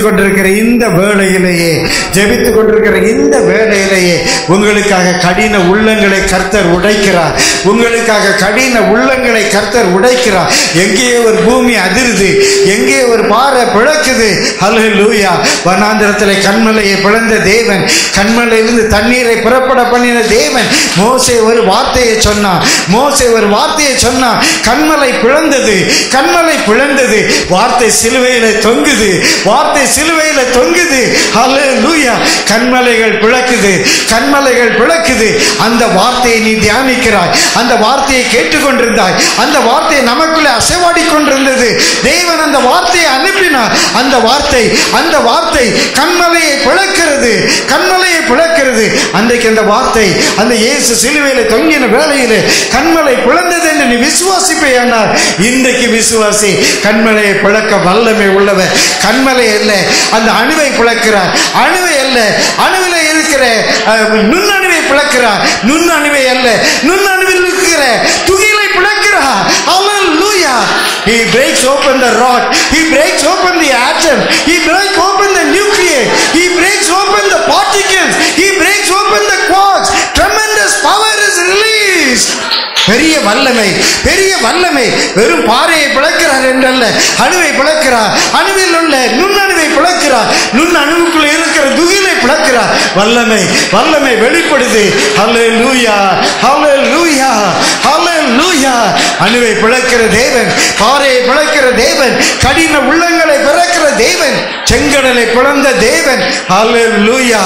கொண்டிருக்கிற இந்த வேளையிலேயே ஜெபித்துக் கொண்டிருக்கிற இந்த வேளையிலேயே உங்களுக்காக கடின உள்ளங்களை கர்த்தர் உடைக்கிறார் உங்களுக்காக கடின உள்ளங்களை கர்த்தர் உடைக்கிறார் எங்கே ஒரு பூமி அதிருது எங்கே ஒரு பாறை பிளக்குது ஹalleluya வனாந்திரத்திலே கண்மலையை பிளந்த தேவன் கண்மலையிலிருந்து தண்ணீரை புறப்பட பண்ணின தேவன் மோசே ஒரு வார்த்தையை சொன்னான் மோசே ஒரு வார்த்தையை சொன்னான் கண்மலை பிளந்தது கண்மலை பிளந்தது வார்த்தை சிலுவையில தொங்குது வார்த்தை சிலுவையில தொங்குது ஹalleluya கண்மலைகள் பிளக்குது கண்மலைகள் பிளக்குது அந்த வார்த்தையை நீ தியானிக்கிறாய் அந்த வார்த்தையை கேட்டுக்கொண்டிருந்தாய் அந்த வார்த்தை நமக்குள்ளே அசைவாடி கொண்டிருந்தது தேவன் அந்த வார்த்தையை அனுப்பினார் அந்த வார்த்தை அந்த வார்த்தை கண்மலையை பிளக்கிறது கண்மலையை பிளக்கிறது அன்றைக்கு அந்த வார்த்தை அந்த இயேசு சிலுவையில தொங்கின வேளையிலே கண்மலை பிளந்தது என்று நீ விசுவாசிப்பேயானால் இன்றைக்கு விசுவாசி கண்மலையை பிளக்க வல்லமை உள்ளவர் கண்மலை அல்ல அந்த அணுவை பிளக்கிறார் அணுவை அல்ல அணுவில இருக்கிற அஹ், நுண்ணணுவை பிளக்கிறார் நுண்ணணுவை அல்ல நுண்ணணுவில் இருக்கிற துகிலை பிளக்கிறார் Hallelujah. He breaks open the rock. He breaks open the atom. He breaks open the nucleus. He breaks open the particles. He breaks open the quarks. Tremendous power is released. பெரிய வல்லமை பெரிய வல்லமை வெறும் பாறையை பிளக்கிறார் என்றல்ல அணுவை பிளக்கிறார் அணுவில் உள்ள நுண்ணணுவை பிளக்கிறார் நுண் அணுவுக்குள்ள இருக்கிற துகிலை பிளக்கிறார் வல்லமை வல்லமை வெளிப்படுது ஹalleluya ஹalleluya ஹalleluya அணுவை பிளக்கிற தேவன் பாறையை பிளக்கிற தேவன் கடின உள்ளங்களை பிறக்கிற தேவன் செங்கடலை பிளந்த தேவன் ஹalleluya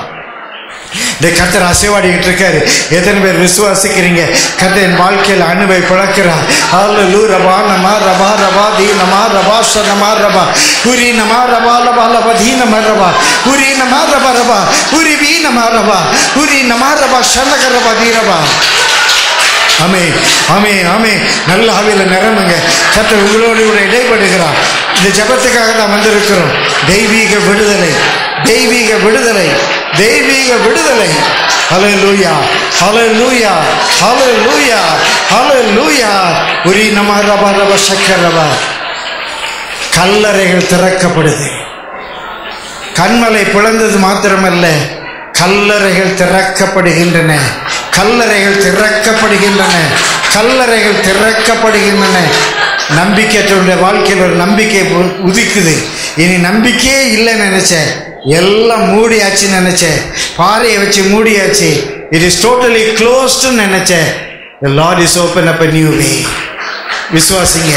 இந்த கத்தர் அசைவாடிக்கிட்டு இருக்காரு எத்தனை பேர் விசுவாசிக்கிறீங்க கத்தர் என் வாழ்க்கையில் அணுவை பிளக்கிறார் ஹalleluya ரபா நமா ரபா ரபா தீ நமா ரபா ஷ நமா ரபா குரி நமா ரபா லபா லபா தீ நமா ரபா குரி நமா ரபா ரபா குரி வீ நமா ரபா குரி நமா ரபா ஷனக ரபா தீ ரபா ஆமே ஆமே ஆமே நல்ல ஆவியில நிரம்புங்க கர்த்தர் உங்களோடு கூட இடைப்படுகிறார் இந்த ஜெபத்துக்காக தான் வந்திருக்கிறோம் தெய்வீக விடுதலை தெய்வீக விடுதலை தெய்வீக விடுதலை ஹalleluya ஹalleluya ஹalleluya ஹalleluya உரி நம ரப ரப சக்கர ரப கல்லறைகள் திறக்கப்படுது கண்மலை பிளந்தது மாத்திரமல்ல கல்லறைகள் திறக்கப்படுகின்றன கல்லறைகள் திறக்கப்படுகின்றன கல்லறைகள் திறக்கப்படுகின்றன நம்பிக்கையற்றவருடைய வாழ்க்கையில் ஒரு நம்பிக்கை உ- உதிக்குது இனி நம்பிக்கையே இல்லைன்னு நினைச்சேன் எல்லாம் மூடியாச்சுன்னு நினைச்சேன் பாறையை வச்சு மூடியாச்சு இட் இஸ் டோட்டலி க்ளோஸ்டுன்னு நினைச்சேன் lord is open up new way விசுவாசிங்க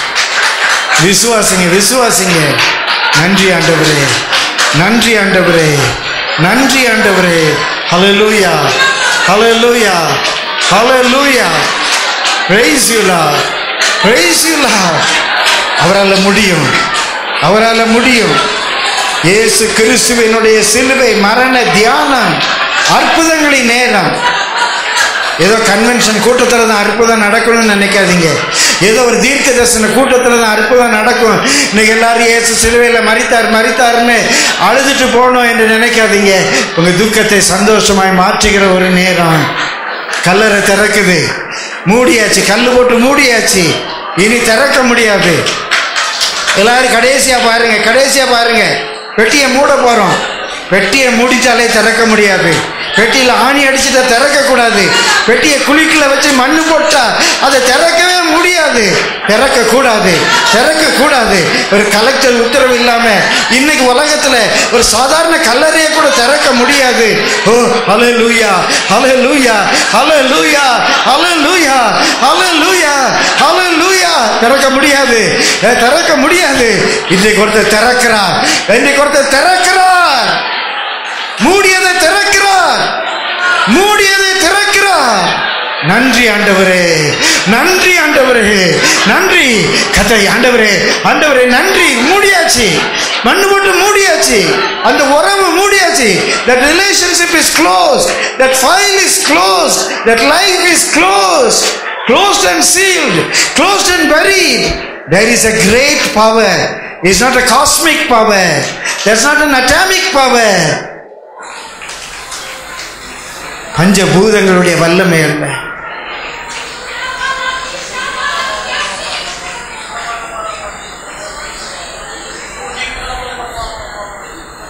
விசுவாசிங்க விசுவாசிங்க நன்றி ஆண்டவரே நன்றி ஆண்டவரே நன்றி ஆண்டவரே ஹalleluya ஹalleluya ஹalleluya praise you lord praise you lord அவரால முடியும் அவரால முடியும் இயேசு கிறிஸ்துவினுடைய சிலுவை மரண தியானம் அற்புதங்களின் நேரம் ஏதோ கன்வென்ஷன் கூட்டத்தில் தான் அற்புதம் நடக்கணும்னு நினைக்காதீங்க ஏதோ ஒரு தீர்க்க தரிசன கூட்டத்தில் தான் அற்புதம் நடக்கும் இன்னைக்கு எல்லாரும் இயேசு சிலுவையில் மறித்தார் மறித்தார்னு அழுதுட்டு போகணும் என்று நினைக்காதீங்க உங்க துக்கத்தை சந்தோஷமாய் மாற்றுகிற ஒரு நேரம் கல்லறை திறக்குது மூடியாச்சு கல் போட்டு மூடியாச்சு இனி திறக்க முடியாது எல்லாரும் கடைசியா பாருங்க கடைசியா பாருங்க பெட்டியை மூட போறோம் பெட்டியை மூடிட்டாலே திறக்க முடியாது பெட்டியில் ஆணி அடிச்சுட்டா திறக்க கூடாது பெட்டியை குழிக்குள்ள வச்சு மண்ணு போட்டா அதை திறக்கவே முடியாது திறக்க கூடாது திறக்க கூடாது ஒரு கலெக்டர் உத்தரவு இல்லாம இன்னைக்கு உலகத்துல ஒரு சாதாரண கல்லறையை கூட திறக்க முடியாது ஓ ஹலே லூயா ஹலே லூயா ஹலே லூயா ஹலே லூயா ஹலே லூயா ஹலே லூயா திறக்க முடியாது ஏ, திறக்க முடியாது இன்றைக்கு ஒருத்தர் திறக்கிறார் இன்றைக்கு ஒருத்தர் திறக்கிறார் மூடியதை திறக்கிறார் மூடியதை திறக்கிறார் நன்றி ஆண்டவரே நன்றி ஆண்டவரே நன்றி கதை ஆண்டவரே ஆண்டவரே நன்றி மூடியாச்சு மண்ணு போட்டு மூடியாச்சு அந்த உறவு மூடியாச்சு that relationship is closed that file is closed that life is closed closed and sealed closed and buried there is a great power it's not a cosmic power there's not an atomic power பஞ்சபூதங்களுடைய வல்லமை அல்ல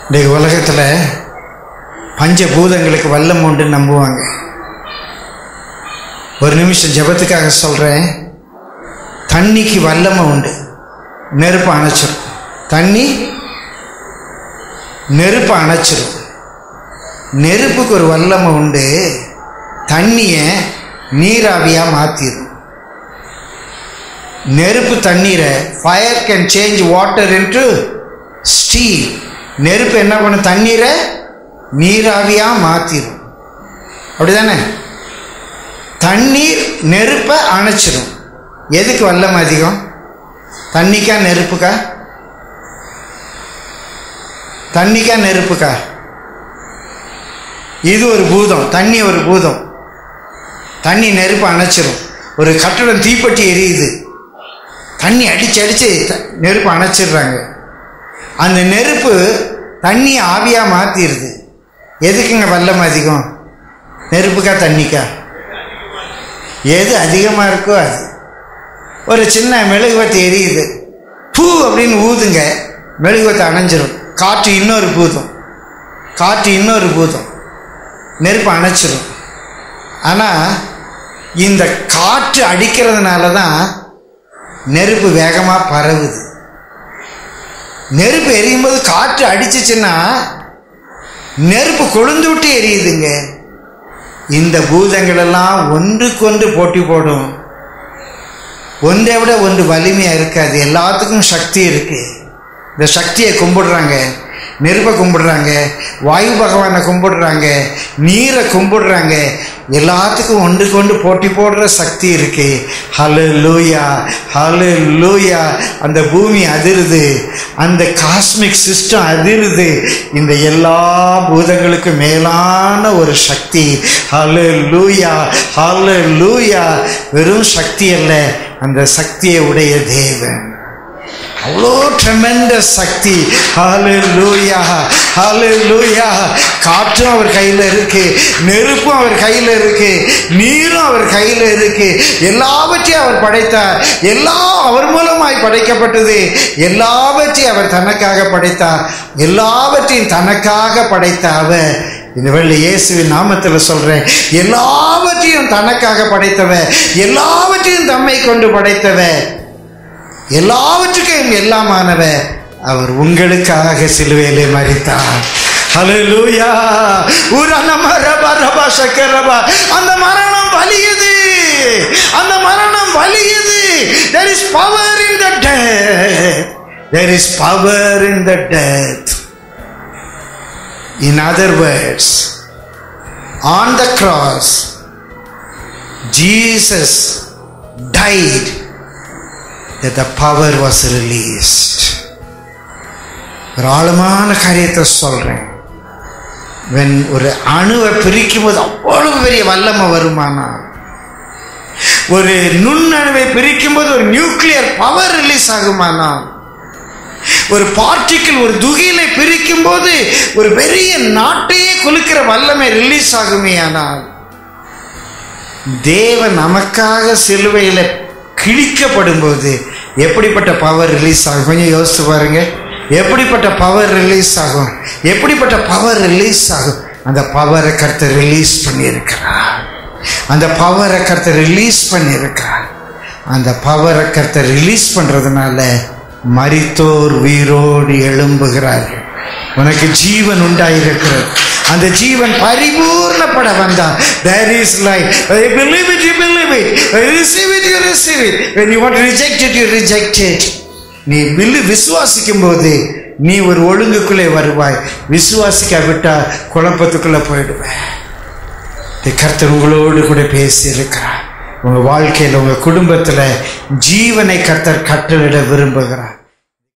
இன்றைக்கு உலகத்தில் பஞ்சபூதங்களுக்கு வல்லம் உண்டு நம்புவாங்க ஒரு நிமிஷம் ஜெபத்துக்காக சொல்கிறேன் தண்ணிக்கு வல்லமை உண்டு நெருப்பு அணைச்சிரும் தண்ணி நெருப்பு அணைச்சிரும் நெருப்புக்கு ஒரு வல்லமை உண்டு தண்ணியை நீராவியாக மாற்றிடும் நெருப்பு தண்ணீரை fire can change water into steam நெருப்பு என்ன பண்ணும் தண்ணீரை நீராவியாக மாற்றிடும் அப்படிதானே தண்ணீர் நெருப்பை அணைச்சிடும் எதுக்கு வல்லம் அதிகம் தண்ணிக்கா நெருப்புக்கா தண்ணிக்கா நெருப்புக்கா இது ஒரு பூதம் தண்ணி ஒரு பூதம் தண்ணி நெருப்பு அணைச்சிரும் ஒரு கட்டடம் தீப்பெட்டி எரியுது தண்ணி அடிச்சு அடிச்சு த- நெருப்பு அணைச்சிடுறாங்க அந்த நெருப்பு தண்ணி ஆவியாக மாற்றிடுது எதுக்குங்க வல்லம் அதிகம் நெருப்புக்கா தண்ணிக்கா எது அதிகமாக இருக்கோ அது ஒரு சின்ன மெழுகுவத்தி எரியுது பூ அப்படின்னு ஊதுங்க மெழுகுவத்தை அணைஞ்சிரும் காற்று இன்னொரு பூதம் காற்று இன்னொரு பூதம் நெருப்பு அணைச்சிரும் ஆனால் இந்த காற்று அடிக்கிறதுனால தான் நெருப்பு வேகமாக பரவுது நெருப்பு எரியும் போது காற்று அடிச்சிச்சுன்னா நெருப்பு கொழுந்து விட்டு எரியுதுங்க இந்த பூதங்கள் எல்லாம் ஒன்றுக்கொன்று போட்டி போடும் ஒன்றை விட ஒன்று வலிமையாக இருக்காது எல்லாத்துக்கும் சக்தி இருக்கு இந்த சக்தியை கும்பிடுறாங்க நெருப்பை கும்பிடுறாங்க வாயு பகவானை கும்பிடுறாங்க நீரை கும்பிடுறாங்க எல்லாத்துக்கும் ஒன்றுக்கு ஒன்று போட்டி போடுற சக்தி இருக்கு ஹலு லூயா ஹலு லூயா அந்த பூமி அதிருது அந்த காஸ்மிக் சிஸ்டம் அதிருது இந்த எல்லா பூதங்களுக்கும் மேலான ஒரு சக்தி ஹலு லூயா ஹலு லூயா வெறும் சக்தி அல்ல அந்த சக்தியை உடைய தேவன் அவ்வளோ ட்ரெமெண்டஸ் சக்தி ஹalleluya ஹalleluya காற்றும் அவர் கையில் இருக்கு நெருப்பும் அவர் கையில் இருக்கு நீரும் அவர் கையில் இருக்கு எல்லாவற்றையும் அவர் படைத்தார் எல்லாம் அவர் மூலமாய் படைக்கப்பட்டது எல்லாவற்றையும் அவர் தனக்காக படைத்தார் எல்லாவற்றையும் தனக்காக படைத்த அவர் இந்த வெள்ளி இயேசுவின் நாமத்தில் சொல்றேன் எல்லாவற்றையும் தனக்காக படைத்தவர் எல்லாவற்றையும் தம்மை கொண்டு படைத்தவர் எல்லாவற்றுக்கும் எல்லாமானவர் அவர் உங்களுக்காக சிலுவையிலே மறித்தார் ஹalleluya உரனமரபரப சக்கரப அந்த மரணம் வலியுது அந்த மரணம் வலியுது there is power in the death there is power in the death in other words on the cross jesus died that the power was released ஒரு ஆழமான காரியத்தை சொல்றேன் when ஒரு அணுவை பிரிக்கும் போது அவ்வளவு பெரிய வல்லமை வருமானா ஒரு நுண்ணணுவை பிரிக்கும் போது ஒரு நியூக்ளியர் பவர் ரிலீஸ் ஆகுமானா ஒரு பார்ட்டிக்கிள் ஒரு துகிலை பிரிக்கும் போது ஒரு பெரிய நாட்டையே குலுக்கிற வல்லமை ரிலீஸ் ஆகுமே ஆனால் தேவன் நமக்காக சிலுவையில் கிழிக்கப்படும் போது எப்படிப்பட்ட பவர் ரிலீஸ் ஆகும் கொஞ்சம் யோசித்து பாருங்க எப்படிப்பட்ட பவர் ரிலீஸ் ஆகும் எப்படிப்பட்ட பவர் ரிலீஸ் ஆகும் அந்த பவரை கருத்தை ரிலீஸ் பண்ணியிருக்கிறார் அந்த பவரை கருத்தை ரிலீஸ் பண்ணியிருக்கிறார் அந்த பவரை கருத்தை ரிலீஸ் பண்ணுறதுனால மரித்தோர் உயிரோடு எழும்புகிறார்கள் உனக்கு ஜீவன் உண்டாயிருக்கிறது அந்த ஜீவன் பரிபூர்ணப்பட வந்தான் there is life believe it you believe it receive it you receive it when you want to reject it you reject it நீ வில்லு விசுவாசிக்கும் போது நீ ஒரு ஒழுங்குக்குள்ளே வருவாய் விசுவாசிக்காவிட்டா குழப்பத்துக்குள்ள போயிடுவேன் இந்த கர்த்தர் உங்களோடு கூட பேசி இருக்கிறார் உங்க வாழ்க்கையில் உங்க குடும்பத்தில் ஜீவனை கர்த்தர் கட்டளிட விரும்புகிறார்